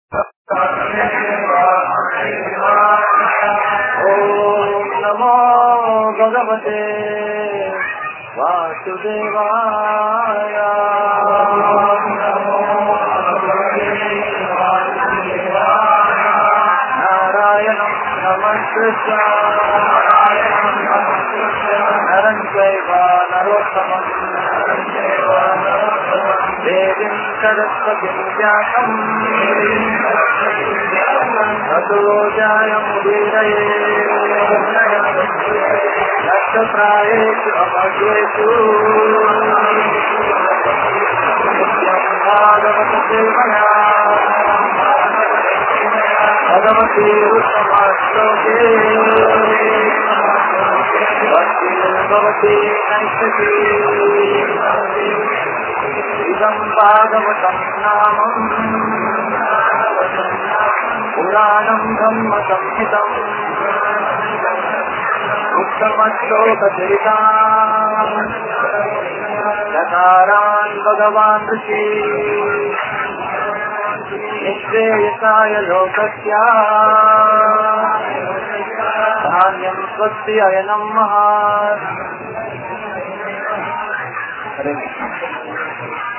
ॐ नमो भगवते वासुदेवाय नारायणं नमस्कृत्य नरं चैव नरोत्तमम् देवीं सरस्वतीं व्यासम् ततो जायमुदीरये दक्षप्रायेषु अभजेषु भागवतसेवया भगवती उत्तमाश्लोके भवती नैष्टकी इदं भागवतं नामम् पुराणं ब्रह्मसंहितम् उत्तमश्लोकचरिता चकारान् भगवान् ऋषि निःश्रेयसाय लोकस्य धान्यं स्वस्य अयनं महान् हरे कृष्ण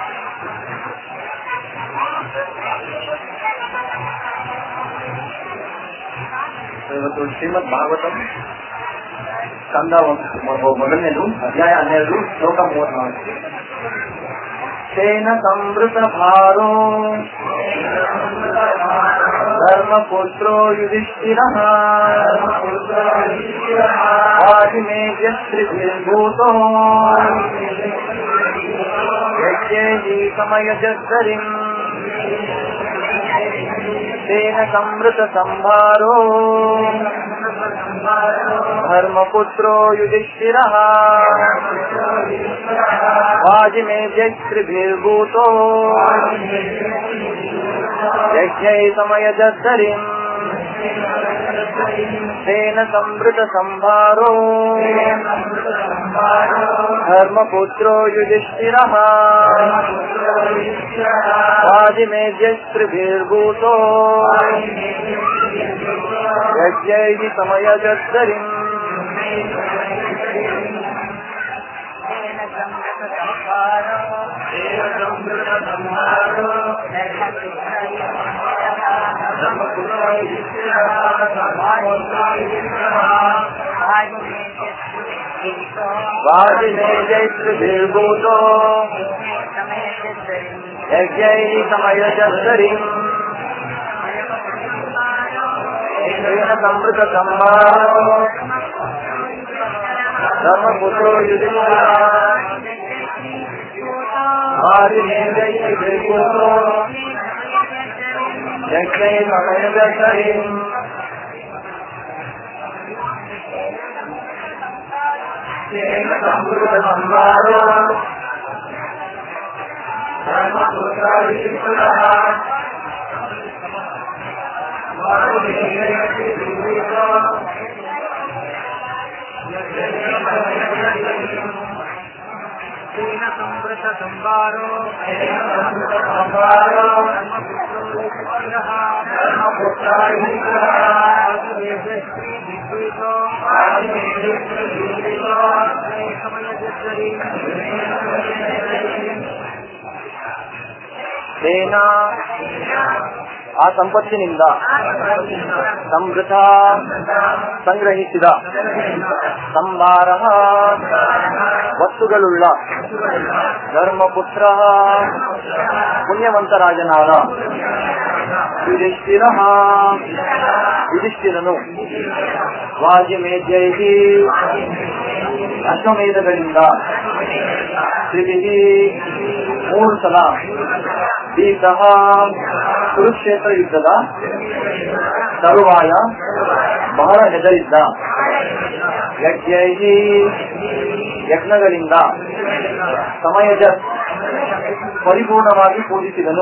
ಇವತ್ತು ಶ್ರೀಮದ್ ಭಾಗವತಂ ಕಂದ ಮೊದಲನೇದು ಅಧ್ಯಾಯ ಹನ್ನೆರಡು ಶ್ಲೋಕ ಮೂವತ್ನಾಲ್ಕು ತೇನ ಸಂವೃತ ಭಾರೋ ಧರ್ಮಪುತ್ರೋ ಯುಧಿಷ್ಠಿರ ವಾಜಿಮೇಜ್ಯಸ್ತ್ರಿಭಿರ್ಭೂತೋ ಯಜ್ಞೇಹಿ ಸಮಯಜದ್ದರಿಂ तेन संवृत संभारो धर्मपुत्रो युधिष्ठिरः वाजिमेध्यस्त्रिभिर्भूतो यज्ञै समयजद्धरिम् तेन संवृत संभारो धर्मपुत्रो युधिष्ठिरः वाजिमेध्यस्त्रिभिर्भूतो यज्ञैः समयजद्धरिम् वाजिमेध्यस्त्रिभिर्भूतो यज्ञैः समयजद्धरिम् तेन संवृत संभारो धर्मपुत्रो युधिष्ठिरः वाजिमेध्यस्त्रिभिर्भूतो यज्ञैः समयजद्धरिम् तेन संवृत संभारो ತೇನ ಆ ಸಂಪತ್ತಿನಿಂದ ಸಮೃದ್ಧ ಸಂಗ್ರಹಿಸಿದ ಸಂಭಾರ ವಸ್ತುಗಳುಳ್ಳ ಧರ್ಮಪುತ್ರ ಪುಣ್ಯವಂತರಾಜನಾದ ಯುಧಿಷ್ಠಿರ ಯುಧಿಷ್ಠಿರನು ವಾಜಿಮೇಧ್ಯೈ ಅಶ್ವಮೇಧಗಳಿಂದ ತ್ರಿವಿಧಿ ಮೂರು ಸಲ ದೀರ್ಘ ಕುರುಕ್ಷೇತ್ರ ಯುದ್ಧದ ತರುವಾಯ ಬಹಳ ಹೆದರಿದ್ದ ಯಜ್ಞೈ ಯಜ್ಞಗಳಿಂದ ಸಮಯದ ಪರಿಪೂರ್ಣವಾಗಿ ಪೂಜಿಸಿದನು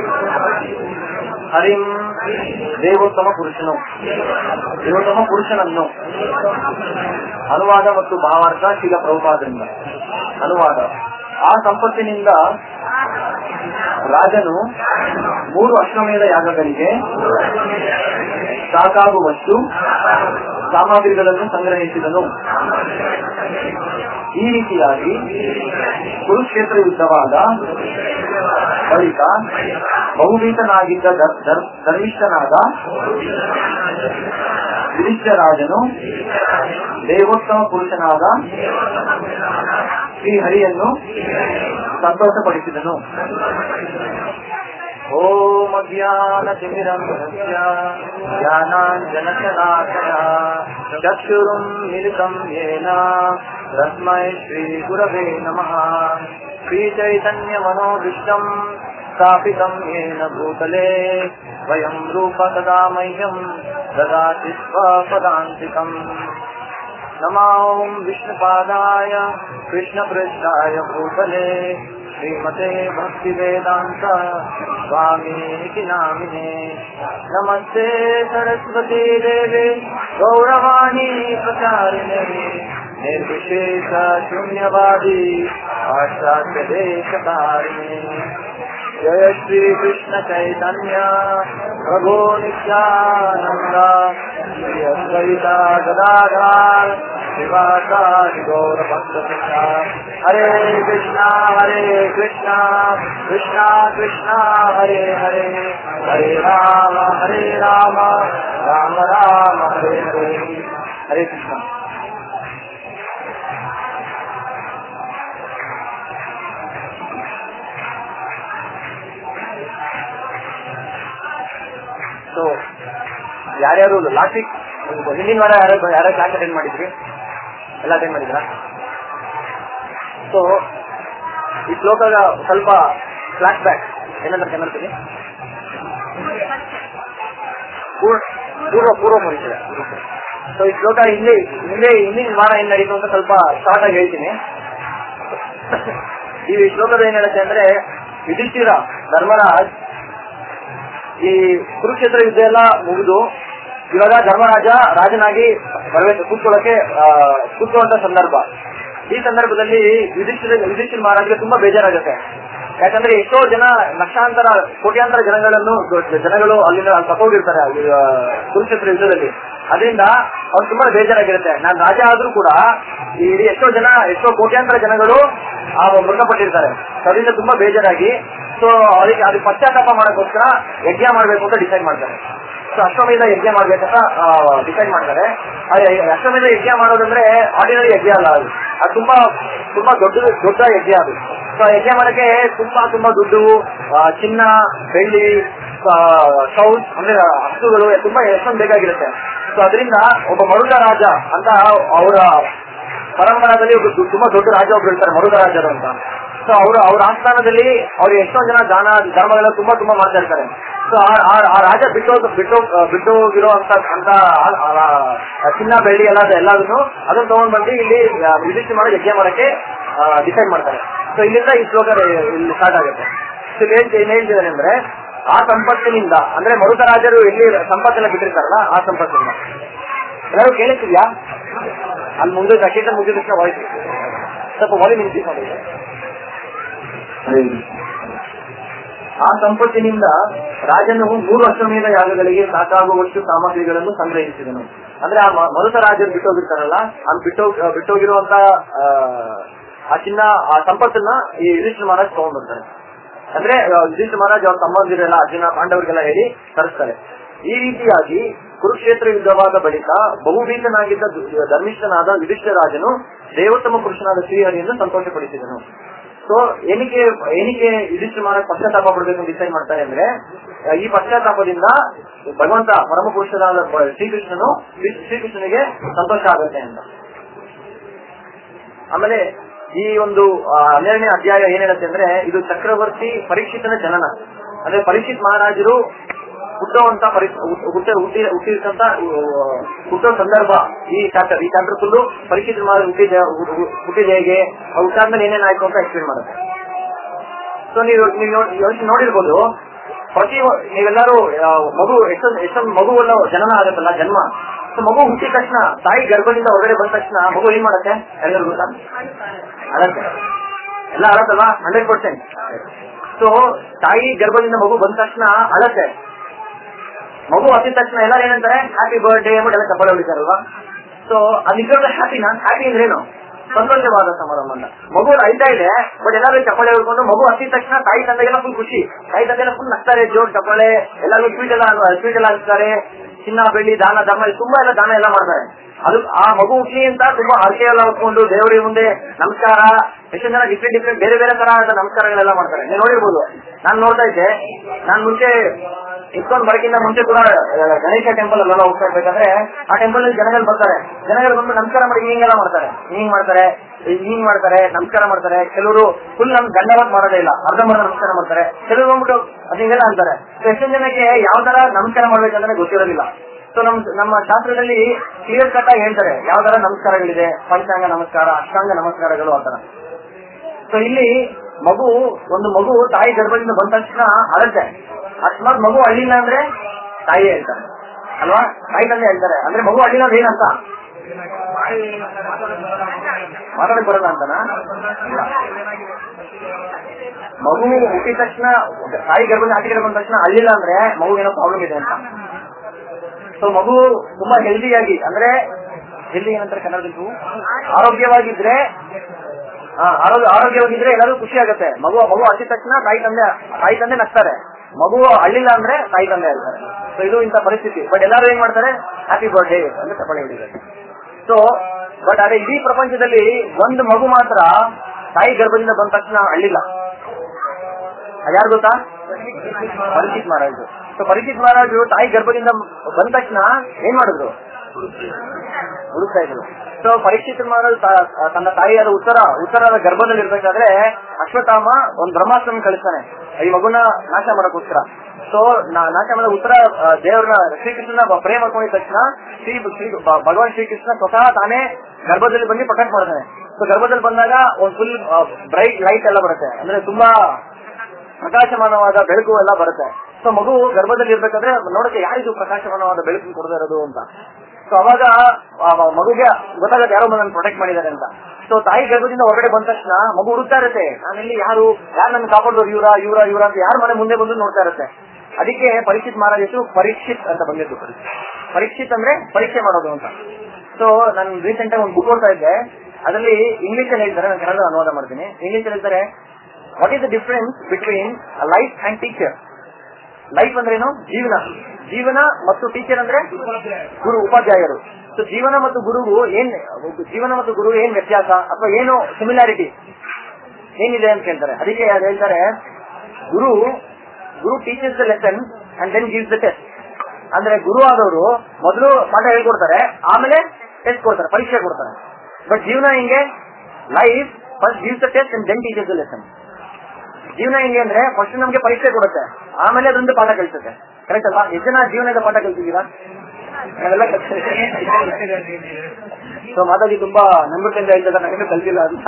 ಹರಿಂ ದೇವೋತ್ತಮ ಪುರುಷನು ದೇವೋತ್ತಮ ಪುರುಷನನ್ನು ಅನುವಾದ ಮತ್ತು ಭಾವಾರ್ಥ ಶೀಲ ಪ್ರಭುಪಾದರಿಂದ ಅನುವಾದ ಆ ಸಂಪತ್ತಿನಿಂದ ರಾಜನು ಮೂರು ಅಶ್ವಮೇಧ ಯಾಗಗಳಿಗೆ ಸಾಕಾಗುವಷ್ಟು ಸಾಮಗ್ರಿಗಳನ್ನು ಸಂಗ್ರಹಿಸಿದನು ಈ ರೀತಿಯಾಗಿ ಕುರುಕ್ಷೇತ್ರ ಯುದ್ಧವಾದ ಬಳಿಕ ಬಹುಭೀತನಾಗಿದ್ದ ಧರ್- ಧರ್- ಧರ್ಮಿಷ್ಠನಾದ ರಾಜನು ದೇವೋತ್ತಮ ಪುರುಷನಾದ ಶ್ರೀಹರಿಯನ್ನು ಸಂತೋಷಪಡಿಸಿದನು ಓಂ ಅಜ್ಞಾನ ತಿಮಿರಂಧ್ಯ ಜ್ಞಾನಾಂಜನಶಲಾಕಯ ಚಕ್ಷುರುಂ ಮಿಲಿತಂ ಯೇನ ತಸ್ಮೈ ಶ್ರೀ ಗುರವೇ ನಮಃ ಶ್ರೀಚೈತನ್ಯ ಮನೋದಿಷ್ಟಂ ಸ್ಥಾಪಿತಂ ಯೇನ ಭೂತಲೆ ವಯಂ ರೂಪ ತದಾ ಮಹ್ಯಂ ದದಾತಿ ಸ್ವಪದಾಂತಿಕಂ ನಮಾಂ ವಿಷ್ಣುಪಾದಾಯ ಕೃಷ್ಣಪೃಷ್ಠಾಯ ಭೂತಲೆ ಶ್ರೀಮತೆ ಭಕ್ತಿ ವೇದಾಂತ ಸ್ವಾಮಿ ನಾಮಿನೆ ನಮಸ್ತೆ ಸರಸ್ವತಿ ದೇವಿ ಗೌರವಾಣಿ ಪ್ರಚಾರಿಣೆ ನಿರ್ವಿಶೇಷ ಶೂನ್ಯವಾದಿ ಪಾಶ್ಚಾತ್ಯ ದೇಶಕಾರಿಣೆ ಜಯ ಶ್ರೀ ಕೃಷ್ಣ ಚೈತನ್ಯ ಪ್ರಭೋ ನಿತ್ಯಾನಂದ ಶ್ರೀ ಅದ್ವೈತ ಗದಾಧಾರ ಶಿವಾಚಾರ್ಯ ಗೌರ ಭಕ್ತವೃಂದ ಹರೇ ಕೃಷ್ಣ ಹರೇ ಕೃಷ್ಣ ಕೃಷ್ಣ ಕೃಷ್ಣ ಹರೇ ಹರೇ ಹರೇ ರಾಮ ಹರೇ ರಾಮ ರಾಮ ರಾಮ ಹರೇ ಹರೇ ಹರೇ ಕೃಷ್ಣ ಸೊ ಯಾರ್ಯಾರು ಲಾಸ್ಟ್ ವೀಕ್ ಹಿಂದಿನ ವಾರ ಯಾರು ಯಾರು ಕ್ಲಾಸ್ ಅಟೆಂಡ್ ಮಾಡಿದ್ರಿ ಎಲ್ಲ ಅಟೆಂಡ್ ಮಾಡಿದ್ರಾ ಸೊ ಈ ಶ್ಲೋಕದ ಸ್ವಲ್ಪ ಫ್ಲಾಶ್ ಬ್ಯಾಕ್ ಏನಂದ್ರೆ ಕನ್ನಡದಲ್ಲಿ ಪೂರ್ವ ಪೂರ್ವ ಪೂರ್ವ ಪರಿಚಯ ಸೊ ಈ ಶ್ಲೋಕ ಹಿಂದೆ ಹಿಂದೆ ಹಿಂದಿನ ವಾರ ಏನ್ ನಡೀತು ಅಂತ ಸ್ವಲ್ಪ ಶಾರ್ಟ್ ಆಗಿ ಹೇಳ್ತೀನಿ ಈ ಶ್ಲೋಕದ ಏನ್ ಹೇಳುತ್ತೆ ಅಂದ್ರೆ ಯುಧಿಷ್ಠಿರ ಧರ್ಮರಾಜ್ ಈ ಕುರುಕ್ಷೇತ್ರ ಯುದ್ಧ ಎಲ್ಲ ಮುಗಿದು ಇವಾಗ ಧರ್ಮರಾಜ ರಾಜನಾಗಿ ಬರಬೇಕು ಕೂತ್ಕೊಳ್ಳೋಕೆ ಆ, ಕೂತ್ಕೊಳ್ಳುವಂತ ಸಂದರ್ಭ ಈ ಸಂದರ್ಭದಲ್ಲಿ ಯುಧಿಷ್ಠಿರ ಯುಧಿಷ್ಠಿರ ಮಹಾರಾಜ್ಗೆ ತುಂಬಾ ಬೇಜಾರಾಗುತ್ತೆ ಯಾಕಂದ್ರೆ ಎಷ್ಟೋ ಜನ ಲಕ್ಷಾಂತರ ಕೋಟ್ಯಾಂತರ ಜನಗಳನ್ನು ಜನಗಳು ಅಲ್ಲಿಂದ ತಗೊಂಡಿರ್ತಾರೆ ಕುರುಕ್ಷೇತ್ರ ಯುದ್ಧದಲ್ಲಿ ಅದರಿಂದ ಅವ್ರು ತುಂಬಾ ಬೇಜಾರಾಗಿರುತ್ತೆ ನಾನು ರಾಜ ಆದ್ರೂ ಕೂಡ ಈ ಇಡೀ ಎಷ್ಟೋ ಜನ ಎಷ್ಟೋ ಕೋಟ್ಯಾಂತರ ಜನಗಳು ಆ ಮೃತಪಟ್ಟಿರ್ತಾರೆ So ಅದರಿಂದ ತುಂಬಾ ಬೇಜಾರಾಗಿ ಸೊ ಅದಕ್ಕೆ ಅದಕ್ಕೆ ಪಶ್ಚಾತ್ತಾಪ ಮಾಡೋಕ್ಕೋಸ್ಕರ ಯಜ್ಞ ಮಾಡ್ಬೇಕು ಅಂತ ಡಿಸೈಡ್ ಮಾಡ್ತಾರೆ ಸೊ ಅಶ್ವಮೇಧ ಯಜ್ಞ ಮಾಡ್ಬೇಕಂತ ಡಿಸೈಡ್ ಮಾಡ್ತಾರೆ ಆ ಯ- ಅಶ್ವಮೇಧ ಯಜ್ಞ ಮಾಡೋದಂದ್ರೆ ಆರ್ಡಿನರಿ ಯಜ್ಞ ಅಲ್ಲ ಅದು ಅದು ತುಂಬಾ ತುಂಬಾ ದೊಡ್ಡ ದೊಡ್ಡ ಯಜ್ಞ ಅದು ಸೊ ಯಜ್ಞ ಮಾಡಕ್ಕೆ ತುಂಬಾ ತುಂಬಾ ದುಡ್ಡು ಆ, ಚಿನ್ನ ಬೆಳ್ಳಿ ಸೌತ್ ಅಂದ್ರೆ ಹಸುಗಳು ತುಂಬಾ ಎಷ್ಟೊಂದು ಬೇಕಾಗಿರುತ್ತೆ ಸೊ ಅದರಿಂದ ಒಬ್ಬ ಮರುಳ ರಾಜ ಅಂತ ಅವರ ಪರಂಪರಾದಲ್ಲಿ ಒಬ್ಬ ದು- ತುಂಬಾ ದೊಡ್ಡ ರಾಜ ಒಬ್ರು ಇರ್ತಾರೆ ಮರುಳ ರಾಜರು ಅಂತ ಸೊ ಅವರು ಅವ್ರ ಆಸ್ಥಾನದಲ್ಲಿ ಅವ್ರು ಎಷ್ಟೋ ಜನ ದಾನ ಧರ್ಮಗಳೆಲ್ಲ ತುಂಬಾ ತುಂಬಾ ಮಾಡ್ತಾ ಇರ್ತಾರೆ ಸೊ ಆ ರಾಜ ಬಿಟ್ಟು ಬಿಟ್ಟು ಬಿಟ್ಟು ಹೋಗಿರೋ ಅಂತ ಅಂತ ಆ- ಆ- ಆ ಚಿನ್ನ ಬೆಳ್ಳಿ ಎಲ್ಲ ಎಲ್ಲದನ್ನು ಅದನ್ನ ತಗೊಂಡ್ ಬಂದು ಇಲ್ಲಿ ವಿಜಿಟ್ ಮಾಡಿ ಯಜ್ಞ ಮಾಡಕ್ಕೆ ಡಿಸೈಡ್ ಮಾಡ್ತಾರೆ ಸೊ ಇಲ್ಲಿಂದ ಈ ಶ್ಲೋಕ ಇಲ್ಲಿ ಸ್ಟಾರ್ಟ್ ಆಗುತ್ತೆ ಸೊ ಇಲ್ಲಿ ಏನ್ ಏನ್ ಹೇಳ್ತಿದ್ದಾರೆ ಅಂದ್ರೆ ಆ ಸಂಪತ್ತಿನಿಂದ ಅಂದ್ರೆ ಮರುತ ರಾಜರು ಎಲ್ಲಿ ಸಂಪತ್ತೆಲ್ಲ ಬಿಟ್ಟಿರ್ತಾರಲ್ಲ ಆ ಸಂಪತ್ತಿನಿಂದ ಎಲ್ಲರೂ ಕೇಳಿಸ್ತಿದ್ಯಾ ಅಲ್ಲಿ ಮುಂದೆ ಸೆಕೆಂಡ್ ಮುಗಿದ ತಕ್ಷಣ ವಾಯ್ಸ್ ಸ್ವಲ್ಪ ವಾಲ್ಯೂಮ್ ಇನ್ಕ್ರೀಸ್ ಮಾಡಿ ಆ ಸಂಪತ್ತಿನಿಂದ ರಾಜನು ಮೂರು ಅಶ್ವಮೇಧ ಯಾಗಗಳಿಗೆ ಸಾಕಾಗುವಷ್ಟು ಸಾಮಗ್ರಿಗಳನ್ನು ಸಂಗ್ರಹಿಸಿದನು ಅಂದ್ರೆ ಆ ಮ- ಮರುತ ರಾಜರು ಬಿಟ್ಟೋಗಿರ್ತಾರಲ್ಲ ಅಲ್ಲಿ ಬಿಟ್ಟೋ ಬಿಟ್ಟೋಗಿರುವಂತ ಆ, ಆ ಚಿನ್ನ ಆ ಸಂಪತ್ತನ್ನ ಈ ಯುಧಿಷ್ಠ ಮಹಾರಾಜ್ ತಗೊಂಡ್ಬರ್ತಾರೆ ಅಂದ್ರೆ ಆ, ಯುಧಿಷ್ಠ ಮಹಾರಾಜ್ ಅವ್ರ ತಮ್ಮಂದಿರೆಲ್ಲ ಅರ್ಜುನ ಪಾಂಡವರಿಗೆಲ್ಲ ಹೇಳಿ ತರಿಸ್ತಾರೆ ಈ ರೀತಿಯಾಗಿ ಕುರುಕ್ಷೇತ್ರ ಯುದ್ಧವಾದ ಬಳಿಕ ಬಹುಭೀತನಾಗಿದ್ದ ದು- ಧರ್ಮಿಷ್ಠನಾದ ಯುಧಿಷ್ಠ ರಾಜನು ದೇವೋತ್ತಮ ಪುರುಷನಾದ ಶ್ರೀಹರಿಯನ್ನು ಸಂತೋಷಪಡಿಸಿದನು ಸೊ ಏನಕ್ಕೆ ಏನಕ್ಕೆ ಯುಧಿಷ್ಠ ಮಹಾರಾಜ್ ಪಶ್ಚಾತ್ತಾಪ ಪಡಬೇಕು ಅಂತ ಡಿಸೈಡ್ ಮಾಡ್ತಾರೆ ಅಂದ್ರೆ ಆ, ಈ ಪಶ್ಚಾತ್ತಾಪದಿಂದ ಭಗವಂತ ಪರಮ ಪುರುಷನಾದ ಬ- ಶ್ರೀಕೃಷ್ಣನು ಶ್ರೀ- ಶ್ರೀಕೃಷ್ಣನಿಗೆ ಸಂತೋಷ ಆಗುತ್ತೆ ಅಂತ ಆಮೇಲೆ ಈ ಒಂದು ಆ, ಹನ್ನೆರಡನೇ ಅಧ್ಯಾಯ ಏನ್ ಹೇಳುತ್ತೆ ಅಂದ್ರೆ ಇದು ಚಕ್ರವರ್ತಿ ಪರೀಕ್ಷಿತನ ಜನನ ಅಂದ್ರೆ ಪರೀಕ್ಷಿತ್ ಮಹಾರಾಜರು ಹುಟ್ಟುವಂತ ಪರಿ ಹುಟ್ಟ ಹುಟ್ಟಿ ಹುಟ್ಟಿರ್ತಂತ ಹುಟ್ಟೋ ಸಂದರ್ಭ ಈ ಚಾಪ್ಟರ್ ಈ ಚಾಪ್ಟರ್ ಫುಲ್ಲು ಪರೀಕ್ಷಿತ ಮಹಾರಾಜ ಹುಟ್ಟಿದ ಹುಟ್ಟಿದ ಹೇಗೆ ಅವ್ರು ಹುಟ್ಟಾದ್ಮೇಲೆ ಏನೇನಾಯ್ತು ಅಂತ ಎಕ್ಸ್ಪ್ಲೇನ್ ಮಾಡುತ್ತೆ ಸೊ ನೀವು ನೀವು ನೋ- ಯೋಚನೆ ನೋಡಿರ್ಬೋದು ಪ್ರತಿ ಒ- ನೀವೆಲ್ಲರೂ ಆ, ಮಗು ಎಷ್ಟೊಂದು ಎಷ್ಟೊಂದು ಮಗು ಎಲ್ಲ ಜನನ ಆಗುತ್ತಲ್ಲ ಜನ್ಮ ಸೊ ಮಗು ಹುಟ್ಟಿದ ತಕ್ಷಣ ತಾಯಿ ಗರ್ಭದಿಂದ ಹೊರಗಡೆ ಬಂದ ತಕ್ಷಣ ಮಗು ಏನ್ ಮಾಡುತ್ತೆ ಎಲ್ಲರಿಗೂ ಗೊತ್ತಾ ಅಳತ್ತೆ ಎಲ್ಲ ಅಳತ್ತಲ್ವಾ ಹಂಡ್ರೆಡ್ ಪರ್ಸೆಂಟ್ ಸೊ ತಾಯಿ ಗರ್ಭದಿಂದ ಮಗು ಬಂದ ತಕ್ಷಣ ಅಳತ್ತೆ ಮಗು ಹತ್ತಿದ ತಕ್ಷಣ ಎಲ್ಲರೂ ಏನಂತಾರೆ ಹ್ಯಾಪಿ ಬರ್ಡೇ ಅಂದ್ಬಿಟ್ಟು ಎಲ್ಲ ಚಪ್ಪಾಳೆ ಹೊಡಿತಾರಲ್ವಾ ಸೊ ಅದು ನಿಜವಾಗ್ಲೂ ಹ್ಯಾಪಿನಾ ಹ್ಯಾಪಿ ಅಂದ್ರೆ ಏನು ಸಂತೋಷವಾದ ಸಮಾರಂಭ ಅಂತ ಮಗು ಅಳ್ತಾ ಇದೆ ಬಟ್ ಎಲ್ಲರೂ ಚಪ್ಪಾಳೆ ಹೊಡ್ಕೊಂಡು ಮಗು ಹತ್ತಿದ ತಕ್ಷಣ ತಾಯಿ ತಂದೆಗೆಲ್ಲ ಫುಲ್ ಖುಷಿ ತಾಯಿ ತಂದೆಲ್ಲ ಫುಲ್ ನಗ್ತಾರೆ ಜೋರ್ ಚಪ್ಪಾಳೆ ಎಲ್ಲರೂ ಸ್ವೀಟ್ ಎಲ್ಲ ಸ್ವೀಟ್ ಎಲ್ಲ ಹಾಕ್ತಾರೆ ಚಿನ್ನ ಬೆಳ್ಳಿ ದಾನ ಧರ್ಮ ಇದು ತುಂಬಾ ಎಲ್ಲ ದಾನ ಎಲ್ಲ ಮಾಡ್ತಾರೆ ಅದು ಆ ಮಗು ಹುಟ್ಲಿ ಅಂತ ತುಂಬಾ ಹರಕೆ ಎಲ್ಲ ಹೊತ್ಕೊಂಡು ದೇವರಿಗೆ ಮುಂದೆ ನಮಸ್ಕಾರ ಎಷ್ಟೋ ಜನ ಡಿಫ್ರೆಂಟ್ ಡಿಫ್ರೆಂಟ್ ಬೇರೆ ಬೇರೆ ತರ ನಮಸ್ಕಾರಗಳೆಲ್ಲ ಮಾಡ್ತಾರೆ ನೀವು ನೋಡಿರ್ಬೋದು ನಾನು ನೋಡ್ತಾ ಇದ್ದೆ ನಾನು ಮುಂಚೆ ಇಸ್ಕೊಂಡ್ ಬರಕಿಂತ ಮುಂಚೆ ಕೂಡ ಆ, ಗಣೇಶ ಟೆಂಪಲ್ ಅಲ್ಲೆಲ್ಲ ಹೋಗ್ತಾ ಇರ್ಬೇಕಾದ್ರೆ ಆ ಟೆಂಪಲ್ ಅಲ್ಲಿ ಜನಗಳು ಬರ್ತಾರೆ ಜನಗಳು ಬಂದು ನಮಸ್ಕಾರ ಮಾಡಿ ಹಿಂಗೆಲ್ಲ ಮಾಡ್ತಾರೆ ಹಿಂಗ್ ಮಾಡ್ತಾರೆ ಹಿಂಗ್ ಮಾಡ್ತಾರೆ ನಮಸ್ಕಾರ ಮಾಡ್ತಾರೆ ಕೆಲವರು ಫುಲ್ ನಮ್ ದಂಡವತ್ ಮಾಡೋದೇ ಇಲ್ಲ ಅರ್ಧಂಬರ್ಧ ನಮಸ್ಕಾರ ಮಾಡ್ತಾರೆ ಕೆಲವರು ಬಂದ್ಬಿಟ್ಟು ಅದು ಹಿಂಗೆಲ್ಲ ಅಂತಾರೆ So, ಎಷ್ಟೊಂದ್ ಜನಕ್ಕೆ ಯಾವ ತರ ನಮಸ್ಕಾರ ಮಾಡ್ಬೇಕಂದ್ರೆ ಗೊತ್ತಿರೋದಿಲ್ಲ ಸೊ ನಮ್ ನಮ್ಮ ಶಾಸ್ತ್ರದಲ್ಲಿ ಕ್ಲಿಯರ್ ಕಟ್ ಆಗಿ ಹೇಳ್ತಾರೆ ಯಾವ ತರ ನಮಸ್ಕಾರಗಳಿದೆ ಪಂಚಾಂಗ ನಮಸ್ಕಾರ ಅಷ್ಟಾಂಗ ನಮಸ್ಕಾರಗಳು ಆ ತರ ಸೊ ಇಲ್ಲಿ ಮಗು ಒಂದು ಮಗು ತಾಯಿ ಗರ್ಭದಿಂದ ಬಂದ ತಕ್ಷಣ ಅಳತೆ ಅಕಸ್ಮಾತ್ ಮಗು ಅಳ್ಳಿಲ್ಲ ಅಂದ್ರೆ ತಾಯಿ ಹೇಳ್ತಾರೆ ಅಲ್ವಾ ತಾಯಿ ತಂದೆ ಹೇಳ್ತಾರೆ ಅಂದ್ರೆ ಮಗು ಅಳ್ಳಿಲ್ಲ ಅಂದ್ರೆ ಏನಂತ ಮಾತಾಡಕ್ ಬರಲ್ಲ ಅಂತನಾ ಇಲ್ಲ. ಮಗು ಹುಟ್ಟಿದ ತಕ್ಷಣ ತಾಯಿ ಗರ್ಭದಿಂದ ಆಚೆಗೆ ಬಂದ ತಕ್ಷಣ ಅಳ್ಳಿಲ್ಲ ಅಂದ್ರೆ ಮಗು ಏನೋ ಪ್ರಾಬ್ಲಮ್ ಇದೆ ಅಂತ ಸೊ ಮಗು ತುಂಬಾ ಹೆಲ್ದಿಯಾಗಿ ಅಂದ್ರೆ ಹೆಲ್ದಿ ಏನಂತಾರೆ ಕನ್ನಡದಲ್ಲಿ ಆರೋಗ್ಯವಾಗಿದ್ರೆ ಹಾ, ಆರೋಗ್ಯ ಆರೋಗ್ಯವಾಗಿದ್ರೆ ಎಲ್ಲರೂ ಖುಷಿ ಆಗುತ್ತೆ ಮಗು ಮಗು ಹಚ್ಚಿದ ತಕ್ಷಣ ತಾಯಿ ತಂದೆ ತಾಯಿ ತಂದೆ ನಗ್ತಾರೆ ಮಗು ಅಳ್ಳಿಲ್ಲ ಅಂದ್ರೆ ತಾಯಿ ತಂದೆ ಹೇಳ್ತಾರೆ ಸೊ ಇದು ಇಂಥ ಪರಿಸ್ಥಿತಿ ಬಟ್ ಎಲ್ಲರೂ ಏನ್ ಮಾಡ್ತಾರೆ ಹ್ಯಾಪಿ ಬರ್ಡೇ ಅಂತ ಚಪ್ಪಾಳೆ ಹೊಡಿತಾರೆ ಸೊ ಬಟ್ ಅದೇ ಇಡೀ ಪ್ರಪಂಚದಲ್ಲಿ ಒಂದು ಮಗು ಮಾತ್ರ ತಾಯಿ ಗರ್ಭದಿಂದ ಬಂದ ತಕ್ಷಣ ಅಳ್ಳಿಲ್ಲ ಅದ್ಯಾರು ಗೊತ್ತಾ ಪರೀಕ್ಷಿತ್ ಮಹಾರಾಜು ಸೊ ಪರೀಕ್ಷಿತ್ ಮಹಾರಾಜು ತಾಯಿ ಗರ್ಭದಿಂದ ಬಂದ ತಕ್ಷಣ ಏನ್ ಮಾಡಿದ್ರು ಹುಡುಕ್ತಾ ಇದ್ರು ಸೊ ಪರೀಕ್ಷಿತ್ ಮಹಾರಾಜ್ ತ- ತನ್ನ ತಾಯಿಯಾದ ಉತ್ತರ ಉತ್ತರದ ಗರ್ಭದಲ್ಲಿ ಇರ್ಬೇಕಾದ್ರೆ ಅಶ್ವತ್ಥಾಮ ಒಂದ್ ಬ್ರಹ್ಮಾಸ್ತ್ರ ಕಳಿಸ್ತಾನೆ ಈ ಮಗುನ ನಾಶ ಮಾಡಕ್ಕೋಸ್ಕರ ಸೊ ನಾಶ ಮಾಡಿದ ಉತ್ತರ ಆ, ದೇವ್ರನ್ನ ಶ್ರೀಕೃಷ್ಣನ ಪ್ರೇಮ ಮಾಡ್ಕೊಂಡಿದ ತಕ್ಷಣ ಶ್ರೀ ಶ್ರೀ ಭ- ಭಗವಾನ್ ಶ್ರೀಕೃಷ್ಣ ಸ್ವತಃ ತಾನೇ ಗರ್ಭದಲ್ಲಿ ಬಂದು ಪ್ರಕಟ ಮಾಡ್ತಾನೆ ಸೊ ಗರ್ಭದಲ್ಲಿ ಬಂದಾಗ ಒಂದ್ ಫುಲ್ ಬ್ರೈಟ್ ಲೈಟ್ ಎಲ್ಲ ಬರುತ್ತೆ ಅಂದ್ರೆ ತುಂಬಾ ಪ್ರಕಾಶಮಾನವಾದ ಬೆಳಕು ಎಲ್ಲ ಬರುತ್ತೆ ಸೊ ಮಗು ಗರ್ಭದಲ್ಲಿ ಇರ್ಬೇಕಾದ್ರೆ ನೋಡಕ್ಕೆ ಯಾರಿದು ಪ್ರಕಾಶಮಾನವಾದ ಬೆಳಕು ಕೊಡದೇ ಇರೋದು ಅಂತ ಸೊ ಅವಾಗ ಆ ಮಗುಗೆ ಗೊತ್ತಾಗತ್ತೆ ಯಾರೋ ನನ್ನ ಪ್ರೊಟೆಕ್ಟ್ ಮಾಡಿದ್ದಾರೆ ಅಂತ ಸೊ ತಾಯಿ ಗರ್ಭದಿಂದ ಹೊರಗಡೆ ಬಂದ ತಕ್ಷಣ ಮಗು ಹುಡುಕ್ತಾ ಇರುತ್ತೆ ನಾನಿಲ್ಲಿ ಯಾರು ಯಾರು ನನ್ನ ಕಾಪಾಡೋರು ಇವರ ಇವರ ಇವರ ಅಂತ ಯಾರು ಮನೆ ಮುಂದೆ ಬಂದು ನೋಡ್ತಾ ಇರುತ್ತೆ ಅದಕ್ಕೆ ಪರೀಕ್ಷಿತ್ ಮಹಾರಾಜ್ ಹೆಸರು ಪರೀಕ್ಷಿತ್ ಅಂತ ಬಂದಿದ್ದು ಪರೀಕ್ಷಿತ್ ಅಂದ್ರೆ ಪರೀಕ್ಷೆ ಮಾಡೋದು ಅಂತ ಸೊ ನಾನು ರೀಸೆಂಟ್ ಆಗಿ ಒಂದು ಬುಕ್ ಓದ್ತಾ ಇದ್ದೆ ಅದರಲ್ಲಿ ಇಂಗ್ಲಿಷ್ ಅಲ್ಲಿ ಹೇಳ್ತಾರೆ ನಾನು ಕನ್ನಡ ಅನುವಾದ ಮಾಡ್ತೀನಿ ಇಂಗ್ಲಿಷ್ ಅಲ್ಲಿ ಹೇಳ್ತಾರೆ what is the difference between life and teacher life ಅಂದ್ರೆ ಏನು ಜೀವನ ಜೀವನ ಮತ್ತು ಟೀಚರ್ ಅಂದ್ರೆ ಗುರು ಉಪಾಧ್ಯಾಯರು ಸೊ ಜೀವನ ಮತ್ತು ಗುರುವು ಏನ್ ಜೀವನ ಮತ್ತು ಗುರು ಏನ್ ವ್ಯತ್ಯಾಸ ಅಥವಾ ಏನು ಸಿಮಿಲಾರಿಟಿ ಏನಿದೆ ಅಂತ ಕೇಳ್ತಾರೆ ಅದಕ್ಕೆ ಅದು ಹೇಳ್ತಾರೆ ಗುರು ಗುರು teachers the lesson and then gives the test ಅಂದ್ರೆ ಗುರು ಆದವರು ಮೊದಲು ಪಾಠ ಹೇಳ್ಕೊಡ್ತಾರೆ ಆಮೇಲೆ ಟೆಸ್ಟ್ ಕೊಡ್ತಾರೆ ಪರೀಕ್ಷೆ ಕೊಡ್ತಾರೆ ಬಟ್ ಜೀವನ ಹಿಂಗೆ life first gives the test and then teachers the lesson ಜೀವನ ಹೆಂಗೆ ಅಂದ್ರೆ ಫಸ್ಟ್ ನಮ್ಗೆ ಪರೀಕ್ಷೆ ಕೊಡುತ್ತೆ ಆಮೇಲೆ ಅದೊಂದು ಪಾಠ ಕಲಿಸುತ್ತೆ ಕರೆಕ್ಟ್ ಅಲ್ವಾ ಎಷ್ಟು ಜನ ಜೀವನದ ಪಾಠ ಕಲ್ತಿದ್ದೀರಾ ನಾವೆಲ್ಲ ಸೊ ಮಾತಾಡಿ ತುಂಬಾ ನಂಬಿಕೆಯಿಂದ ಹೇಳ್ತಾರೆ ನನಗೆ ಕಲ್ತಿಲ್ಲ ಅಂತ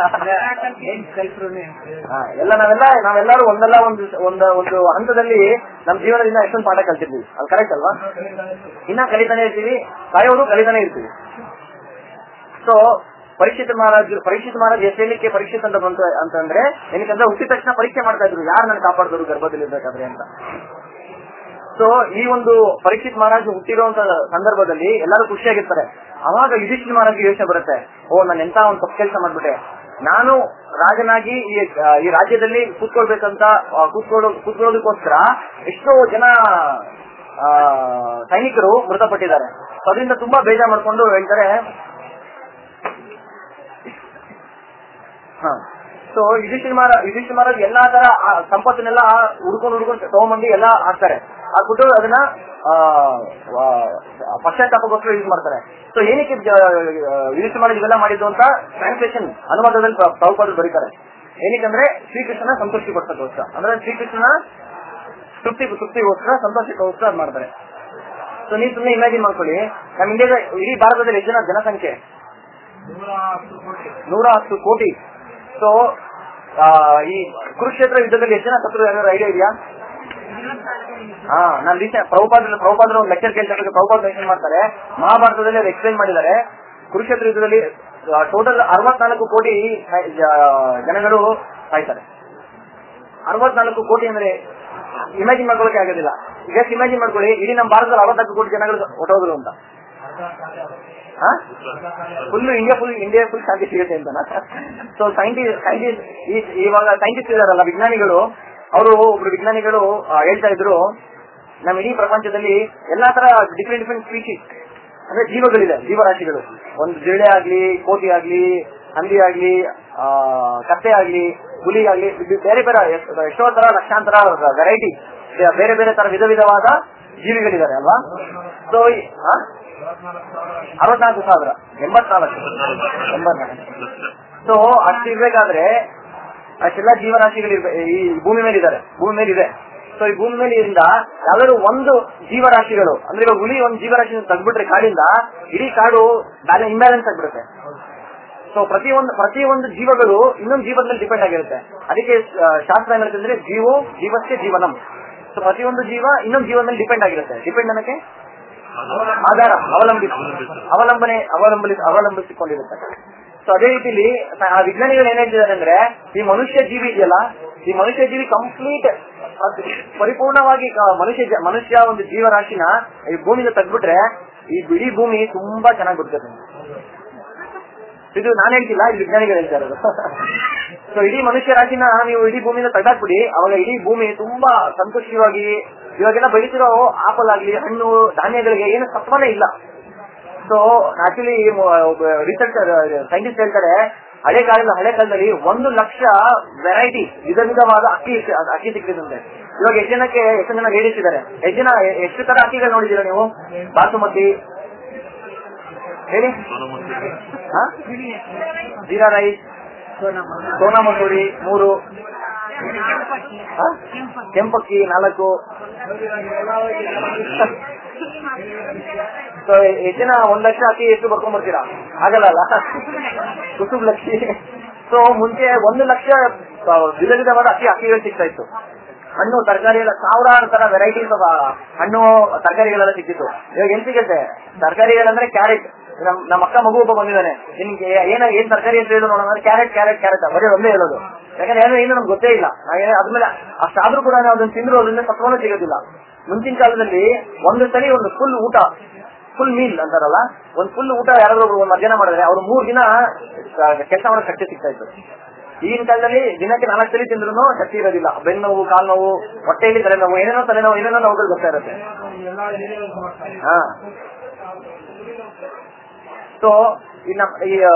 ಹಾ, ಎಲ್ಲ ನಾವೆಲ್ಲ ನಾವೆಲ್ಲರೂ ಒಂದಲ್ಲ ಒಂದು ಒಂದು ಒಂದು ಹಂತದಲ್ಲಿ ನಮ್ಮ ಜೀವನದಿಂದ ಎಷ್ಟೊಂದು ಪಾಠ ಕಲ್ತಿರ್ತೀವಿ ಅದು ಕರೆಕ್ಟ್ ಅಲ್ವಾ ಇನ್ನ ಕಲಿತಾನೆ ಇರ್ತೀವಿ ಸಾಯೋರು ಕಲಿತಾನೆ ಇರ್ತೀವಿ ಸೊ ಪರೀಕ್ಷಿತ ಮಹಾರಾಜ್ ಪರೀಕ್ಷಿತ ಮಹಾರಾಜ್ ಎಷ್ಟು ಹೇಳಿಕೆ ಪರೀಕ್ಷಿತ್ ಅಂತ ಬಂತು ಅಂತಂದ್ರೆ ಏನಕ್ಕಂದ್ರೆ ಹುಟ್ಟಿದ ತಕ್ಷಣ ಪರೀಕ್ಷೆ ಮಾಡ್ತಾ ಇದ್ರು ಯಾರು ನನ್ನ ಕಾಪಾಡಿದ್ರು ಗರ್ಭದಲ್ಲಿ ಇರ್ಬೇಕಾದ್ರೆ ಅಂತ ಸೊ ಈ ಒಂದು ಪರೀಕ್ಷಿತ್ ಮಹಾರಾಜ್ ಹುಟ್ಟಿರುವಂತ ಸಂದರ್ಭದಲ್ಲಿ ಎಲ್ಲರೂ ಖುಷಿಯಾಗಿರ್ತಾರೆ ಅವಾಗ ಯುಧಿಷ್ಠಿರ ಮಹಾರಾಜ್ ಯೋಚನೆ ಬರುತ್ತೆ ಓ ನಾನು ಎಂತ ಒಂದು ತಪ್ಪು ಕೆಲಸ ಮಾಡ್ಬಿಟ್ಟೆ ನಾನು ರಾಜನಾಗಿ ಈ ಆ, ಈ ರಾಜ್ಯದಲ್ಲಿ ಕೂತ್ಕೊಳ್ಬೇಕಂತ ಆ, ಕೂತ್ಕೊಳ್ಳೋ ಕೂತ್ಕೊಳ್ಳೋದಕ್ಕೋಸ್ಕರ ಎಷ್ಟೋ ಜನ ಆ, ಸೈನಿಕರು ಮೃತಪಟ್ಟಿದ್ದಾರೆ So ಅದರಿಂದ ತುಂಬಾ ಬೇಜಾರ್ ಮಾಡ್ಕೊಂಡು ಹೇಳ್ತಾರೆ ಸೊ ಯುಧಿಷ್ಠಿರ ಮಹಾರಾಜ್ ಯುಧಿಷ್ಠಿರ ಮಹಾರಾಜ್ ಎಲ್ಲಾ ತರ ಆ ಸಂಪತ್ತನ್ನೆಲ್ಲ ಹುಡ್ಕೊಂಡು ಹುಡ್ಕೊಂಡು ತಗೊಂಬಂದು ಎಲ್ಲ ಹಾಕ್ತಾರೆ ಹಾಕ್ಬಿಟ್ಟು ಅದನ್ನ ಆ, ಆ, ಪಶ್ಚಾತ್ತಾಪಗೋಸ್ಕರ ಯೂಸ್ ಮಾಡ್ತಾರೆ ಸೊ ಏನಕ್ಕೆ ಜ- ಯುಧಿಷ್ಠಿರ ಮಹಾರಾಜ್ ಇವೆಲ್ಲ ಮಾಡಿದ್ದು ಅಂತ ಟ್ರಾನ್ಸ್ಲೇಷನ್ ಅನುವಾದದಲ್ಲಿ ಪ್ರ- ಪ್ರಭುಪಾದರು ಬರೀತಾರೆ ಏನಕ್ಕಂದ್ರೆ ಶ್ರೀಕೃಷ್ಣನ ಸಂತೃಪ್ತಿ ಪಡಿಸೋದಕ್ಕೋಸ್ಕರ ಅಂದ್ರೆ ಶ್ರೀಕೃಷ್ಣನ ತೃಪ್ತಿ ತೃಪ್ತಿಗೋಸ್ಕರ ಸಂತೋಷಕ್ಕೋಸ್ಕರ ಅದ್ ಮಾಡ್ತಾರೆ ಸೊ ನೀವು ಸುಮ್ಮನೆ ಇಮ್ಯಾಜಿನ್ ಮಾಡ್ಕೊಳ್ಳಿ ನಮ್ಮ ಇಂಡಿಯಾದ ಇಡೀ ಭಾರತದಲ್ಲಿ ಎಷ್ಟು ಜನ ಜನಸಂಖ್ಯೆ ನೂರ ಹತ್ತು ಕೋಟಿ ಸೊ ಈ ಕುರುಕ್ಷೇತ್ರ ಯುದ್ಧದಲ್ಲಿ ಎಷ್ಟು ಜನ ಸತ್ರು ಯಾರು ಐಡಿಯಾ ಇದೆಯಾ ಹಾ ನಾನು ರೀಸೆಂಟ್ ಪ್ರಭುಪಾದ್ರ ಪ್ರಭುಪಾದ್ರ ಒಂದು ಲೆಕ್ಚರ್ ಕೇಳ್ತಾರೆ ಪ್ರಭುಪಾದ್ ಮೆನ್ಷನ್ ಮಾಡ್ತಾರೆ ಮಹಾಭಾರತದಲ್ಲಿ ಅದು ಎಕ್ಸ್ಪ್ಲೈನ್ ಮಾಡಿದ್ದಾರೆ ಕುರುಕ್ಷೇತ್ರ ಯುದ್ಧದಲ್ಲಿ ಟೋಟಲ್ ಅರವತ್ನಾಲ್ಕು ಕೋಟಿ ಆ, ಜನಗಳು ಸಾಯ್ತಾರೆ ಅರವತ್ನಾಲ್ಕು ಕೋಟಿ ಅಂದ್ರೆ ಇಮ್ಯಾಜಿನ್ ಮಾಡ್ಕೊಳ್ಳೋಕೆ ಆಗೋದಿಲ್ಲ ಜಸ್ಟ್ ಇಮ್ಯಾಜಿನ್ ಮಾಡ್ಕೊಳ್ಳಿ ಇಡೀ ನಮ್ಮ ಭಾರತದಲ್ಲಿ ಅರವತ್ನಾಲ್ಕು ಕೋಟಿ ಜನಗಳು ಹೊಟ್ಟೋದ್ರು ಅಂತ full India full India full ಶಾಂತಿ ಸಿಗುತ್ತೆ ಅಂತ ಸೊ ಸೈಂಟಿಸ್ಟ್ ಸೈಂಟಿಸ್ಟ್ ಇವಾಗ ಸೈಂಟಿಸ್ಟ್ ಇದಾರಲ್ಲ ವಿಜ್ಞಾನಿಗಳು ಅವರು ಒಬ್ರು ವಿಜ್ಞಾನಿಗಳು ಆ, ಹೇಳ್ತಾ ಇದ್ರು ನಮ್ಮ ಇಡೀ ಪ್ರಪಂಚದಲ್ಲಿ ಎಲ್ಲಾ ತರ ಡಿಫ್ರೆಂಟ್ ಡಿಫ್ರೆಂಟ್ ಸ್ಪೀಶೀಸ್ ಅಂದ್ರೆ ಜೀವಗಳಿದೆ ಜೀವರಾಶಿಗಳು ಒಂದು ಜಿರಳೆ ಆಗ್ಲಿ ಕೋತಿ ಆಗ್ಲಿ ಹಂದಿ ಆಗ್ಲಿ ಆ, ಕತ್ತೆ ಆಗ್ಲಿ ಹುಲಿ ಆಗ್ಲಿ ಇದು ಬೇರೆ ಬೇರೆ ಎಷ್ಟ್- ಎಷ್ಟೋ ತರ ಲಕ್ಷಾಂತರ ವೆರೈಟಿ ಬೇರೆ ಬೇರೆ ತರ ವಿಧ ವಿಧವಾದ ಜೀವಿಗಳಿದ್ದಾರೆ ಅಲ್ವಾ ಸೊ ಅರವತ್ನಾಲ್ಕು ಸಾವಿರ ಎಂಬತ್ನಾಲ್ಕು ಎಂಬತ್ನಾಲ್ಕು ಸೊ ಅಷ್ಟು ಇರ್ಬೇಕಾದ್ರೆ ಅಷ್ಟೆಲ್ಲ ಜೀವರಾಶಿಗಳು ಇರ್ಬೇ- ಈ ಭೂಮಿ ಮೇಲೆ ಇದ್ದಾರೆ ಭೂಮಿ ಮೇಲೆ ಇದೆ ಸೊ ಈ ಭೂಮಿ ಮೇಲೆ ಇರಿಂದ ಯಾವ್ದಾದ್ರು ಒಂದು ಜೀವರಾಶಿಗಳು ಅಂದ್ರೆ ಇವಾಗ ಹುಲಿ ಒಂದು ಜೀವರಾಶಿ ತೆಗ್ದ್ಬಿಟ್ರೆ ಕಾಡಿಂದ ಇಡೀ ಕಾಡು ಇಂಬ್ಯಾಲೆನ್ಸ್ ಆಗ್ಬಿಡುತ್ತೆ ಸೊ ಪ್ರತಿಯೊಂದು ಪ್ರತಿಯೊಂದು ಜೀವಗಳು ಇನ್ನೊಂದು ಜೀವದ ಮೇಲೆ ಡಿಪೆಂಡ್ ಆಗಿರುತ್ತೆ ಅದಕ್ಕೆ ಆ, ಶಾಸ್ತ್ರ ಏನ್ ಹೇಳ್ತಂದ್ರೆ ಜೀವೋ ಜೀವಕ್ಕೆ ಜೀವನಂ ಸೊ ಪ್ರತಿಯೊಂದು ಜೀವ ಇನ್ನೊಂದು ಜೀವದ ಮೇಲೆ ಡಿಪೆಂಡ್ ಆಗಿರುತ್ತೆ ಡಿಪೆಂಡ್ ಅನ್ನಕ್ಕೆ ಆಧಾರ ಅವಲಂಬಿಸಿ ಅವಲಂಬನೆ ಅವಲಂಬಲಿ ಅವಲಂಬಿಸಿಕೊಂಡಿರುತ್ತೆ ಸೊ ಅದೇ ರೀತಿಲಿ ಆ ವಿಜ್ಞಾನಿಗಳು ಏನ್ ಹೇಳ್ತಿದ್ದಾರೆ ಅಂದ್ರೆ ಈ ಮನುಷ್ಯ ಜೀವಿ ಇದೆಯಲ್ಲ ಈ ಮನುಷ್ಯ ಜೀವಿ ಕಂಪ್ಲೀಟ್ ಪರಿಪೂರ್ಣವಾಗಿ ಕ- ಮನುಷ್ಯ ಜ- ಮನುಷ್ಯ ಒಂದು ಜೀವರಾಶಿನ ಈ ಭೂಮಿಯಿಂದ ತೆಗ್ದ್ಬಿಟ್ರೆ ಈ ಇಡೀ ಭೂಮಿ ತುಂಬಾ ಚೆನ್ನಾಗಿ ಬಿಡ್ತದೆ ಇದು ನಾನು ಹೇಳ್ತಿಲ್ಲ ಇದು ವಿಜ್ಞಾನಿಗಳು ಹೇಳ್ತಾ ಇರೋದು ಸೊ ಇಡೀ ಮನುಷ್ಯ ರಾಶಿನ ನೀವು ಇಡೀ ಭೂಮಿಯಿಂದ ತೆಗೆದಾಕ್ಬಿಡಿ ಅವಾಗ ಇಡೀ ಭೂಮಿ ತುಂಬಾ ಸಂತೋಷವಾಗಿ ಇವಾಗೆಲ್ಲ ಬೆಳೀತಿರೋ ಆಪಲ್ ಆಗ್ಲಿ ಹಣ್ಣು ಧಾನ್ಯಗಳಿಗೆ ಏನು ಸತ್ವನೇ ಇಲ್ಲ ಸೊ ಆಕ್ಚುಲಿ ರಿಸರ್ಚ್ ಸೈಂಟಿಸ್ಟ್ ಹೇಳ್ತಾರೆ ಹಳೆ ಕಾಲದ ಹಳೆ ಕಾಲದಲ್ಲಿ ಒಂದು ಲಕ್ಷ ವೆರೈಟಿ ವಿಧ ವಿಧವಾದ ಅಕ್ಕಿ ಅಕ್ಕಿ ಸಿಕ್ಕಿದಂತೆ ಇವಾಗ ಎಷ್ಟು ಜನಕ್ಕೆ ಎಷ್ಟು ಜನ ಹೇಳಿಸಿದ್ದಾರೆ ಎಷ್ಟು ಜನ ಎಷ್ಟು ತರ ಅಕ್ಕಿಗಳು ನೋಡಿದ್ದೀರಾ ನೀವು ಬಾಸುಮತಿ ಹೇಳಿ ಹಾ? ಜೀರಾ ರೈಸ್ ಸೋನಾ ಮಸೂರಿ ಮೂರು ಹಾ? ಕೆಂಪಕ್ಕಿ ನಾಲ್ಕು ಸೊ ಎಷ್ಟು ಜನ ಒಂದ್ ಲಕ್ಷ ಅಕ್ಕಿ ಎಷ್ಟು ಬರ್ಕೊಂಡ್ ಬರ್ತೀರಾ ಆಗಲ್ಲ ಅಲ್ಲ ಕುಟುಂಬ ಲಕ್ಷಿ ಸೊ ಮುಂಚೆ ಒಂದು ಲಕ್ಷ ಆ, ವಿಧ ವಿಧವಾದ ಅಕ್ಕಿ ಅಕ್ಕಿಗಳು ಸಿಗ್ತಾ ಇತ್ತು ಹಣ್ಣು ತರಕಾರಿ ಎಲ್ಲ ಸಾವಿರಾರು ತರ ವೆರೈಟೀಸ್ ಹಣ್ಣು ತರಕಾರಿಗಳೆಲ್ಲ ಸಿಕ್ತಿತ್ತು ಇವಾಗ ಏನ್ ಸಿಗುತ್ತೆ ತರಕಾರಿಗಳಂದ್ರೆ ಕ್ಯಾರೆಟ್ ನಮ್ ನಮ್ಮ ಅಕ್ಕ ಮಗು ಒಬ್ಬ ಬಂದಿದ್ದಾನೆ ನಿನ್ಗೆ ಏನ ಏನ್ ತರಕಾರಿ ಅಂತ ಹೇಳೋದು ನೋಡೋಣ ಕ್ಯಾರೆಟ್ ಕ್ಯಾರೆಟ್ ಕ್ಯಾರೆಟ್ ಬರೀ ಒಂದೇ ಹೇಳೋದು ಯಾಕಂದ್ರೆ ಏನೋ ಏನು ನಮ್ಗೆ ಗೊತ್ತೇ ಇಲ್ಲ ಹಾಗೆ ಅದ್ಮೇಲೆ ಅಷ್ಟಾದ್ರೂ ಕೂಡ ನಾವು ಅದನ್ನ ತಿಂದ್ರು ಅದರಿಂದ ಸತ್ವನೂ ಸಿಗೋದಿಲ್ಲ ಮುಂಚಿನ ಕಾಲದಲ್ಲಿ ಒಂದು ಸರಿ ಒಂದು ಫುಲ್ ಊಟ ಫುಲ್ ಮೀಲ್ ಅಂತಾರಲ್ಲ ಒಂದ್ ಫುಲ್ ಊಟ ಯಾರಾದ್ರೂ ಒಬ್ರು ಒಂದ್ ಮಧ್ಯಾಹ್ನ ಮಾಡಿದ್ರೆ ಅವ್ರು ಮೂರ್ ದಿನ ಕೆಲಸ ಮಾಡೋ ಶಕ್ತಿ ಸಿಗ್ತಾ ಇತ್ತು ಈಗಿನ ಕಾಲದಲ್ಲಿ ದಿನಕ್ಕೆ ನಾಲ್ಕು ಸಲ ತಿಂದ್ರು ಶಕ್ತಿ ಇರೋದಿಲ್ಲ ಬೆನ್ನು ನೋವು ಕಾಲ್ ನೋವು ಹೊಟ್ಟೆಯಲ್ಲಿ ತಲೆನೋವು ಏನೇನೋ ತಲೆನೋವು ಏನೇನೋ ನೋವುಗಳು ಬರ್ತಾ ಇರುತ್ತೆ ಹಾ ಸೊ ಈ ನಮ್ ಈ ಆ,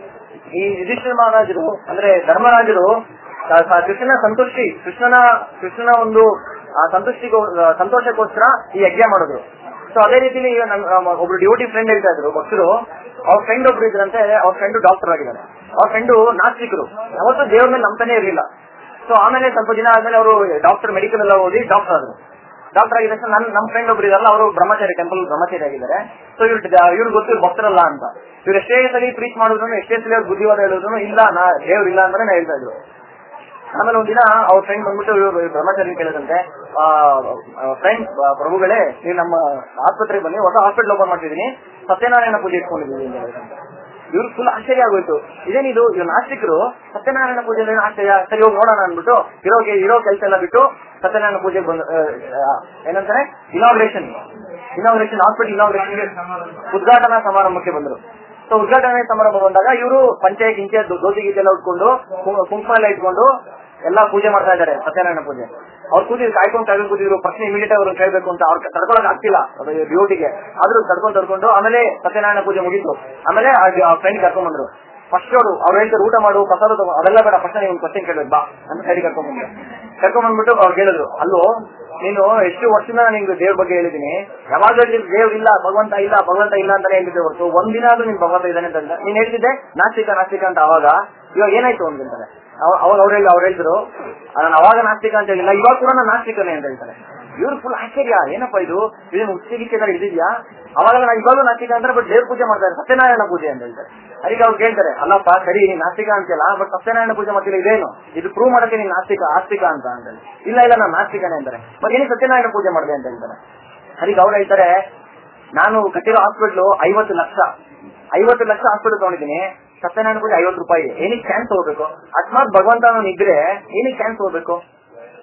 ಈ ಯುಧಿಷ್ಠಿರ ಮಹಾರಾಜರು ಅಂದ್ರೆ ಧರ್ಮರಾಜರು ಸ- ಸ- ಕೃಷ್ಣನ ಸಂತುಷ್ಟಿ ಕೃಷ್ಣನ ಕೃಷ್ಣನ ಒಂದು ಆ, ಸಂತುಷ್ಟಿಗೋ ಆ, ಸಂತೋಷಕ್ಕೋಸ್ಕರ ಈ ಯಜ್ಞ ಮಾಡಿದ್ರು ಸೊ ಅದೇ ರೀತಿಲಿ ಈಗ ನನ್- ನಮ್ಮ ಒಬ್ರು ಡ್ಯೂಟಿ ಫ್ರೆಂಡ್ ಹೇಳ್ತಾ ಇದ್ರು ಭಕ್ತರು ಅವ್ರ ಫ್ರೆಂಡ್ ಒಬ್ರು ಇದ್ರಂತೆ ಅವ್ರ ಫ್ರೆಂಡ್ ಡಾಕ್ಟರ್ ಆಗಿದ್ದಾರೆ ಅವ್ರ ಫ್ರೆಂಡು ನಾಸ್ತಿಕರು ಯಾವತ್ತೂ ದೇವ್ರ ಮೇಲೆ ನಂಬ್ತಾನೆ ಇರಲಿಲ್ಲ ಸೊ ಆಮೇಲೆ ಸ್ವಲ್ಪ ದಿನ ಆದ್ಮೇಲೆ ಅವರು ಡಾಕ್ಟರ್ ಮೆಡಿಕಲ್ ಎಲ್ಲ ಓದಿ ಡಾಕ್ಟರ್ ಆದ್ರು ಡಾಕ್ಟರ್ ಆಗಿದ ತಕ್ಷಣ ನನ್ ನಮ್ಮ ಫ್ರೆಂಡ್ ಒಬ್ರು ಇದಾರಲ್ಲ ಅವರು ಬ್ರಹ್ಮಚಾರಿ ಟೆಂಪಲ್ ಬ್ರಹ್ಮಚಾರಿ ಆಗಿದ್ದಾರೆ ಸೊ ಇವ್ರು ಇವ್ರು ಗೊತ್ತು ಇವ್ರು ಭಕ್ತರಲ್ಲ ಅಂತ ಇವ್ರು ಎಷ್ಟೇ ಸಲ ಪ್ರೀಚ್ ಮಾಡಿದ್ರು ಎಷ್ಟೇ ಸಲ ಅವ್ರು ಬುದ್ಧಿವಾದ ಹೇಳಿದ್ರು ಇಲ್ಲ ನಾ ದೇವ್ರು ಇಲ್ಲ ಅಂತಾನೆ ನಾ ಹೇಳ್ತಾ ಇದ್ರು ಆಮೇಲೆ ಒಂದಿನ ಅವ್ರ ಫ್ರೆಂಡ್ ಬಂದ್ಬಿಟ್ಟು ಇವ್ರು ಬ್ರಹ್ಮಚಾರಿ ಕೇಳಿದಂತೆ ಫ್ರೆಂಡ್ ಪ್ರಭುಗಳೇ ನೀವು ನಮ್ಮ ಆಸ್ಪತ್ರೆಗೆ ಬನ್ನಿ ಹೊಸ ಹಾಸ್ಪಿಟಲ್ ಓಪನ್ ಮಾಡ್ತಿದೀನಿ ಸತ್ಯನಾರಾಯಣ ಪೂಜೆ ಇಟ್ಕೊಂಡಿದ್ದೀನಿ ಅಂತ ಹೇಳಿದಂತೆ ಇವ್ರು ಫುಲ್ ಆಶ್ಚರ್ಯ ಆಗೋಯ್ತು ಇದೇನಿದು ಇವ್ರು ನಾಸ್ತಿಕರು ಸತ್ಯನಾರಾಯಣ ಪೂಜೆ ಅಂದ್ರೆ ಏನು ಆಶ್ಚರ್ಯ ಸರಿ ಹೋಗಿ ನೋಡೋಣ ಅಂದ್ಬಿಟ್ಟು ಇರೋಗೆ ಇರೋ ಕೆಲಸ ಎಲ್ಲ ಬಿಟ್ಟು ಸತ್ಯನಾರಾಯಣ ಪೂಜೆಗೆ ಬಂದು ಆ, ಆ, ಏನಂತಾರೆ ಇನಾಗ್ರೇಷನ್ ಇನಾಗ್ರೇಷನ್ ಹಾಸ್ಪಿಟಲ್ ಇನಾಗ್ರೇಷನ್ಗೆ ಉದ್ಘಾಟನಾ ಸಮಾರಂಭಕ್ಕೆ ಬಂದರು ಸೊ ಉದ್ಘಾಟನೆ ಸಮಾರಂಭ ಬಂದಾಗ ಇವರು ಪಂಚೆ ಗಿಂಚೆ ದೋ- ಧೋತಿ ಗೀತೆ ಎಲ್ಲ ಉಟ್ಕೊಂಡು ಕು- ಕುಂಕುಮ ಎಲ್ಲ ಇಟ್ಕೊಂಡು ಎಲ್ಲಾ ಪೂಜೆ ಮಾಡ್ತಾ ಇದ್ದಾರೆ ಸತ್ಯನಾರಾಯಣ ಪೂಜೆ ಅವ್ರು ಕೂತಿದ್ರು ಕಾಯ್ಕೊಂಡು ಕಾಯ್ಕೊಂಡು ಕೂತಿದ್ರು ಪ್ರಶ್ನೆ ಇಮಿಡಿಯೇಟ್ ಅವ್ರು ಕೇಳ್ಬೇಕು ಅಂತ ಅವ್ರು ತಡ್ಕೊಳಕ್ ಆಗ್ತಿಲ್ಲ ಡ್ಯೂಟಿಗೆ ಆದ್ರೂ ತಡ್ಕೊಂಡು ತಡ್ಕೊಂಡು ಆಮೇಲೆ ಸತ್ಯನಾರಾಯಣ ಪೂಜೆ ಮುಗೀತು ಆಮೇಲೆ ಆ ಫ್ರೆಂಡ್ ಕರ್ಕೊಂಡ್ ಬಂದ್ರು ಫಸ್ಟ್ ಅವರು ಅವ್ರು ಹೇಳ್ತಾರೆ ಊಟ ಮಾಡು ಪ್ರಸಾದ ತಗೋ ಅದೆಲ್ಲ ಬೇಡ ಫಸ್ಟ್ ನೀವು ಕ್ವಶನ್ ಕೇಳ್ಬೇಕು ಬಾ ಅಂತ ಸೈಡ್ ಕರ್ಕೊಂಡ್ ಬಂದ್ರು ಕರ್ಕೊಂಡ್ ಬಂದ್ಬಿಟ್ಟು ಅವ್ರು ಹೇಳಿದ್ರು ಅಲ್ಲೋ ನೀನು ಎಷ್ಟು ವರ್ಷದಿಂದ ನಿಂಗೆ ದೇವ್ರ ಬಗ್ಗೆ ಹೇಳಿದೀನಿ ಯಾವಾಗ ಹೇಳಿದ್ರು ದೇವ್ರ ಇಲ್ಲ ಭಗವಂತ ಇಲ್ಲ ಭಗವಂತ ಇಲ್ಲ ಅಂತಾನೆ ಹೇಳಿದ್ದೆ ಹೊರತು ಒಂದಿನ ಆದ್ರೂ ನಿನ್ ಭಗವಂತ ಇದ್ದಾನೆ ಅಂತ ನೀನ್ ಹೇಳ್ತಿದ್ದೆ ನಾಸ್ತಿಕ ನಾಸ್ತಿಕ ಅಂತ ಅವಾಗ ಇವಾಗ ಏನಾಯ್ತು ಅಂತಾರೆ ಅವ- ಅವಾಗ ಅವ್ರು ಹೇಳಿ ಅವ್ರು ಹೇಳಿದ್ರು ನಾನು ಅವಾಗ ನಾಸ್ತಿಕ ಅಂತ ಹೇಳಿಲ್ಲ ಇವಾಗ ಕೂಡ ನಾನು ನಾಸ್ತಿಕನೇ ಅಂತ ಹೇಳ್ತಾರೆ ಇವ್ರು ಫುಲ್ ಆಶ್ಚರ್ಯ ಏನಪ್ಪ ಇದು ಇದನ್ನ ಉಚ್ಚಿಗೆ ಹಿಡಿದಿದ್ಯಾ ಅವಾಗ ನಾನು ಇವಾಗಲೂ ನಾಸ್ತಿಕ ಅಂತಾರೆ ಬಟ್ ದೇವ್ರ ಪೂಜೆ ಮಾಡ್ತಾರೆ ಸತ್ಯನಾರಾಯಣ ಪೂಜೆ ಅಂತ ಹೇಳ್ತಾರೆ ಅದಕ್ಕೆ ಅವ್ರು ಕೇಳ್ತಾರೆ ಅಲ್ಲಪ್ಪ ಸರಿ ನೀನ್ ನಾಸ್ತಿಕ ಅಂತಿಲ್ಲ ಬಟ್ ಸತ್ಯನಾರಾಯಣ ಪೂಜೆ ಮಾಡ್ತಿಲ್ಲ ಇದೇನು ಇದು ಪ್ರೂವ್ ಮಾಡಕ್ಕೆ ನೀನ್ ನಾಸ್ತಿಕ ಆಸ್ತಿಕ ಅಂತ ಅಂತ ಇಲ್ಲ ಇಲ್ಲ ನಾನು ನಾಸ್ತಿಕನೇ ಅಂತಾರೆ ಮತ್ತೆ ಏನಿಗೆ ಸತ್ಯನಾರಾಯಣ ಪೂಜೆ ಮಾಡಿದೆ ಅಂತ ಹೇಳ್ತಾರೆ ಅದಕ್ಕೆ ಅವ್ರು ಹೇಳ್ತಾರೆ ನಾನು ಕಟ್ಟಿರೋ ಹಾಸ್ಪಿಟ್ಲು ಐವತ್ತು ಲಕ್ಷ ಐವತ್ತು ಲಕ್ಷ ಹಾಸ್ಪಿಟಲ್ ತಗೊಂಡಿದ್ದೀನಿ ಸತ್ಯನಾರಾಯಣ ಪೂಜೆ ಐವತ್ತು ರೂಪಾಯಿ ಏನಕ್ಕೆ ಚಾನ್ಸ್ ಹೋಗ್ಬೇಕು ಅಕಸ್ಮಾತ್ ಭಗವಂತ ಇದ್ರೆ ಏನಕ್ಕೆ ಚಾನ್ಸ್ ಹೋಗ್ಬೇಕು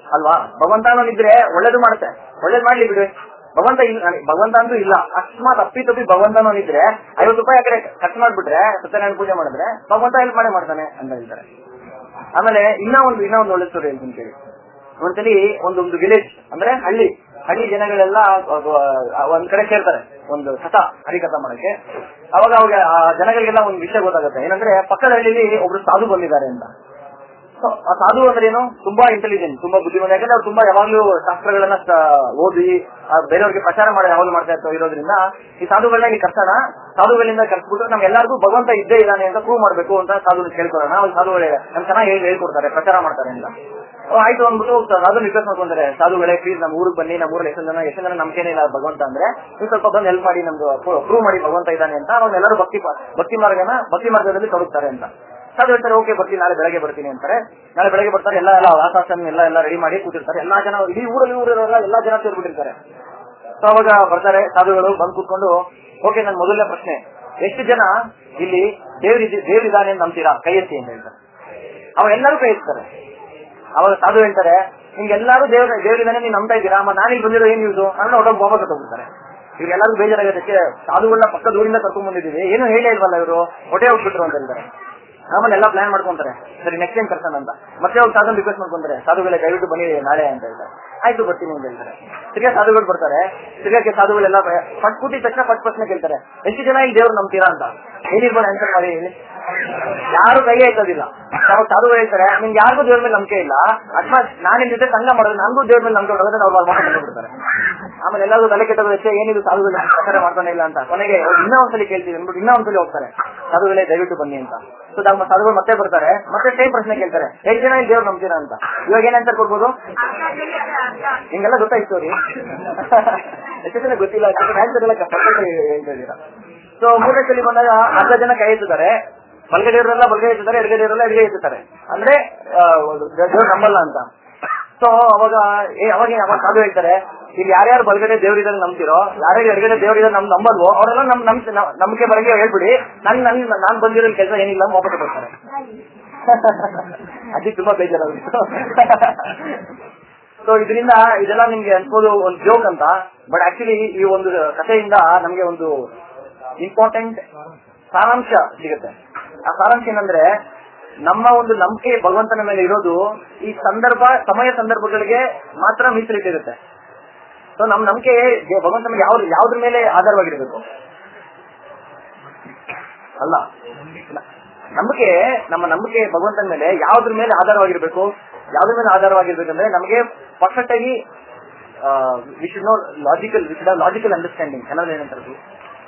ಅಲ್ವಾ ಭಗವಂತ ಅನ್ನೋನಿದ್ರೆ ಒಳ್ಳೇದು ಮಾಡುತ್ತೆ ಒಳ್ಳೇದು ಮಾಡ್ಲಿ ಬಿಡಿ ಭಗವಂತ ಇಲ್ಲ ಭಗವಂತ ಅಂತೂ ಇಲ್ಲ ಅಕಸ್ಮಾತ್ ಅಪ್ಪಿ ತಪ್ಪಿ ಭಗವಂತ ಅನ್ನೋನಿದ್ರೆ ಐವತ್ತು ರೂಪಾಯಿ ಆ ಕಡೆ ಖರ್ಚು ಮಾಡ್ಬಿಟ್ರೆ ಸತ್ಯನಾರಾಯಣ ಪೂಜೆ ಮಾಡಿದ್ರೆ ಭಗವಂತ ಹೆಲ್ಪ್ ಮಾಡೇ ಮಾಡ್ತಾನೆ ಅಂತ ಹೇಳ್ತಾರೆ ಆಮೇಲೆ ಇನ್ನ ಒಂದು ಇನ್ನ ಒಂದು ಒಳ್ಳೆ ಸ್ಟೋರಿ ಹೇಳ್ತೀನಿ ಕೇಳಿ ಒಂದ್ಸಲಿ ಒಂದು ಒಂದು ವಿಲೇಜ್ ಅಂದ್ರೆ ಹಳ್ಳಿ ಹಳ್ಳಿ ಜನಗಳೆಲ್ಲ ಅದು, ಆ, ಒಂದ್ ಕಡೆ ಸೇರ್ತಾರೆ ಒಂದು ಕಥ ಹರಿಕಥ ಮಾಡಕ್ಕೆ ಅವಾಗ ಅವಾಗ ಆ ಜನಗಳಿಗೆಲ್ಲ ಒಂದು ವಿಷಯ ಗೊತ್ತಾಗುತ್ತೆ ಏನಂದ್ರೆ ಪಕ್ಕದ ಹಳ್ಳಿಲಿ ಒಬ್ರು ಸಾಧು ಬಂದಿದ್ದಾರೆ ಅಂತ So, ಆ ಸಾಧು ಅಂದ್ರೆ ಏನು ತುಂಬಾ ಇಂಟೆಲಿಜೆಂಟ್ ತುಂಬಾ ಬುದ್ಧಿವಂತ ಯಾಕಂದ್ರೆ ಅವ್ರು ತುಂಬಾ ಯಾವಾಗ್ಲೂ ಶಾಸ್ತ್ರಗಳನ್ನ ಸ- ಓದಿ ಆ, ಬೇರೆಯವ್ರಿಗೆ ಪ್ರಚಾರ ಮಾಡಿ ಯಾವಾಗಲೂ ಮಾಡ್ತಾ ಇರ್ತಾರೆ ಇರೋದ್ರಿಂದ ಈ ಸಾಧುಗಳನ್ನ ಇಲ್ಲಿ ಕರ್ಸೋಣ ಸಾಧುಗಳಿಂದ ಕರ್ಸ್ಬಿಟ್ಟು ನಮ್ಗೆಲ್ಲರಿಗೂ ಭಗವಂತ ಇದ್ದೇ ಇದ್ದಾನೆ ಅಂತ ಪ್ರೂವ್ ಮಾಡ್ಬೇಕು ಅಂತ ಸಾಧು ಕೇಳ್ಕೊಳ್ಳೋಣ ಅವ್ರು ಸಾಧುಗಳೇ ನಮ್ ಚೆನ್ನಾಗಿ ಹೇಳಿ ಹೇಳ್ಕೊಡ್ತಾರೆ ಪ್ರಚಾರ ಮಾಡ್ತಾರೆ ಅಂತ ಓ, ಆಯ್ತು ಅಂದ್ಬಿಟ್ಟು ಸಾಧು ರಿಕ್ವೆಸ್ಟ್ ಮಾಡ್ಕೊಂತಾರೆ ಸಾಧುಗಳೇ ಪ್ಲೀಸ್ ನಮ್ಮ ಊರಿಗೆ ಬನ್ನಿ ನಮ್ಮ ಊರಲ್ಲಿ ಎಷ್ಟು ಜನ ಎಷ್ಟು ಜನ ನಂಬಿಕೆನೇ ಇಲ್ಲ ಭಗವಂತ ಅಂದ್ರೆ ನೀವು ಸ್ವಲ್ಪ ಬಂದು ಹೆಲ್ಪ್ ಮಾಡಿ ನಮ್ದು ಪ್ರೂವ್ ಮಾಡಿ ಭಗವಂತ ಇದ್ದಾನೆ ಅಂತ ಅವ್ರು ಎಲ್ಲರೂ ಭಕ್ತಿ ಪ- ಭಕ್ತಿ ಮಾರ್ಗನ ಭಕ್ತಿ ಮಾರ್ಗದಲ್ಲಿ ತೊಡಗ್ತಾರೆ ಅಂತ ಸಾಧು ಹೇಳ್ತಾರೆ ಓಕೆ ಬರ್ತೀನಿ ನಾಳೆ ಬೆಳಗ್ಗೆ ಬರ್ತೀನಿ ಅಂತಾರೆ ನಾಳೆ ಬೆಳಗ್ಗೆ ಬರ್ತಾರೆ ಎಲ್ಲ ಎಲ್ಲ ವಾಸಾಸನ ಎಲ್ಲ ಎಲ್ಲ ರೆಡಿ ಮಾಡಿ ಕೂತಿರ್ತಾರೆ ಎಲ್ಲಾ ಜನ ಇಡೀ ಊರಲ್ಲಿ ಊರಿರೋಲ್ಲ ಎಲ್ಲಾ ಜನ ಸೇರ್ಬಿಟ್ಟಿರ್ತಾರೆ ಸೊ ಅವಾಗ ಬರ್ತಾರೆ ಸಾಧುಗಳು ಬಂದು ಕೂತ್ಕೊಂಡು ಓಕೆ ನನ್ನ ಮೊದಲನೇ ಪ್ರಶ್ನೆ ಎಷ್ಟು ಜನ ಇಲ್ಲಿ ದೇವ್ರಿದ್ ದೇವ್ರಿದ್ದಾನೆ ಅಂತ ನಂಬ್ತೀರಾ ಕೈ ಎತ್ತಿ ಅಂತ ಹೇಳ್ತಾರೆ ಅವಾಗ ಎಲ್ಲರೂ ಕೈ ಎತ್ತಾರೆ ಅವಾಗ ಸಾಧು ಹೇಳ್ತಾರೆ ನಿಮ್ಗೆಲ್ಲರೂ ದೇವ್ರ ದೇವರಿದ್ದಾನೆ ನೀವು ನಂಬ್ತಾ ಇದ್ದೀರಾ ಅಮ್ಮ ನಾನೀಗ ಬಂದಿರೋ ಏನ್ ಯೂಸು ಅಂದ್ರೆ ಒಡೋಗಿ ವಾಪಸ್ ತಗೊಂಡ್ಬಿಡ್ತಾರೆ ಈಗ ಎಲ್ಲರಿಗೂ ಬೇಜಾರಾಗುತ್ತೆ ಸಾಧುಗಳನ್ನ ಪಕ್ಕದ ಊರಿಂದ ಕರ್ಕೊಂಡ್ ಬಂದಿದ್ದೀವಿ ಏನು ಹೇಳೇ ಇಲ್ವಲ್ಲ ಇವರು ಹೊಟ್ಟೆ ಹೋಗ್ಬಿಟ್ರು ಅಂತ ಹೇಳ್ತಾರೆ ಆಮೇಲೆ ಎಲ್ಲ ಪ್ಲಾನ್ ಮಾಡ್ಕೊಂತಾರೆ ಸರಿ ನೆಕ್ಸ್ಟ್ ಟೈಮ್ ಕರ್ಸೋಣ ಅಂತ ಮತ್ತೆ ಅವ್ರು ಸಾಧು ರಿಕ್ವೆಸ್ಟ್ ಮಾಡ್ಕೊಂತಾರೆ ಸಾಧುಗಳೇ ದಯವಿಟ್ಟು ಬನ್ನಿ ನಾಳೆ ಅಂತ ಹೇಳ್ತಾರೆ ಆಯ್ತು ಬರ್ತೀನಿ ಅಂತ ಹೇಳ್ತಾರೆ ತಿರ್ಗಾ ಸಾಧುಗಳು ಬರ್ತಾರೆ ತಿರ್ಗಾಕ್ಕೆ ಸಾಧುಗಳೆಲ್ಲ ಫಸ್ಟ್ ಕೂತಿದ ತಕ್ಷಣ ಫಸ್ಟ್ ಪ್ರಶ್ನೆ ಕೇಳ್ತಾರೆ ಎಷ್ಟು ಜನ ಇಲ್ಲಿ ದೇವ್ರು ನಂಬ್ತೀರಾ ಅಂತ ಏನಿರ್ಬೋದು ಆನ್ಸರ್ ಮಾಡಿ ಹೇಳಿ ಯಾರು ಕೈ ಎತ್ತೋದಿಲ್ಲ ಅವಾಗ ಸಾಧುಗಳು ಹೇಳ್ತಾರೆ ನಿಮ್ಗೆ ಯಾರಿಗೂ ದೇವ್ರ ಮೇಲೆ ನಂಬಿಕೆ ಇಲ್ಲ ಅಕಸ್ಮಾತ್ ನಾನು ನಿಮ್ ಜೊತೆ ಸಂಘ ಮಾಡೋದು ನನಗೂ ದೇವ್ರ ಮೇಲೆ ನಂಬಿಕೆ ಹೋದ್ರೆ ಅವ್ರು ಮಾತಾಡ್ಕೊಂಡು ಬಿಡ್ತಾರೆ ಆಮೇಲೆ ಎಲ್ಲರೂ ತಲೆ ಕೆಟ್ಟೋಗುತ್ತೆ ಏನಿದು ಸಾಧುಗಳು ಪ್ರಚಾರ ಮಾಡ್ತಾನೆ ಇಲ್ಲ ಅಂತ ಕೊನೆಗೆ ಅವ್ರು ಇನ್ನೂ ಒಂದ್ಸಲಿ ಕೇಳ್ತೀವಿ ಅಂದ್ಬಿಟ್ಟು ಇನ್ನೂ ಒಂದ್ಸಲಿ ಹೋಗ್ತಾರೆ ಸಾಧುಗಳೇ ದಯವಿಟ್ಟು ಬನ್ನಿ ಅಂತ ಸೊ ನಮ್ಮ ಸಾಧುಗಳು ಮತ್ತೆ ಬರ್ತಾರೆ ಮತ್ತೆ ಸೇಮ್ ಪ್ರಶ್ನೆ ಕೇಳ್ತಾರೆ ಎಷ್ಟು ಜನ ಇಲ್ಲಿ ದೇವ್ರು ನಂಬ್ತೀರಾ ಅಂತ ಇವಾಗ ಏನ್ ಆನ್ಸರ್ ಕೊಡ್ಬೋದು ನಿಂಗೆಲ್ಲ ಗೊತ್ತಾಯ್ತು ರೀ ಎಷ್ಟು ಜನ ಗೊತ್ತಿಲ್ಲ ಆನ್ಸರ್ ಎಲ್ಲ ಪರ್ಫೆಕ್ಟ್ ಹೇಳ್ತಾ ಇದ್ದೀರಾ ಸೊ ಮೂರನೇ ಸಲ ಬಂದಾಗ ಅರ್ಧ ಜನ ಕೈ ಎತ್ತುತ್ತಾರೆ ಬಲಗಡೆ ಇರೋರೆಲ್ಲ ಬಲಗಡೆ ಎತ್ತುತ್ತಾರೆ ಎಡಗಡೆ ಇರೋಲ್ಲ ಎಡಗಡೆ ಎತ್ತುತ್ತಾರೆ ಅಂದ್ರೆ ಆ, ದೇವ್ರು ನಂಬಲ್ಲ ಅಂತ ಸೊ ಅವಾಗ ಏ ಅವಾಗ ಏನ್ ಅವಾಗ ಸಾಧು ಹೇಳ್ತಾರೆ ಇಲ್ಲಿ ಯಾರ್ಯಾರು ಬಲಗಡೆ ದೇವರಿದ್ರೆ ನಂಬ್ತಿರೋ ಯಾರ್ಯಾರು ಎಡಗಡೆ ದೇವರಿದ್ರೆ ನಮ್ ನಂಬಲ್ವೋ ಅವರೆಲ್ಲ ನಮ್ ನಮ್ ನಮ್- ನಂಬಿಕೆ ಬರಂಗೆ ಹೇಳ್ಬಿಡಿ ನನ್ ನನ್ ನಾನ್ ಬಂದಿರೋ ಕೆಲಸ ಏನಿಲ್ಲ ಅಂತ ವಾಪಸ್ ಬರ್ತಾರೆ ಅಜ್ಜಿ ತುಂಬಾ ಬೇಜಾರಾಗುತ್ತೆ ಸೊ ಇದರಿಂದ ಇದೆಲ್ಲ ನಿಮ್ಗೆ ಅನ್ಕೋದು ಒಂದು ಜೋಕ್ ಅಂತ ಬಟ್ ಆಕ್ಚುಲಿ ಈ ಒಂದು ಕಥೆಯಿಂದ ನಮ್ಗೆ ಒಂದು ಇಂಪಾರ್ಟೆಂಟ್ ಸಾರಾಂಶ ಸಿಗುತ್ತೆ ಆ ಸಾರಾಂಶ ಏನಂದ್ರೆ ನಮ್ಮ ಒಂದು ನಂಬಿಕೆ ಭಗವಂತನ ಮೇಲೆ ಇರೋದು ಈ ಸಂದರ್ಭ ಸಮಯ ಸಂದರ್ಭಗಳಿಗೆ ಮಾತ್ರ ಮೀಸಲಿಟ್ಟಿರುತ್ತೆ ಸೊ ನಮ್ ನಂಬಿಕೆ ಭಗವಂತನ ಮೇಲೆ ಯಾವ ಯಾವ್ದ್ರ ಮೇಲೆ ಆಧಾರವಾಗಿರ್ಬೇಕು ಅಲ್ಲ ನಂಬಿಕೆ ನಮ್ಮ ನಂಬಿಕೆ ಭಗವಂತನ ಮೇಲೆ ಯಾವ್ದ್ರ ಮೇಲೆ ಆಧಾರವಾಗಿರ್ಬೇಕು ಯಾವ್ದ್ರ ಮೇಲೆ ಆಧಾರವಾಗಿರ್ಬೇಕಂದ್ರೆ ನಮಗೆ ಪರ್ಫೆಕ್ಟ್ ಆಗಿ we should know logical we should logical understanding Kannada ಏನಂತಾರೆ ಅದು?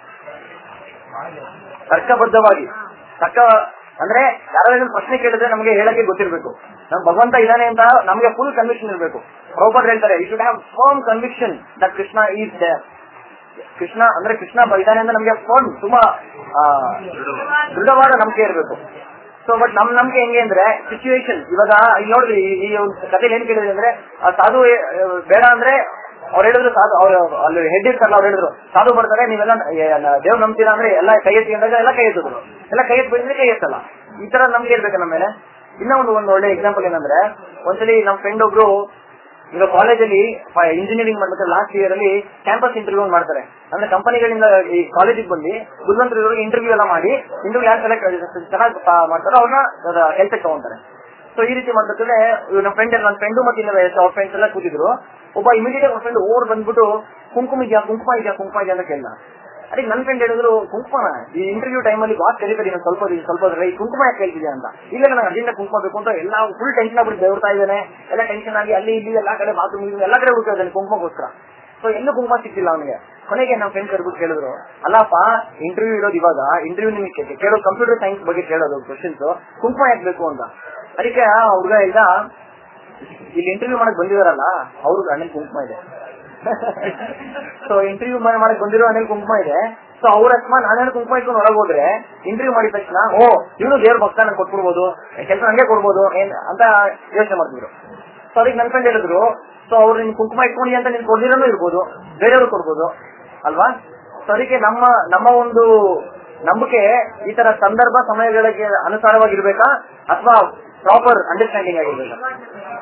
ತರ್ಕಬದ್ಧವಾಗಿ ತರ್ಕ ಅಂದ್ರೆ ಯಾರಾದ್ರೂ ಪ್ರಶ್ನೆ ಕೇಳಿದ್ರೆ ನಮಗೆ ಹೇಳಕ್ಕೆ ಗೊತ್ತಿರ್ಬೇಕು ನಮ್ ಭಗವಂತ ಇದ್ದಾನೆ ಅಂತ ನಮಗೆ ಫುಲ್ ಕನ್ವಿಕ್ಷನ್ ಇರಬೇಕು ಪ್ರಭುಪಾದ್ ಹೇಳ್ತಾರೆ you should have firm conviction that Krishna is there Krishna ಅಂದ್ರೆ ಕೃಷ್ಣ ಇದ್ದಾನೆ ಅಂದ್ರೆ ನಮಗೆ ಫರ್ಮ್ ತುಂಬಾ ಆ, ದೃಢವಾದ ನಂಬಿಕೆ ಇರಬೇಕು ಸೊ ಬಟ್ ನಮ್ ನಂಬಿಕೆ ಹೆಂಗೆ ಅಂದ್ರೆ ಸಿಚುವೇಶನ್ ಇವಾಗ ಇಲ್ಲಿ ನೋಡ್ರಿ ಈ- ಈ ಒಂದು ಕಥೆಲಿ ಏನ್ ಕೇಳಿದ್ರೆ ಅಂದ್ರೆ ಆ ಸಾಧು ಏ- ಬೇಡ ಅಂದ್ರೆ ಅವ್ರು ಹೇಳಿದ್ರು ಸಾಧು ಅವ್ರು ಅಲ್ಲಿ ಹೆಡ್ ಇರ್ತಾರಲ್ಲ ಅವ್ರು ಹೇಳಿದ್ರು ಸಾಧು ಬರ್ತಾರೆ ನೀವೆಲ್ಲ ದೇವ್ ನಂಬ್ತೀರಾ ಅಂದ್ರೆ ಎಲ್ಲ ಕೈ ಎತ್ತಿ ಅಂದಾಗ ಎಲ್ಲ ಕೈ ಎತ್ತಿದ್ರು ಎಲ್ಲ ಕೈ ಎತ್ತಿ ಬಂದ್ರೆ ಕೈ ಎತ್ತಲ್ಲ ಈ ತರ ನಮ್ಗೆ ಇರ್ಬೇಕು ನಮ್ಮ ಮೇಲೆ ಇನ್ನ ಒಂದು ಒಂದು ಒಳ್ಳೆ ಎಕ್ಸಾಂಪಲ್ ಏನಂದ್ರೆ ಒಂದ್ಸಲಿ ನಮ್ಮ ಫ್ರೆಂಡ್ ಒಬ್ರು ಈಗ ಕಾಲೇಜಲ್ಲಿ ಇಂಜಿನಿಯರಿಂಗ್ ಮಾಡ್ಬೇಕಾದ್ರೆ ಲಾಸ್ಟ್ ಇಯರ್ ಅಲ್ಲಿ ಕ್ಯಾಂಪಸ್ ಇಂಟರ್ವ್ಯೂ ಮಾಡ್ತಾರೆ ಅಂದ್ರೆ ಕಂಪನಿಗಳಿಂದ ಈ ಕಾಲೇಜಿಗೆ ಬಂದು ಬುದ್ಧಿವಂತರು ಇಂಟರ್ವ್ಯೂ ಎಲ್ಲ ಮಾಡಿ ಇಂಟರ್ವ್ಯೂ ಯಾರು ಸೆಲೆಕ್ಟ್ ಚೆನ್ನಾಗಿ ಮಾಡ್ತಾರೋ ಅವ್ರನ್ನ ಹೆಲ್ತ್ ತಗೊಂತಾರೆ ಸೊ ಈ ರೀತಿ ಮಾಡ್ಬೇಕಾದ್ರೆ ಇವ್ರು ನಮ್ಮ ಫ್ರೆಂಡ್ ನನ್ನ ಫ್ರೆಂಡು ಮತ್ತೆ ಇನ್ನು ಅವ್ರ ಫ್ರೆಂಡ್ಸ್ ಎಲ್ಲ ಕೂತಿದ್ರು ಒಬ್ಬ ಇಮಿಡಿಯೇಟ್ ಅವ್ರ ಫ್ರೆಂಡ್ ಓಡ್ ಬಂದ್ಬಿಟ್ಟು ಕುಂಕುಮ ಇದೆಯಾ ಕುಂಕುಮ ಇದೆಯಾ ಕುಂಕುಮ ಇದೆಯಾ ಅಂತ ಕೇಳ್ದ ಅದಕ್ಕೆ ನನ್ನ ಫ್ರೆಂಡ್ ಹೇಳಿದ್ರು ಕುಂಕುಮನ ಈ ಇಂಟರ್ವ್ಯೂ ಟೈಮಲ್ಲಿ ಬಾಸ್ ಕರೀತಾರೆ ಇನ್ನೊಂದು ಸ್ವಲ್ಪ ದಿನ ಸ್ವಲ್ಪ ಹೊತ್ತು, ಈ ಕುಂಕುಮ ಯಾಕೆ ಕೇಳ್ತಿದ್ಯಾ ಅಂತ ಇಲ್ಲ ನನಗೆ ಅರ್ಜೆಂಟ್ ಕುಂಕುಮ ಬೇಕು ಅಂತ ಎಲ್ಲ ಫುಲ್ ಟೆನ್ಷನ್ ಆಗ್ಬಿಟ್ಟು ಬೆವರ್ತಾ ಇದ್ದಾನೆ ಎಲ್ಲ ಟೆನ್ಷನ್ ಆಗಿ ಅಲ್ಲಿ ಇಲ್ಲಿ ಎಲ್ಲಾ ಕಡೆ ಬಾತ್ರೂಮ್ ಎಲ್ಲ ಕಡೆ ಹುಡುಕ್ತಾ ಇದ್ದಾನೆ ಕುಂಕುಮಗೋಸ್ಕರ ಸೊ ಎಲ್ಲೂ ಕುಂಕುಮ ಸಿಕ್ತಿಲ್ಲ ಅವನಿಗೆ ಕೊನೆಗೆ ನಮ್ಮ ಫ್ರೆಂಡ್ ಕರ್ಬಿಟ್ಟು ಕೇಳಿದ್ರು ಅಲ್ಲಪ್ಪ ಇಂಟರ್ವ್ಯೂ ಇರೋದು ಇವಾಗ ಇಂಟರ್ವ್ಯೂ ನಿಮಗೆ ಕೇಳೋದು ಕಂಪ್ಯೂಟರ್ ಸೈನ್ಸ್ ಬಗ್ಗೆ ಕೇಳೋದು ಕ್ವಶನ್ಸ್ ಕುಂಕುಮ ಯಾಕೆ ಬೇಕು ಅಂತ ಅದಕ್ಕೆ ಆ ಹುಡುಗ ಈಗ ಇಲ್ಲಿ ಇಂಟರ್ವ್ಯೂ ಮಾಡಕ್ ಬಂದಿದಾರಲ್ಲ ಅವ್ರಿಗೆ ಅಣ್ಣನ್ ಕುಂಕುಮ ಇದೆ ಸೊ ಇಂಟರ್ವ್ಯೂ ಮಾಡಕ್ ಬಂದಿರೋ ಅಣ್ಣನ್ ಕುಂಕುಮ ಇದೆ ಸೊ ಅವ್ರ ಅಕಸ್ಮಾತ್ ನಾನೇನು ಕುಂಕುಮ ಇಟ್ಕೊಂಡು ಒಳಗೆ ಹೋದ್ರೆ ಇಂಟರ್ವ್ಯೂ ಮಾಡಿದ ತಕ್ಷಣ ಓ ಇವನು ದೇವ್ರ ಭಕ್ತ ನಂಗೆ ಕೊಟ್ಬಿಡ್ಬೋದು ಕೆಲಸ ಹಂಗೆ ಕೊಡ್ಬೋದು ಏನ್ ಅಂತ ಯೋಚನೆ ಮಾಡ್ತಿದ್ರು ಸೊ ಅದಕ್ಕೆ ನನ್ನ ಫ್ರೆಂಡ್ ಹೇಳಿದ್ರು ಸೊ ಅವ್ರು ನಿನ್ ಕುಂಕುಮ ಇಟ್ಕೊಂಡು ಅಂತ ನೀನ್ ಕೊಡ್ದಿರೋನು ಇರ್ಬೋದು ಬೇರೆಯವ್ರು ಕೊಡ್ಬೋದು ಅಲ್ವಾ ಸೊ ಅದಕ್ಕೆ ನಮ್ಮ ನಮ್ಮ ಒಂದು ನಂಬಿಕೆ ಈ ತರ ಸಂದರ್ಭ ಸಮಯಗಳಿಗೆ ಅನುಸಾರವಾಗಿರ್ಬೇಕಾ ಅಥವಾ ಪ್ರಾಪರ್ ಅಂಡರ್ಸ್ಟ್ಯಾಂಡಿಂಗ್ ಆಗಿರ್ಬೇಕಾ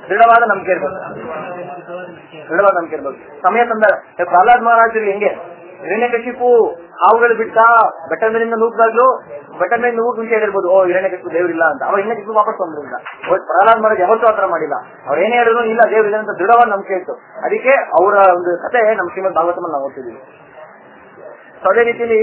ದೃಢವಾದ ನಂಬಿಕೆ ಇರ್ಬೇಕು ದೃಢವಾದ ನಂಬಿಕೆ ಇರ್ಬೇಕು ಸಮಯ ತಂದ ಪ್ರಹ್ಲಾದ್ ಮಹಾರಾಜರು ಹೆಂಗೆ ಹಿರಣ್ಯಕಶಿಪು ಹಾವುಗಳು ಬಿಟ್ಟ ಬೆಟ್ಟ ಮೇಲಿಂದ ನೂಗ್ದಾಗ್ಲು ಬೆಟ್ಟ ಮೇಲೆ ನೂಗ್ ಮುಂಚೆ ಹೇಳಿರ್ಬೋದು ಓ ಹಿರಣ್ಯಕಶಿಪು ದೇವ್ರಿಲ್ಲ ಅಂತ ಅವ್ರು ಹಿರಣ್ಯಕಶಿಪು ವಾಪಸ್ ಬಂದ್ರಿಂದ ಪ್ರಹ್ಲಾದ್ ಮಹಾರಾಜ್ ಯಾವತ್ತೂ ಆತರ ಮಾಡಿಲ್ಲ ಅವ್ರು ಏನೇ ಹೇಳಿದ್ರು ಇಲ್ಲ ದೇವ್ರ ಇದೆ ಅಂತ ದೃಢವಾದ ನಂಬಿಕೆ ಇತ್ತು ಅದಕ್ಕೆ ಅವರ ಒಂದು ಕತೆ ನಮ್ಮ ಶ್ರೀಮದ್ ಭಾಗವತಮಲ್ಲಿ ನಾವು ಓದ್ತಿದ್ದೀವಿ ಸೊ ಅದೇ ರೀತಿಲಿ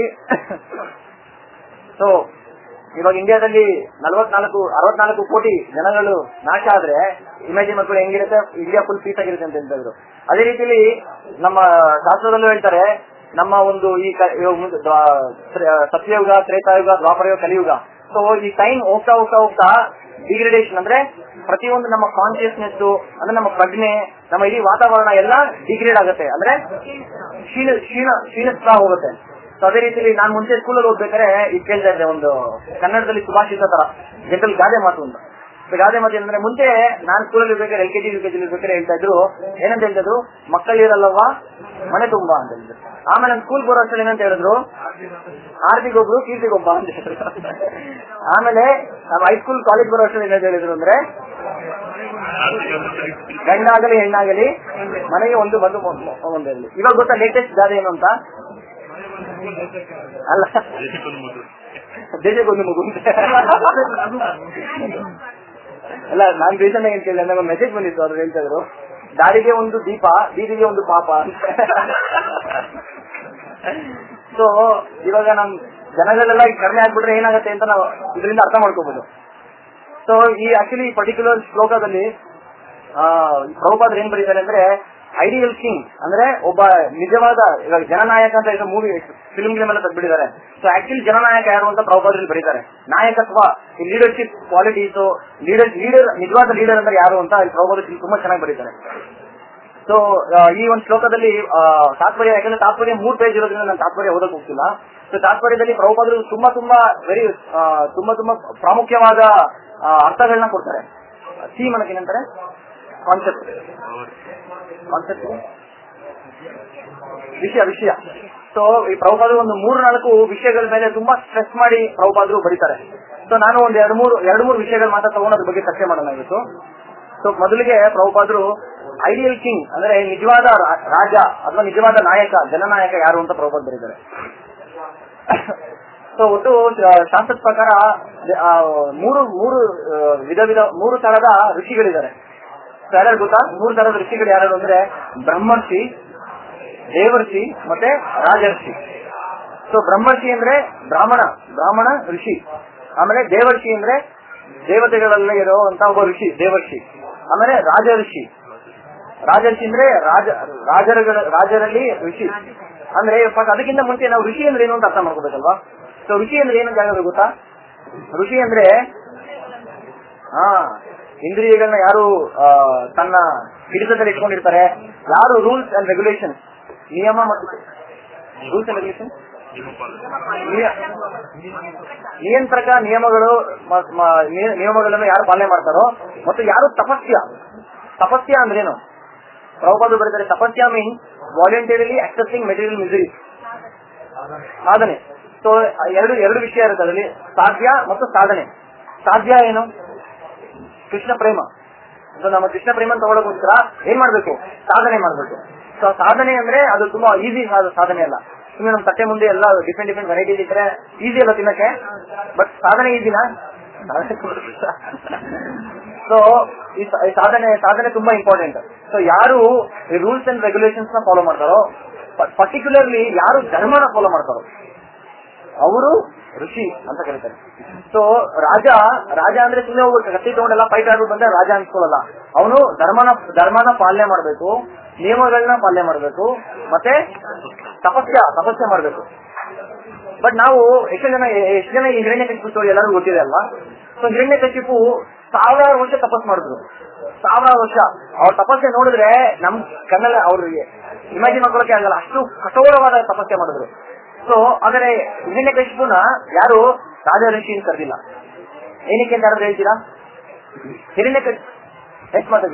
ಸೊ ಇವಾಗ ಇಂಡಿಯಾದಲ್ಲಿ ನಲವತ್ನಾಲ್ಕು ಅರವತ್ನಾಲ್ಕು ಕೋಟಿ ಜನಗಳು ನಾಶ ಆದ್ರೆ ಇಮೇಜಿನ್ ಮಕ್ಕಳು ಹೆಂಗಿರುತ್ತೆ ಇಂಡಿಯಾ ಫುಲ್ ಪೀಸ್ ಆಗಿರುತ್ತೆ ಅಂತ ಹೇಳಿದ್ರು ಅದೇ ರೀತಿಲಿ ನಮ್ಮ ಶಾಸ್ತ್ರದಲ್ಲೂ ಹೇಳ್ತಾರೆ ನಮ್ಮ ಒಂದು ಈ ಕ- ಇವಾಗ ಮುಂದೆ ದ್ವಾ- ತ್ರ- ಸತ್ಯಯುಗ ತ್ರೇತಾಯುಗ ದ್ವಾಪರಯುಗ ಕಲಿಯುಗ ಸೊ ಈ ಟೈಮ್ ಹೋಗ್ತಾ ಹೋಗ್ತಾ ಹೋಗ್ತಾ ಡಿಗ್ರೇಡೇಷನ್ ಅಂದ್ರೆ ಪ್ರತಿಯೊಂದು ನಮ್ಮ ಕಾನ್ಶಿಯಸ್ನೆಸ್ ಅಂದ್ರೆ ನಮ್ಮ ಪ್ರಜ್ಞೆ ನಮ್ಮ ಇಡೀ ವಾತಾವರಣ ಎಲ್ಲ ಡಿಗ್ರೇಡ್ ಆಗುತ್ತೆ ಅಂದ್ರೆ ಕ್ಷೀಣ ಕ್ಷೀಣ ಕ್ಷೀಣಿಸ್ತಾ ಹೋಗುತ್ತೆ ಸೊ ಅದೇ ರೀತಿಲಿ ನಾನು ಮುಂಚೆ ಸ್ಕೂಲಲ್ಲಿ ಓದ್ಬೇಕಾದ್ರೆ ಇದು ಕೇಳ್ತಾ ಇದ್ದೆ ಒಂದು ಕನ್ನಡದಲ್ಲಿ ಸುಭಾಷಿತ ತರ ಜನರಲ್ ಗಾದೆ ಮಾತು ಅಂತ So ಗಾದೆ ಮಾತು ಏನಂದ್ರೆ ಮುಂಚೆ ನಾನು ಸ್ಕೂಲಲ್ಲಿ ಇರ್ಬೇಕಾದ್ರೆ L K G U K G ಇರ್ಬೇಕಾದ್ರೆ ಹೇಳ್ತಾ ಇದ್ರು ಏನಂತ ಹೇಳ್ತಿದ್ರು ಮಕ್ಕಳಿರಲ್ಲವಾ ಮನೆ ತುಂಬಾ ಅಂತ ಹೇಳಿದ್ರು ಆಮೇಲೆ ನಾನು ಸ್ಕೂಲ್ ಬರೋ ಅಷ್ಟರಲ್ಲಿ ಏನಂತ ಹೇಳಿದ್ರು ಆರ್ತಿಗೊಬ್ರು ಕೀರ್ತಿಗೊಬ್ಬ ಅಂತ ಹೇಳಿದ್ರು ಆಮೇಲೆ ನಮ್ಮ ಹೈಸ್ಕೂಲ್ ಕಾಲೇಜ್ ಬರೋ ಅಷ್ಟರಲ್ಲಿ ಏನಂತ ಹೇಳಿದ್ರು ಅಂದ್ರೆ ಗಂಡಾಗಲಿ ಹೆಣ್ಣಾಗಲಿ ಮನೆಗೆ ಒಂದು ಬಂದು ಒಂದು ಇರಲಿ ಇವಾಗ ಗೊತ್ತಾ ಲೇಟೆಸ್ಟ್ ಗಾದೆ ಏನು ಅಂತ ಅಲ್ಲ ದೇಶಕ್ಕೊಂದು ಮಗು ಅಂತ. ಅಲ್ಲ ನಾನ್ ರೀಸನ್ ಏನ್ ಕೇಳಿದೆ ನನಗೆ ಮೆಸೇಜ್ ಬಂದಿತ್ತು ಅವ್ರು ಹೇಳ್ತಾ ಇದ್ರು ದಾರಿಗೆ ಒಂದು ದೀಪ ಬೀದಿಗೆ ಒಂದು ಪಾಪ ಅಂತ ಸೊ ಇವಾಗ ನಮ್ ಜನಗಳೆಲ್ಲ ಈಗ ಕಡಿಮೆ ಆಗ್ಬಿಟ್ರೆ ಏನಾಗುತ್ತೆ ಅಂತ ನಾವು ಇದರಿಂದ ಅರ್ಥ ಮಾಡ್ಕೋಬಹುದು ಸೊ ಈ ಆಕ್ಚುಲಿ ಪರ್ಟಿಕ್ಯುಲರ್ ಶ್ಲೋಕದಲ್ಲಿ ಆ ಪ್ರಭುಪಾದ್ರು ಏನ್ ಬರೀತಾರೆ ಅಂದ್ರೆ ಐಡಿಯಲ್ ಕಿಂಗ್ ಅಂದ್ರೆ ಒಬ್ಬ ನಿಜವಾದ ಇವಾಗ ಜನನಾಯಕ ಅಂತ ಈಗ ಮೂವಿ ಫಿಲ್ಮ್ ಗಿಲ್ಮ್ ಎಲ್ಲ ತೆಗ್ಬಿಟ್ಟಿದ್ದಾರೆ ಸೊ ಆಕ್ಚುಲಿ ಜನನಾಯಕ ಯಾರು ಅಂತ ಪ್ರಭುಪಾದ್ರಲ್ಲಿ ಬರೀತಾರೆ ನಾಯಕತ್ವ ಈ ಲೀಡರ್ಶಿಪ್ ಕ್ವಾಲಿಟೀಸ್ ಲೀಡರ್ ಲೀಡರ್ ನಿಜವಾದ ಲೀಡರ್ ಅಂದ್ರೆ ಯಾರು ಅಂತ ಇಲ್ಲಿ ಪ್ರಭುಪಾದ್ರು ತುಂಬಾ ಚೆನ್ನಾಗಿ ಬರೀತಾರೆ ಸೊ ಈ ಒಂದು ಶ್ಲೋಕದಲ್ಲಿ ಆ, ತಾತ್ಪರ್ಯ ಯಾಕಂದ್ರೆ ತಾತ್ಪರ್ಯ ಮೂರ್ ಪೇಜ್ ಇರೋದ್ರಿಂದ ನಾನು ತಾತ್ಪರ್ಯ ಓದಕ್ ಹೋಗ್ತಿಲ್ಲ ಸೊ ತಾತ್ಪರ್ಯದಲ್ಲಿ ಪ್ರಭುಪಾದರು ತುಂಬಾ ತುಂಬಾ ವೆರಿ ತುಂಬಾ ತುಂಬಾ ಪ್ರಾಮುಖ್ಯವಾದ ಆ, ಅರ್ಥಗಳನ್ನ ಕೊಡ್ತಾರೆ ಥೀಮ್ ಅನ್ನಕ್ಕೆ ಏನಂತಾರೆ ಕಾನ್ಸೆಪ್ಟ್ ಕಾನ್ಸೆಪ್ಟ್ ವಿಷಯ ವಿಷಯ ಸೊ ಈ ಪ್ರಭುಪಾದರು ಒಂದು ಮೂರು ನಾಲ್ಕು ವಿಷಯಗಳ ಮೇಲೆ ತುಂಬಾ ಸ್ಟ್ರೆಸ್ ಮಾಡಿ ಪ್ರಭುಪಾದರು ಬರೀತಾರೆ ಸೊ ನಾನು ಒಂದ್ ಎರಡು ಮೂರು ಎರಡು ಮೂರು ವಿಷಯಗಳು ಮಾತ್ರ ತಗೊಂಡು ಅದ್ರ ಬಗ್ಗೆ ಚರ್ಚೆ ಮಾಡೋಣ ಇವತ್ತು ಸೊ ಮೊದಲಿಗೆ ಪ್ರಭುಪಾದರು ಐಡಿಯಲ್ ಕಿಂಗ್ ಅಂದ್ರೆ ನಿಜವಾದ ರಾ- ರಾಜ ಅಥವಾ ನಿಜವಾದ ನಾಯಕ ಜನನಾಯಕ ಯಾರು ಅಂತ ಪ್ರಭುಪಾದ್ ಬರೀತಾರೆ ಸೊ ಒಟ್ಟು ಆ, ಶಾಸ್ತ್ರದ ಪ್ರಕಾರ ಆ, ಮೂರು ಮೂರು ಆ, ವಿಧ ವಿಧ ಮೂರು ತರದ ಋಷಿಗಳಿದ್ದಾರೆ ಸೊ ಯಾರ್ಯಾರು ಗೊತ್ತಾ ಮೂರು ತರದ ಋಷಿಗಳು ಯಾರು ಅಂದ್ರೆ ಬ್ರಹ್ಮರ್ಷಿ ದೇವರ್ಷಿ ಮತ್ತೆ ರಾಜರ್ಷಿ ಸೊ ಬ್ರಹ್ಮರ್ಷಿ ಅಂದ್ರೆ ಬ್ರಾಹ್ಮಣ ಬ್ರಾಹ್ಮಣ ಋಷಿ ಆಮೇಲೆ ದೇವರ್ಷಿ ಅಂದ್ರೆ ದೇವತೆಗಳಲ್ಲಿ ಇರುವಂತ ಒಬ್ಬ ಋಷಿ ದೇವರ್ಷಿ ಆಮೇಲೆ ರಾಜ ಋಷಿ ರಾಜರ್ಷಿ ಅಂದ್ರೆ ರಾಜ ರಾಜರುಗಳ ರಾಜರಲ್ಲಿ ಋಷಿ ಅಂದ್ರೆ ಫಸ್ಟ್ ಅದಕ್ಕಿಂತ ಮುಂಚೆ ನಾವು ಋಷಿ ಅಂದ್ರೆ ಏನು ಅಂತ ಅರ್ಥ ಮಾಡ್ಕೋಬೇಕಲ್ವಾ ಸೊ ಋಷಿ ಅಂದ್ರೆ ಏನು ಅಂತ ಹೇಳಿದ್ರೆ ಗೊತ್ತಾ ಋಷಿ ಅಂದ್ರೆ ಹಾ ಇಂದ್ರಿಯಗಳನ್ನ ಯಾರು ಆ, ತನ್ನ ಹಿಡಿತದಲ್ಲಿ ಇಟ್ಕೊಂಡಿರ್ತಾರೆ ಯಾರು ರೂಲ್ಸ್ ಅಂಡ್ ರೆಗ್ಯುಲೇಷನ್ ನಿಯಮ ಮತ್ತು ರೂಲ್ಸ್ ಅಂಡ್ ರೆಗ್ಯುಲೇಷನ್ ನಿಯಂತ್ರಕ ನಿಯಮಗಳು ಮ- ಮ- ನಿಯ- ನಿಯಮಗಳನ್ನು ಯಾರು ಪಾಲನೆ ಮಾಡ್ತಾರೋ ಮತ್ತು ಯಾರು ತಪಸ್ಯ ತಪಸ್ಯ ಅಂದ್ರೇನು ಪ್ರಭುಪಾದರು ಬರೀತಾರೆ tapasya means voluntarily accepting material misery ಸಾಧನೆ ಸೊ ಎರಡು ಎರಡು ವಿಷಯ ಇರುತ್ತೆ ಅದರಲ್ಲಿ ಸಾಧ್ಯ ಮತ್ತು ಸಾಧನೆ ಸಾಧ್ಯ ಏನು ಕೃಷ್ಣ ಪ್ರೇಮ ಸೊ ನಮ್ಮ ಕೃಷ್ಣ ಪ್ರೇಮ ತಗೊಳ್ಳೋಕೋಸ್ಕರ ಏನ್ ಮಾಡ್ಬೇಕು ಸಾಧನೆ ಮಾಡ್ಬೇಕು ಸೊ ಸಾಧನೆ ಅಂದ್ರೆ ಅದು ತುಂಬಾ ಈಸಿ ಸಾಧನೆ ಅಲ್ಲ ಸುಮ್ಮನೆ ನಮ್ಮ ತಟ್ಟೆ ಮುಂದೆ ಎಲ್ಲ ಡಿಫ್ರೆಂಟ್ ಡಿಫ್ರೆಂಟ್ ವೆರೈಟೀಸ್ ಇದ್ರೆ ಈಸಿ ಅಲ್ಲ ತಿನ್ನಕ್ಕೆ ಬಟ್ ಸಾಧನೆ ಈಸಿನಾ ಸೊ ಈ ಸ- ಈ ಸಾಧನೆ ಸಾಧನೆ ತುಂಬಾ ಇಂಪಾರ್ಟೆಂಟ್ ಸೊ ಯಾರು ಈ ರೂಲ್ಸ್ ಅಂಡ್ ರೆಗ್ಯುಲೇಷನ್ಸ್ ನ ಫಾಲೋ ಮಾಡ್ತಾರೋ ಪರ್ಟಿಕ್ಯುಲರ್ಲಿ ಯಾರು ಧರ್ಮನ ಫಾಲೋ ಮಾಡ್ತಾರೋ ಅವರು ಋಷಿ ಅಂತ ಕರೀತಾರೆ ಸೊ ರಾಜ ರಾಜ ಅಂದ್ರೆ ಸುಮ್ಮನೆ ಹೋಗಿ ಕತ್ತಿ ತಗೊಂಡೆಲ್ಲ ಫೈಟ್ ಆಡ್ಬಿಟ್ಟು ಬಂದ್ರೆ ರಾಜ ಅನ್ಸ್ಕೊಳ್ಳಲ್ಲ ಅವನು ಧರ್ಮನ ಧರ್ಮನ ಪಾಲನೆ ಮಾಡ್ಬೇಕು ನಿಯಮಗಳನ್ನ ಪಾಲನೆ ಮಾಡ್ಬೇಕು ಮತ್ತೆ ತಪಸ್ಯ ತಪಸ್ಯ ಮಾಡ್ಬೇಕು ಬಟ್ ನಾವು ಎಷ್ಟು ಜನ ಎಷ್ಟು ಜನ ಈ ಹಿರಣ್ಯ ಕಶಿಪು ಎಲ್ಲರಿಗೂ ಗೊತ್ತಿದೆ ಅಲ್ವಾ ಸೊ ಹಿರಣ್ಯ ಕಶಿಪು ಸಾವಿರಾರು ವರ್ಷ ತಪಸ್ ಮಾಡಿದ್ರು ಸಾವಿರಾರು ವರ್ಷ ಅವ್ರ ತಪಸ್ಸೆ ನೋಡಿದ್ರೆ ನಮ್ ಕಣ್ಣಲ್ಲಿ ಅವ್ರಿಗೆ ಇಮ್ಯಾಜಿನ್ ಮಾಡ್ಕೊಳಕ್ಕೆ ಆಗಲ್ಲ ಅಷ್ಟು ಕಠೋರವಾದ ತಪಸ್ಸೆ ಮಾಡಿದ್ರು ಸೊ ಆದರೆ ಹಿರಣ್ಯ ಕಶಿಪುನ ಯಾರು ರಾಜ ಋಷಿ ಅಂತ ಕರೆದಿಲ್ಲ ಏನಕ್ಕೆ ಅಂತ ಯಾರಾದ್ರೂ ಹೇಳ್ತೀರಾ ಹಿರಣ್ಯ ಕಶಿ ಎಷ್ಟು ಮಾತಾಡಿ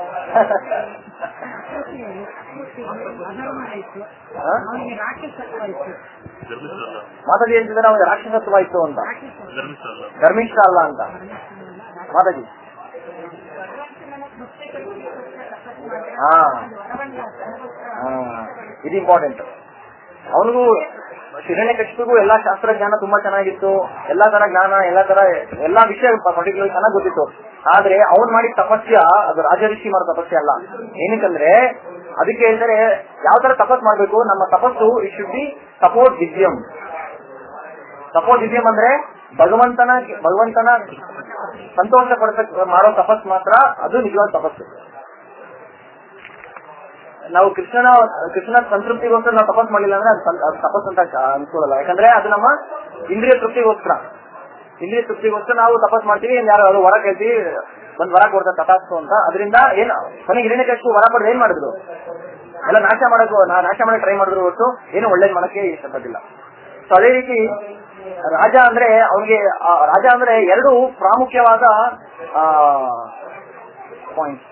ಹಾ? ಅವನಿಗೆ ರಾಕ್ಷಸತ್ವ ಇತ್ತು ಧರ್ಮಿಷ್ಠ ಮಾತಾಡಿ ಹೇಳ್ತಿದ್ರೆ ಅವ್ನಿಗೆ ರಾಕ್ಷಸತ್ವ ಇತ್ತು ಅಂತ ಧರ್ಮಿಷ್ಠ ಅಲ್ಲ ಧರ್ಮಿಷ್ಠ ಅಲ್ಲ ಅಂತ ಮಾತಾಡಿ ಹಾ ಹಾ ಇದು ಇಂಪಾರ್ಟೆಂಟ್ ಅವನಿಗೂ ಹಿರಣ್ಯ ಕಕ್ಷಿಗೂ ಎಲ್ಲಾ ಶಾಸ್ತ್ರ ಜ್ಞಾನ ತುಂಬಾ ಚೆನ್ನಾಗಿತ್ತು ಎಲ್ಲಾ ತರ ಜ್ಞಾನ ಎಲ್ಲಾ ತರ ಎಲ್ಲಾ ವಿಷಯ ಪರ್ಟಿಕ್ಯುಲರ್ ಚೆನ್ನಾಗಿ ಗೊತ್ತಿತ್ತು ಆದ್ರೆ ಅವ್ನ್ ಮಾಡಿದ ತಪಸ್ಯ ಅದು ರಾಜ ಋಷಿ ಮಾಡೋ ತಪಸ್ಯ ಅಲ್ಲ ಏನಕ್ಕಂದ್ರೆ ಅದಕ್ಕೆ ಹೇಳ್ತಾರೆ ಯಾವ ತರ ತಪಸ್ ಮಾಡ್ಬೇಕು ನಮ್ಮ ತಪಸ್ಸು ಇಟ್ ಶುಡ್ ಬಿ ಸಪೋರ್ಟ್ ದಿವ್ಯಂ ಸಪೋರ್ಟ್ ದಿವ್ಯಂ ಅಂದ್ರೆ ಭಗವಂತನ ಭಗವಂತನ ಸಂತೋಷ ಪಡಿಸಕ್ ಮಾಡೋ ತಪಸ್ ಮಾತ್ರ ಅದು ನಿಜವಾದ ತಪಸ್ಸು ನಾವು ಕೃಷ್ಣನ ಕೃಷ್ಣನ ಸಂತೃಪ್ತಿಗೋಸ್ಕರ ನಾವು ತಪಸ್ ಮಾಡಿಲ್ಲ ಅಂದ್ರೆ ಅದು ಸಂ- ಅದು ತಪಸ್ ಅಂತ ಅನ್ಕೊಳ್ಳಲ್ಲ ಯಾಕಂದ್ರೆ ಅದು ನಮ್ಮ ಇಂದ್ರಿಯ ತೃಪ್ತಿಗೋಸ್ಕರ ಇಂದ್ರಿಯ ತೃಪ್ತಿಗೋಸ್ಕರ ನಾವು ತಪಸ್ ಮಾಡ್ತೀವಿ ಇನ್ ಯಾರು ಅದು ವರ ಕೇಳ್ತೀವಿ ಒಂದ್ ವರ ಕೊಡ್ತಾರೆ ತಥಾಸ್ತು ಅಂತ ಅದರಿಂದ ಏನ್ ಕೊನೆಗೆ ಹಿರಣ್ಯ ಕಷ್ಟು ವರ ಪಡೆದು ಏನ್ ಮಾಡಿದ್ರು ಎಲ್ಲ ನಾಶ ಮಾಡಕ್ ನಾ- ನಾಶ ಮಾಡಕ್ ಟ್ರೈ ಮಾಡಿದ್ರು ಹೊರತು ಏನು ಒಳ್ಳೇದ್ ಮಾಡಕ್ಕೆ ಇಷ್ಟಪಟ್ಟಿಲ್ಲ ಸೊ ಅದೇ ರೀತಿ ರಾಜ ಅಂದ್ರೆ ಅವನಿಗೆ ರಾಜ ಅಂದ್ರೆ ಎರಡು ಪ್ರಾಮುಖ್ಯವಾದ ಪಾಯಿಂಟ್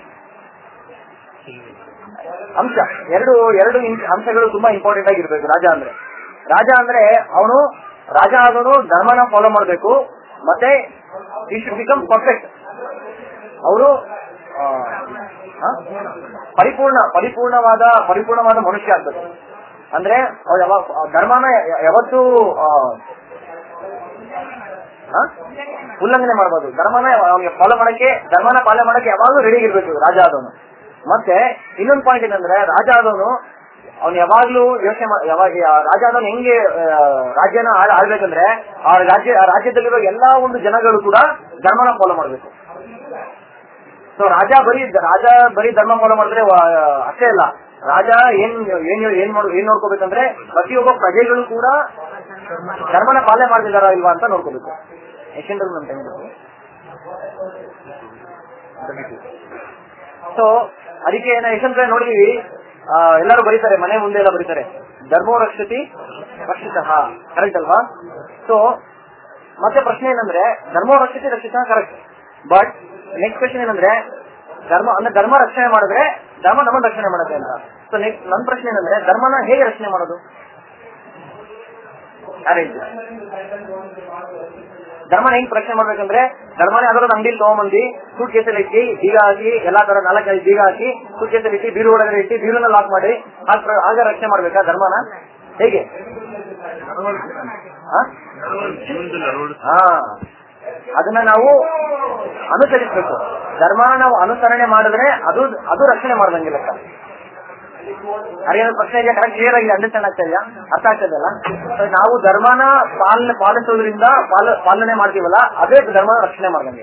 ಅಂಶ ಎರಡು ಎರಡು ಇನ್- ಅಂಶಗಳು ತುಂಬಾ ಇಂಪಾರ್ಟೆಂಟ್ ಆಗಿರ್ಬೇಕು ರಾಜ ಅಂದ್ರೆ ರಾಜ ಅಂದ್ರೆ ಅವನು ರಾಜ ಆದವನು ಧರ್ಮನ ಫಾಲೋ ಮಾಡಬೇಕು ಮತ್ತೆ ಈ ಶುಡ್ ಬಿಕಮ್ ಪರ್ಫೆಕ್ಟ್ ಅವರು ಪರಿಪೂರ್ಣ ಪರಿಪೂರ್ಣವಾದ ಪರಿಪೂರ್ಣವಾದ ಮನುಷ್ಯ ಆಗ್ಬೇಕು ಅಂದ್ರೆ ಅವ್ರು ಯಾವಾಗ ಆ ಧರ್ಮನ ಯ- ಯಾವತ್ತೂ ಆ, ಆ? ಉಲ್ಲಂಘನೆ ಮಾಡಬಹುದು ಧರ್ಮನ ಅವನಿಗೆ ಫಾಲೋ ಮಾಡಕ್ಕೆ ಧರ್ಮನ ಪಾಲನೆ ಮಾಡಕ್ಕೆ ಯಾವಾಗಲೂ ರೆಡಿ ಇರ್ಬೇಕು ರಾಜ ಆದವನು ಮತ್ತೆ ಇನ್ನೊಂದು ಪಾಯಿಂಟ್ ಏನಂದ್ರೆ ರಾಜ ಆದವನು ಅವ್ನು ಯಾವಾಗ್ಲೂ ಯೋಚನೆ ಮಾ- ಯಾವಾಗ ಆ ರಾಜ ಆದವನು ಹೆಂಗೆ ಆ, ರಾಜ್ಯನ ಆಳ್- ಆಳ್ಬೇಕಂದ್ರೆ ಆ ರಾಜ್ಯ ಆ ರಾಜ್ಯದಲ್ಲಿರೋ ಎಲ್ಲಾ ಒಂದು ಜನಗಳು ಕೂಡ ಧರ್ಮನ ಫಾಲೋ ಮಾಡಬೇಕು ಸೊ ರಾಜ ಬರೀ ರಾಜ ಬರೀ ಧರ್ಮ ಫಾಲೋ ಮಾಡಿದ್ರೆ ವ- ಅಷ್ಟೇ ಅಲ್ಲ ರಾಜ ಏನ್ ಏನ್ ಏನ್ ಮಾಡ್ ಏನ್ ನೋಡ್ಕೋಬೇಕಂದ್ರೆ ಪ್ರತಿಯೊಬ್ಬ ಪ್ರಜೆಗಳು ಕೂಡ ಧರ್ಮನ ಪಾಲನೆ ಮಾಡ್ತಿದಾರ ಇಲ್ವಾ ಅಂತ ನೋಡ್ಕೋಬೇಕು ಎಷ್ಟೆಂಟು ನಮ್ಮ ಟೈಮ್ ಸೊ ಅದಕ್ಕೆ ನಾ ಎಷ್ಟೊಂದ್ ಕಡೆ ನೋಡಿದೀವಿ ಆ, ಎಲ್ಲರೂ ಬರೀತಾರೆ ಮನೆ ಮುಂದೆ ಎಲ್ಲ ಬರೀತಾರೆ ಧರ್ಮೋ ರಕ್ಷತಿ ರಕ್ಷಿತ ಕರೆಕ್ಟ್ ಅಲ್ವಾ ಸೊ ಮತ್ತೆ ಪ್ರಶ್ನೆ ಏನಂದ್ರೆ ಧರ್ಮೋ ರಕ್ಷತಿ ರಕ್ಷಿತ ಕರೆಕ್ಟ್ ಬಟ್ ನೆಕ್ಸ್ಟ್ ಕ್ವೆಶನ್ ಏನಂದ್ರೆ ಧರ್ಮ ಅಂದ್ರೆ ಧರ್ಮ ರಕ್ಷಣೆ ಮಾಡಿದ್ರೆ ಧರ್ಮ ನಮ್ಮನ್ನ ರಕ್ಷಣೆ ಮಾಡುತ್ತೆ ಅಂತ ಸೊ ನೆಕ್ಸ್ಟ್ ನನ್ನ ಪ್ರಶ್ನೆ ಏನಂದ್ರೆ ಧರ್ಮನ ಹೇಗೆ ರಕ್ಷಣೆ ಮಾಡೋದು ಅರೇಂಜ್ ಧರ್ಮನ ಹೆಂಗ್ ರಕ್ಷಣೆ ಮಾಡ್ಬೇಕಂದ್ರೆ ಧರ್ಮನೇ ಯಾವ್ದಾದ್ರು ಅಂಗಡಿಲಿ ತಗೊಂಬಂದು ಸೂಟ್ ಕೇಸಲ್ಲಿ ಇಟ್ಟು ಬೀಗ ಹಾಕಿ ಎಲ್ಲಾ ತರ ನಾಲ್ಕೈದು ಬೀಗ ಹಾಕಿ ಸೂಟ್ ಕೇಸಲ್ಲಿ ಇಟ್ಟು ಬೀರು ಒಳಗಡೆ ಇಟ್ಟು ಬೀರುನ ಲಾಕ್ ಮಾಡಿ ಆಗ- ಆಗ ರಕ್ಷಣೆ ಮಾಡ್ಬೇಕಾ ಧರ್ಮನ ಹೇಗೆ ಹಾ? ಹಾ ಅದನ್ನ ನಾವು ಅನುಸರಿಸಬೇಕು ಧರ್ಮನ ನಾವು ಅನುಸರಣೆ ಮಾಡಿದ್ರೆ ಅದು ಅದು ರಕ್ಷಣೆ ಮಾಡ್ದಂಗೆ ಲೆಕ್ಕ ಅರಿಯಾದ ಪ್ರಶ್ನೆ ಇದೆಯಾ ಕರೆಕ್ಟ್ ಕ್ಲಿಯರ್ ಆಗಿ ಅಂಡರ್ಸ್ಟ್ಯಾಂಡ್ ಆಗ್ತಾ ಇದೆಯಾ ಅರ್ಥ ಆಗ್ತದಲ್ಲ So, ನಾವು ಧರ್ಮನ ಪಾಲನೆ ಪಾಲಿಸೋದ್ರಿಂದ ಪಾಲ- ಪಾಲನೆ ಮಾಡ್ತೀವಲ್ಲ ಅದೇ ಧರ್ಮನ ರಕ್ಷಣೆ ಮಾಡ್ದಂಗೆ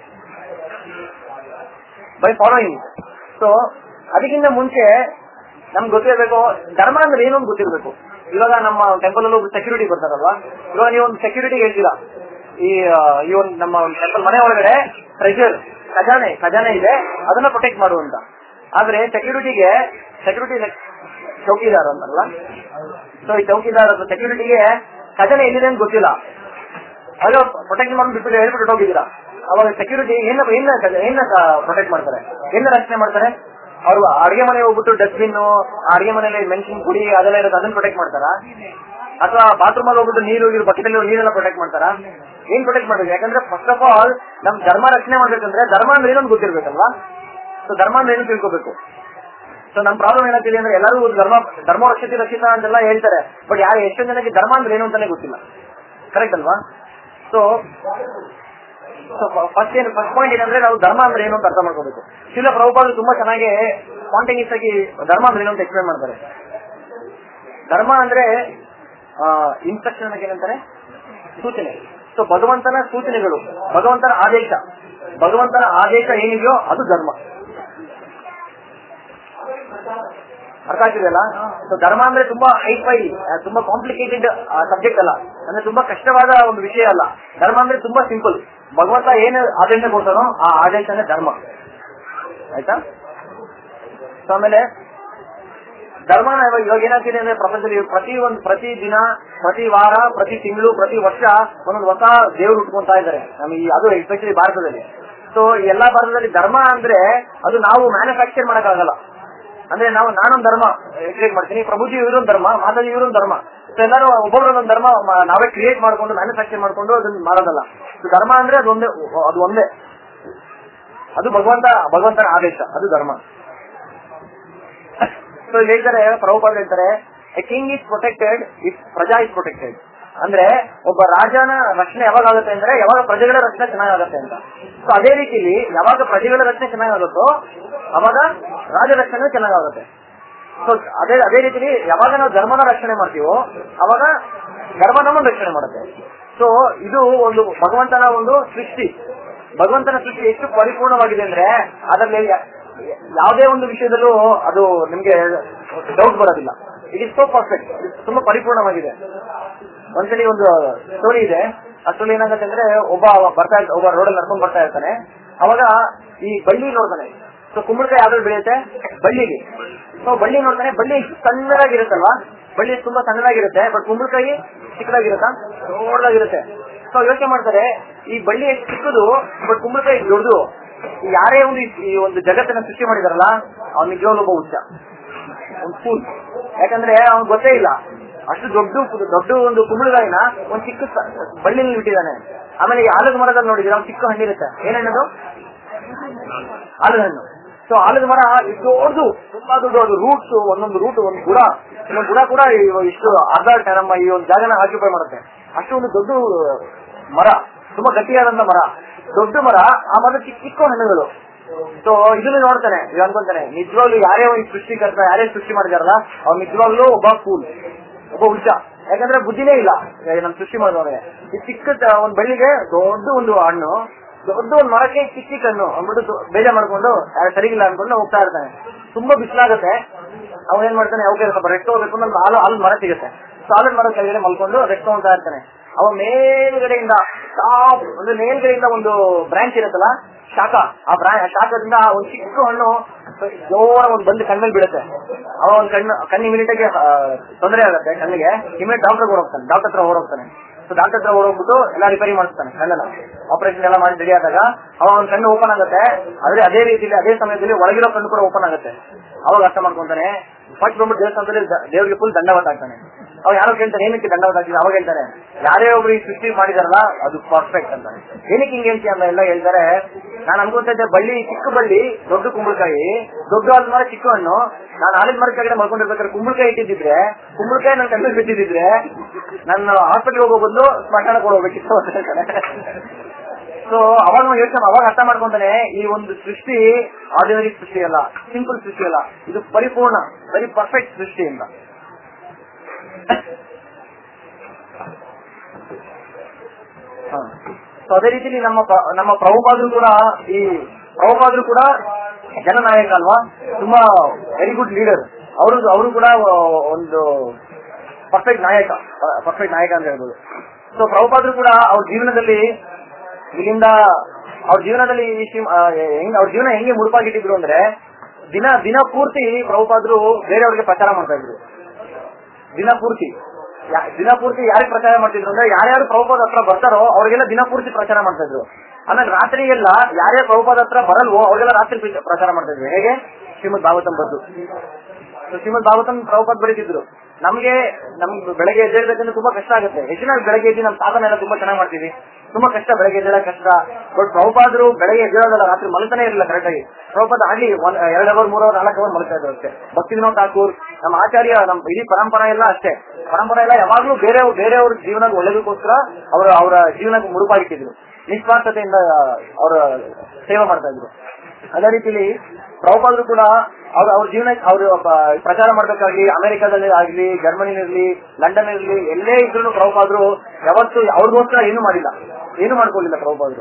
ಬೈ ಫಾಲೋಯಿಂಗ್ ಸೊ ಅದಕ್ಕಿಂತ ಮುಂಚೆ ನಮ್ಗೆ ಗೊತ್ತಿರಬೇಕು ಧರ್ಮ ಅಂದ್ರೆ ಏನು ಅಂತ ಗೊತ್ತಿರ್ಬೇಕು ಇವಾಗ ನಮ್ಮ ಟೆಂಪಲ್ ಅಲ್ಲಿ ಸೆಕ್ಯೂರಿಟಿ ಬರ್ತಾರಲ್ವಾ ಇವಾಗ ನೀವು ಒಂದು ಸೆಕ್ಯೂರಿಟಿ ಹೇಳ್ತೀರಾ ಈ ಆ, ಈ ಒಂದು ನಮ್ಮ ಟೆಂಪಲ್ ಮನೆ ಒಳಗಡೆ ಟ್ರೆಜರ್ ಖಜಾನೆ ಖಜಾನೆ ಇದೆ ಅದನ್ನ ಪ್ರೊಟೆಕ್ಟ್ ಮಾಡು ಅಂತ ಆದ್ರೆ ಸೆಕ್ಯೂರಿಟಿಗೆ ಸೆಕ್ಯೂರಿಟಿ ಚೌಕಿದಾರ ಅಂತಲ್ಲ ಸೊ ಈ ಚೌಕಿದಾರ ಸೆಕ್ಯೂರಿಟಿಗೆ ಖಜಾನೆ ಎಲ್ಲಿದೆ ಅಂತ ಗೊತ್ತಿಲ್ಲ ಅಲ್ಲೋ ಪ್ರೊಟೆಕ್ಟ್ ಮಾಡ್ಬಿಟ್ಟು ಹೇಳ್ಬಿಟ್ಟು ಹೋಗಿದ್ದೀರಾ ಅವಾಗ ಸೆಕ್ಯೂರಿಟಿ ಏನ ಏನ ಏನ ಪ್ರೊಟೆಕ್ಟ್ ಮಾಡ್ತಾರೆ ಏನ ರಕ್ಷಣೆ ಮಾಡ್ತಾರೆ ಅವರು ಅಡಿಗೆ ಮನೆ ಹೋಗ್ಬಿಟ್ಟು ಡಸ್ಟ್ಬಿನ್ ಅಡಿಗೆ ಮನೆಯಲ್ಲಿ ಮೆಣಸಿನ ಪುಡಿ ಅದೆಲ್ಲ ಇರೋದು ಅದನ್ನ ಪ್ರೊಟೆಕ್ಟ್ ಮಾಡ್ತಾರಾ ಅಥವಾ ಬಾತ್ರೂಮ್ ಅಲ್ಲಿ ಹೋಗ್ಬಿಟ್ಟು ನೀರು ಹೋಗಿರೋ ಬಕೆಟ್ ಅಲ್ಲಿ ನೀರೆಲ್ಲ ಪ್ರೊಟೆಕ್ಟ್ ಮಾಡ್ತಾರಾ ಏನ್ ಪ್ರೊಟೆಕ್ಟ್ ಮಾಡ್ಬೇಕು ಯಾಕಂದ್ರೆ ಫಸ್ಟ್ ಆಫ್ ಆಲ್ ನಮ್ ಧರ್ಮ ರಕ್ಷಣೆ ಮಾಡ್ಬೇಕಂದ್ರೆ ಧರ್ಮ ಅಂದ್ರೆ ಏನೋ ಗೊತ್ತಿರ್ಬೇಕಲ್ವಾ ಸೊ ಧರ್ಮ ಅಂದ್ರೆ ಏನು ತಿಳ್ಕೊಬೇಕು ಸೊ ನಮ್ ಪ್ರಾಬ್ಲಮ್ ಏನಾಗ್ತಿದೆ ಅಂದ್ರೆ ಎಲ್ಲರೂ ಧರ್ಮ ಧರ್ಮ ರಕ್ಷತೆ ರಕ್ಷಿತ ಅಂತೆಲ್ಲ ಹೇಳ್ತಾರೆ ಬಟ್ ಯಾರು ಎಷ್ಟೊಂದು ಜನಕ್ಕೆ ಧರ್ಮ ಅಂದ್ರೆ ಏನು ಅಂತಾನೆ ಗೊತ್ತಿಲ್ಲ ಕರೆಕ್ಟ್ ಅಲ್ವಾ ಸೊ ಫಸ್ಟ್ ಏನು ಫಸ್ಟ್ ಪಾಯಿಂಟ್ ಏನಂದ್ರೆ ನಾವು ಧರ್ಮ ಅಂದ್ರೆ ಏನು ಅಂತ ಅರ್ಥ ಮಾಡ್ಕೋಬೇಕು ಶಿಲ ಪ್ರಭುಪಾದರು ತುಂಬಾ ಚೆನ್ನಾಗಿ ಸ್ಪಾಂಟೇನಿಯಸ್ ಆಗಿ ಧರ್ಮ ಅಂದ್ರೆ ಏನು ಅಂತ ಎಕ್ಸ್ಪ್ಲೇನ್ ಮಾಡ್ತಾರೆ ಧರ್ಮ ಅಂದ್ರೆ ಇನ್ಸ್ಟ್ರಕ್ಷನ್ ಏನಂತಾರೆ ಸೂಚನೆ ಸೊ ಭಗವಂತನ ಸೂಚನೆಗಳು ಭಗವಂತನ ಆದೇಶ ಭಗವಂತನ ಆದೇಶ ಏನಿದೆಯೋ ಅದು ಧರ್ಮ ಅರ್ಥ ಆಗ್ತಿದೆಯಲ್ಲ ಸೊ ಧರ್ಮ ಅಂದ್ರೆ ತುಂಬಾ ಹೈಫೈ ತುಂಬಾ ಕಾಂಪ್ಲಿಕೇಟೆಡ್ ಸಬ್ಜೆಕ್ಟ್ ಅಲ್ಲ ಅಂದ್ರೆ ತುಂಬಾ ಕಷ್ಟವಾದ ಒಂದು ವಿಷಯ ಅಲ್ಲ ಧರ್ಮ ಅಂದ್ರೆ ತುಂಬಾ ಸಿಂಪಲ್ ಭಗವಂತ ಏನು ಆದೇಶ ಕೊಡ್ತಾನೋ ಆ ಆದೇಶನೇ ಧರ್ಮ ಆಯ್ತಾ ಸೊ ಆಮೇಲೆ ಧರ್ಮ ಇವಾಗ ಏನಾಗ್ತಿದೆ ಅಂದ್ರೆ ಪ್ರಪಂಚದಲ್ಲಿ ಪ್ರತಿ ಒಂದು ಪ್ರತಿ ದಿನ ಪ್ರತಿ ವಾರ ಪ್ರತಿ ತಿಂಗಳು ಪ್ರತಿ ವರ್ಷ ಒಂದೊಂದು ಹೊಸ ದೇವ್ರು ಉಟ್ಕೊಂತಾ ಇದ್ದಾರೆ ನಮಗೆ ಈ- ಅದು ಎಸ್ಪೆಷಲಿ ಭಾರತದಲ್ಲಿ ಸೊ ಎಲ್ಲಾ ಭಾರತದಲ್ಲಿ ಧರ್ಮ ಅಂದ್ರೆ ಅದು ನಾವು ಮ್ಯಾನುಫ್ಯಾಕ್ಚರ್ ಮಾಡಕ್ಕಾಗಲ್ಲ ಅಂದ್ರೆ ನಾವು ನಾನೊಂದು ಧರ್ಮ ಕ್ರಿಯೇಟ್ ಮಾಡ್ತೀನಿ ಪ್ರಭುಜಿ ಇವರೊಂದು ಧರ್ಮ ಮಾತಾಜಿ ಇವರೊಂದು ಧರ್ಮ ಸೊ ಎಲ್ಲರೂ ಒಬ್ಬೊಬ್ಬರೊಂದು ಧರ್ಮ ಮ- ನಾವೇ ಕ್ರಿಯೇಟ್ ಮಾಡ್ಕೊಂಡು ಮ್ಯಾನುಫ್ಯಾಕ್ಚರ್ ಮಾಡ್ಕೊಂಡು ಅದನ್ನ ಮಾಡೋದಲ್ಲ ಸೊ ಧರ್ಮ ಅಂದ್ರೆ ಅದು ಒಂದೇ ಅದು ಒಂದೇ ಅದು ಭಗವಂತ ಭಗವಂತನ ಆದೇಶ ಅದು ಧರ್ಮ ಸೊ ಇಲ್ಲಿ ಹೇಳ್ತಾರೆ ಪ್ರಭುಪಾದ ಹೇಳ್ತಾರೆ a king is protected if praja is protected ಅಂದ್ರೆ ಒಬ್ಬ ರಾಜನ ರಕ್ಷಣೆ ಯಾವಾಗ ಆಗುತ್ತೆ ಅಂದ್ರೆ ಯಾವಾಗ ಪ್ರಜೆಗಳ ರಕ್ಷಣೆ ಚೆನ್ನಾಗಾಗುತ್ತೆ ಅಂತ ಸೊ ಅದೇ ರೀತಿಲಿ ಯಾವಾಗ ಪ್ರಜೆಗಳ ರಕ್ಷಣೆ ಚೆನ್ನಾಗಾಗುತ್ತೋ ಅವಾಗ ರಾಜ ರಕ್ಷಣೆ ಚೆನ್ನಾಗಾಗುತ್ತೆ ಸೊ ಅದೇ ಅದೇ ರೀತಿಲಿ ಯಾವಾಗ ನಾವು ಧರ್ಮನ ರಕ್ಷಣೆ ಮಾಡ್ತೀವೋ ಅವಾಗ ಧರ್ಮ ನಮ್ಮನ್ನು ರಕ್ಷಣೆ ಮಾಡುತ್ತೆ ಸೊ ಇದು ಒಂದು ಭಗವಂತನ ಒಂದು ಸೃಷ್ಟಿ ಭಗವಂತನ ಸೃಷ್ಟಿ ಎಷ್ಟು ಪರಿಪೂರ್ಣವಾಗಿದೆ ಅಂದ್ರೆ ಅದರಲ್ಲಿ ಯ- ಯಾವುದೇ ಒಂದು ವಿಷಯದಲ್ಲೂ ಅದು ನಿಮ್ಗೆ ಡೌಟ್ ಬರೋದಿಲ್ಲ ಇಟ್ ಇಸ್ ಸೋ ಪರ್ಫೆಕ್ಟ್ ತುಂಬಾ ಪರಿಪೂರ್ಣವಾಗಿದೆ ಒಂದ್ಸಲಿ ಒಂದು ಸ್ಟೋರಿ ಇದೆ ಅಷ್ಟರಲ್ಲಿ ಏನಾಗುತ್ತೆ ಅಂದ್ರೆ ಒಬ್ಬ ಬರ್ತಾ ಇರ್ತ- ಒಬ್ಬ ರೋಡಲ್ಲಿ ನಡ್ಕೊಂಡ್ ಬರ್ತಾ ಇರ್ತಾನೆ ಅವಾಗ ಈ ಬಳ್ಳಿ ನೋಡ್ತಾನೆ ಸೊ ಕುಂಬಳಕಾಯಿ ಯಾವ್ದು ಬೆಳೆಯುತ್ತೆ ಬಳ್ಳಿಲಿ ಸೊ ಬಳ್ಳಿ ನೋಡ್ತಾನೆ ಬಳ್ಳಿ ಸಣ್ಣದಾಗಿರುತ್ತಲ್ವಾ ಬಳ್ಳಿ ತುಂಬಾ ಸಣ್ಣದಾಗಿರುತ್ತೆ ಬಟ್ ಕುಂಬಳಕಾಯಿ ಚಿಕ್ಕದಾಗಿರುತ್ತಾ ದೊಡ್ಡದಾಗಿರುತ್ತೆ ಸೊ ಯೋಚನೆ ಮಾಡ್ತಾರೆ ಈ ಬಳ್ಳಿ ಎಷ್ಟು ಚಿಕ್ಕದು ಬಟ್ ಕುಂಬಳಕಾಯಿ ದೊಡ್ಡದು ಯಾರೇ ಒಂದು ಈ- ಈ ಒಂದು ಜಗತ್ತನ್ನ ಸೃಷ್ಟಿ ಮಾಡಿದಾರಲ್ಲ ಅವ್ನು ನಿಜವಾಗ್ಲೂ ಒಬ್ಬ ಹುಚ್ಚ ಒಂದು ಫೂಲ್ ಯಾಕಂದ್ರೆ ಅವ್ನ್ ಗೊತ್ತೇ ಇಲ್ಲ ಅಷ್ಟು ದೊಡ್ಡ ದೊಡ್ಡ ಒಂದು ಕುಂಬಳಕಾಯಿನ ಒಂದ್ ಚಿಕ್ಕ ಸ- ಬಳ್ಳಿಲಿ ಬಿಟ್ಟಿದ್ದಾನೆ ಆಮೇಲೆ ಈ ಆಲದ ಮರದಲ್ಲಿ ನೋಡಿದ್ರೆ ಒಂದು ಚಿಕ್ಕ ಹಣ್ಣಿರುತ್ತೆ ಏನೇನದು ಆಲದ ಹಣ್ಣು ಸೊ ಆಲದ ಮರ ಇಷ್ಟು ದೊಡ್ಡದು ತುಂಬಾ ದೊಡ್ಡ ರೂಟ್ಸ್ ಒಂದೊಂದು ರೂಟ್ ಒಂದು ಗುಡ ಇನ್ನೊಂದು ಗುಡ ಕೂಡ ಇವ- ಇಷ್ಟು ಅರ್ಧ ನಮ್ಮ ಈ ಒಂದು ಜಾಗನ ಆಕ್ಯುಪೈ ಮಾಡುತ್ತೆ ಅಷ್ಟು ಒಂದು ದೊಡ್ಡ ಮರ ತುಂಬಾ ಗಟ್ಟಿಯಾದಂತ ಮರ ದೊಡ್ಡ ಮರ ಆ ಮರ ಚಿಕ್ಕ ಚಿಕ್ಕ ಹಣ್ಣುಗಳು ಸೊ ಇದನ್ನು ನೋಡ್ತಾನೆ ಇದು ಅನ್ಕೊಂತಾನೆ ನಿಜವಾಗ್ಲೂ ಯಾರೇ ಒಂದು ಸೃಷ್ಟಿಕರ್ತ ಯಾರೇ ಸೃಷ್ಟಿ ಮಾಡಿದಾರಲ್ಲ ಅವ್ನು ನಿಜವಾಗ್ಲೂ ಒಬ್ಬ ಫೂಲ್ ಒಬ್ಬ ಹುಚ್ಚ ಯಾಕಂದ್ರೆ ಬುದ್ಧಿನೇ ಇಲ್ಲ ಏ, ನಮ್ ಸೃಷ್ಟಿ ಮಾಡಿದವನಿಗೆ ಈ ಚಿಕ್ಕ ತ- ಒಂದ್ ಬೆಳ್ಳಿಗೆ ದೊಡ್ಡ ಒಂದು ಹಣ್ಣು ದೊಡ್ಡ ಒಂದು ಮರಕ್ಕೆ ಚಿಕ್ಕ ಚಿಕ್ಕ ಹಣ್ಣು ಅಂದ್ಬಿಟ್ಟು ದೊ- ಬೇಜಾರ್ ಮಾಡ್ಕೊಂಡು ಯಾರು ಸರಿಗಿಲ್ಲ ಅನ್ಕೊಂಡು ಹೋಗ್ತಾ ಇರ್ತಾನೆ ತುಂಬಾ ಬಿಸಿಲಾಗುತ್ತೆ ಅವ್ನು ಏನ್ ಮಾಡ್ತಾನೆ ಅವ್ಕೆ ಸ್ವಲ್ಪ ರೆಸ್ಟ್ ಹೋಗ್ಬೇಕು ಅಂದ್ರೆ ಹಾಲು ಹಾಲು ಮರ ಸಿಗುತ್ತೆ ಸೊ ಆಲದ ಮರದ ಕೆಳಗಡೆ ಮಲ್ಕೊಂಡು ರೆಸ್ಟ್ ತಗೊಂತಾ ಇರ್ತಾನೆ ಅವ ಮೇಲ್ಗಡೆಯಿಂದ ಟಾಪ್ ಅಂದ್ರೆ ಮೇಲ್ಗಡೆಯಿಂದ ಒಂದು ಬ್ರಾಂಚ್ ಇರುತ್ತಲ್ಲ ಶಾಖ ಆ ಬ್ರಾ ಶಾಖದಿಂದ ಒಂದು ಚಿಕ್ಕ ಹಣ್ಣು ಜೋರ ಒಂದು ಬಂದು ಕಣ್ಣಲ್ಲಿ ಬೀಳುತ್ತೆ ಅವ ಒಂದ್ ಕಣ್ಣು ಕಣ್ಣು ಇಮಿಡಿಯೇಟ್ ಆಗಿ ತೊಂದರೆ ಆಗುತ್ತೆ ಕಣ್ಣಿಗೆ ಇಮಿಡಿಯೇಟ್ ಡಾಕ್ಟರ್ ಓಡೋಗ್ತಾನೆ ಡಾಕ್ಟರ್ ಹತ್ರ ಓಡೋಗ್ತಾನೆ ಸೊ ಡಾಕ್ಟರ್ ಹತ್ರ ಓಡೋಗ್ಬಿಟ್ಟು ಎಲ್ಲ ರಿಪೇರಿ ಮಾಡಿಸ್ತಾನೆ ಕಣ್ಣನ್ನ ಆಪರೇಷನ್ ಎಲ್ಲ ಮಾಡಿ ರೆಡಿ ಆದಾಗ ಅವ ಒಂದ್ ಕಣ್ಣು ಓಪನ್ ಆಗುತ್ತೆ ಆದ್ರೆ ಅದೇ ರೀತಿಯಲ್ಲಿ ಅದೇ ಸಮಯದಲ್ಲಿ ಒಳಗಿರೋ ಕಣ್ಣು ಕೂಡ ಓಪನ್ ಆಗುತ್ತೆ ಅವಾಗ ಅರ್ಥ ಮಾಡ್ಕೊಂತಾನೆ ಫಸ್ಟ್ ಬಂದ್ಬಿಟ್ಟು ದೇವಸ್ಥಾನದಲ್ಲಿ ದ- ದೇವ್ರಿಗೆ ಫುಲ್ ದಂಡವತ್ ಆಗ್ತಾನೆ ಅವ್ ಯಾರೋ ಕೇಳ್ತಾನೆ ಏನಕ್ಕೆ ದಂಡವತ್ ಆಗ್ತಿದೆ ಅವಾಗ ಹೇಳ್ತಾರೆ ಯಾರೇ ಒಬ್ರು ಈ ಸೃಷ್ಟಿ ಮಾಡಿದಾರಲ್ಲ ಅದು ಪರ್ಫೆಕ್ಟ್ ಅಂತಾನೆ ಏನಕ್ಕೆ ಹಿಂಗೆ ಹೇಳ್ತೀಯ ಅಂತ ಎಲ್ಲ ಹೇಳ್ತಾರೆ ನಾನು ಅನ್ಕೊಂತ ಇದ್ದೆ ಬಳ್ಳಿ ಚಿಕ್ಕ ಬಳ್ಳಿ ದೊಡ್ಡ ಕುಂಬಳಕಾಯಿ ದೊಡ್ಡ ಆದ ಮರ ಚಿಕ್ಕ ಹಣ್ಣು ನಾನು ಆಲಿದ ಮರ ಕೆಳಗಡೆ ಮಲ್ಕೊಂಡಿರ್ಬೇಕಾದ್ರೆ ಕುಂಬಳಕಾಯಿ ಇಟ್ಟಿದ್ರೆ ಕುಂಬಳಕಾಯಿ ನನ್ನ ಕಣ್ಣಲ್ಲಿ ಬಿಟ್ಟಿದ್ರೆ ನನ್ನ ಹಾಸ್ಪಿಟಲ್ ಹೋಗೋ ಬದಲು ಸ್ಮಶಾನ ಹೋಗ್ಬೇಕಿತ್ತು ಅಂತ ಹೇಳ್ತಾನೆ ಸೊ ಅವಾಗ ನಾವು ಯೋಚನೆ ಅವಾಗ ಅರ್ಥ ಮಾಡ್ಕೊಂತಾನೆ ಈ ಒಂದು ಸೃಷ್ಟಿ ಆರ್ಡಿನರಿ ಸೃಷ್ಟಿ ಅಲ್ಲ ಸಿಂಪಲ್ ಸೃಷ್ಟಿ ಅಲ್ಲ ಇದು ಪರಿಪೂರ್ಣ ವೆರಿ ಪರ್ಫೆಕ್ಟ್ ಸೃಷ್ಟಿ ಅಂತ ಸೊ ಅದೇ ರೀತಿಲಿ ನಮ್ಮ ಪ್ರ- ನಮ್ಮ ಪ್ರಭುಪಾದರು ಕೂಡ ಈ ಪ್ರಭುಪಾದರು ಕೂಡ ಜನನಾಯಕ ಅಲ್ವಾ ತುಂಬಾ ವೆರಿ ಗುಡ್ ಲೀಡರ್ ಅವರು ಅವರು ಕೂಡ ಒಂದು ಪರ್ಫೆಕ್ಟ್ ನಾಯಕ ಪರ್ಫೆಕ್ಟ್ ನಾಯಕ ಅಂತ ಹೇಳ್ಬೋದು ಸೊ ಪ್ರಭುಪಾದರು ಕೂಡ ಅವ್ರ ಜೀವನದಲ್ಲಿ ಇಲ್ಲಿಂದ ಅವ್ರ ಜೀವನದಲ್ಲಿ ಈ ಶ್ರೀ- ಆ, ಹೆಂಗ್ ಅವ್ರ ಜೀವನ ಹೆಂಗೆ ಮುಡುಪಾಗಿಟ್ಟಿದ್ರು ಅಂದ್ರೆ ದಿನ ದಿನ ಪೂರ್ತಿ ಪ್ರಭುಪಾದರು ಬೇರೆಯವ್ರಿಗೆ ಪ್ರಚಾರ ಮಾಡ್ತಾ ಇದ್ರು ದಿನ ಪೂರ್ತಿ ಯಾ- ದಿನ ಪೂರ್ತಿ ಯಾರಿಗೆ ಪ್ರಚಾರ ಮಾಡ್ತಿದ್ರು ಅಂದ್ರೆ ಯಾರ್ಯಾರು ಪ್ರಭುಪಾದ ಹತ್ರ ಬರ್ತಾರೋ ಅವ್ರಿಗೆಲ್ಲ ದಿನ ಪೂರ್ತಿ ಪ್ರಚಾರ ಮಾಡ್ತಾ ಇದ್ರು ಆಮೇಲೆ ರಾತ್ರಿ ಎಲ್ಲ ಯಾರ್ಯಾರು ಪ್ರಭುಪಾದ ಹತ್ರ ಬರಲ್ವೋ ಅವ್ರಿಗೆಲ್ಲ ರಾತ್ರಿ ಪ್ರ- ಪ್ರಚಾರ ಮಾಡ್ತಾ ಇದ್ರು ಹೇಗೆ ಶ್ರೀಮದ್ ಭಾಗವತಂ ಬದ್ದು So, ಶ್ರೀಮದ್ ಭಾಗವತಂ ಪ್ರಭುಪಾದ್ ಬರೀತಿದ್ರು ನಮ್ಗೆ ನಮ್ಗೆ ಬೆಳಗ್ಗೆ ಎದ್ದೇಳ್ಬೇಕಂದ್ರೆ ತುಂಬಾ ಕಷ್ಟ ಆಗುತ್ತೆ ಹೆಚ್ಚಿನ ಬೆಳಗ್ಗೆ ಎದ್ದು ನಮ್ಮ ಸಾಧನೆ ಎಲ್ಲ ತುಂಬಾ ಚೆನ್ನಾಗಿ ಮಾಡ್ತೀವಿ ತುಂಬಾ ಕಷ್ಟ ಬೆಳಗ್ಗೆ ಎದ್ದೇಳ ಕಷ್ಟ ಬಟ್ ಪ್ರಭುಪಾದ್ರು ಬೆಳಗ್ಗೆ ಎದ್ದೇಳೋದಲ್ಲ ರಾತ್ರಿ ಮಲತಾನೆ ಇರಲಿಲ್ಲ ಕರೆಕ್ಟಾಗಿ ಪ್ರಭುಪಾದ ಆಗ್ಲಿ ಒಂದ್ ಎರಡ್ ಅವರ್ ಮೂರ್ ಅವರ್ ನಾಲ್ಕು ಅವರ್ ಮಲಗ್ತಾ ಇದ್ರು ಅಷ್ಟೇ ಭಕ್ತಿ ವಿನೋದ್ ಠಾಕೂರ್ ನಮ್ಮ ಆಚಾರ್ಯ ನಮ್ಮ ಇಡೀ ಪರಂಪರೆ ಎಲ್ಲ ಅಷ್ಟೇ ಪರಂಪರೆ ಎಲ್ಲ ಯಾವಾಗ್ಲೂ ಬೇರೆ ಬೇರೆಯವ್ರ ಜೀವನ ಒಳ್ಳೇದಕ್ಕೋಸ್ಕರ ಅವರ ಅವರ ಜೀವನಕ್ಕೆ ಮುಡುಪಾಗಿಟ್ಟಿದ್ರು ನಿಸ್ವಾರ್ಥತೆಯಿಂದ ಅವರ ಸೇವೆ ಮಾಡ್ತಾ ಇದ್ರು ಅದೇ ರೀತಿಲಿ ಪ್ರಭುಪಾದರು ಕೂಡ ಅವ್ರ ಅವ್ರ ಜೀವನ ಅವರು ಪ್ರಚಾರ ಮಾಡ್ಬೇಕಾಗ್ಲಿ ಅಮೆರಿಕಾದಲ್ಲಿ ಆಗ್ಲಿ ಜರ್ಮನಿಲಿರ್ಲಿ ಲಂಡನ್ ಇರ್ಲಿ ಎಲ್ಲೇ ಇದ್ರು ಪ್ರಭುಪಾದರು ಯಾವತ್ತು ಅವ್ರಿಗೋಸ್ಕರ ಏನು ಮಾಡಿಲ್ಲ ಏನು ಮಾಡ್ಕೊಳ್ಳಿಲ್ಲ ಪ್ರಭುಪಾದರು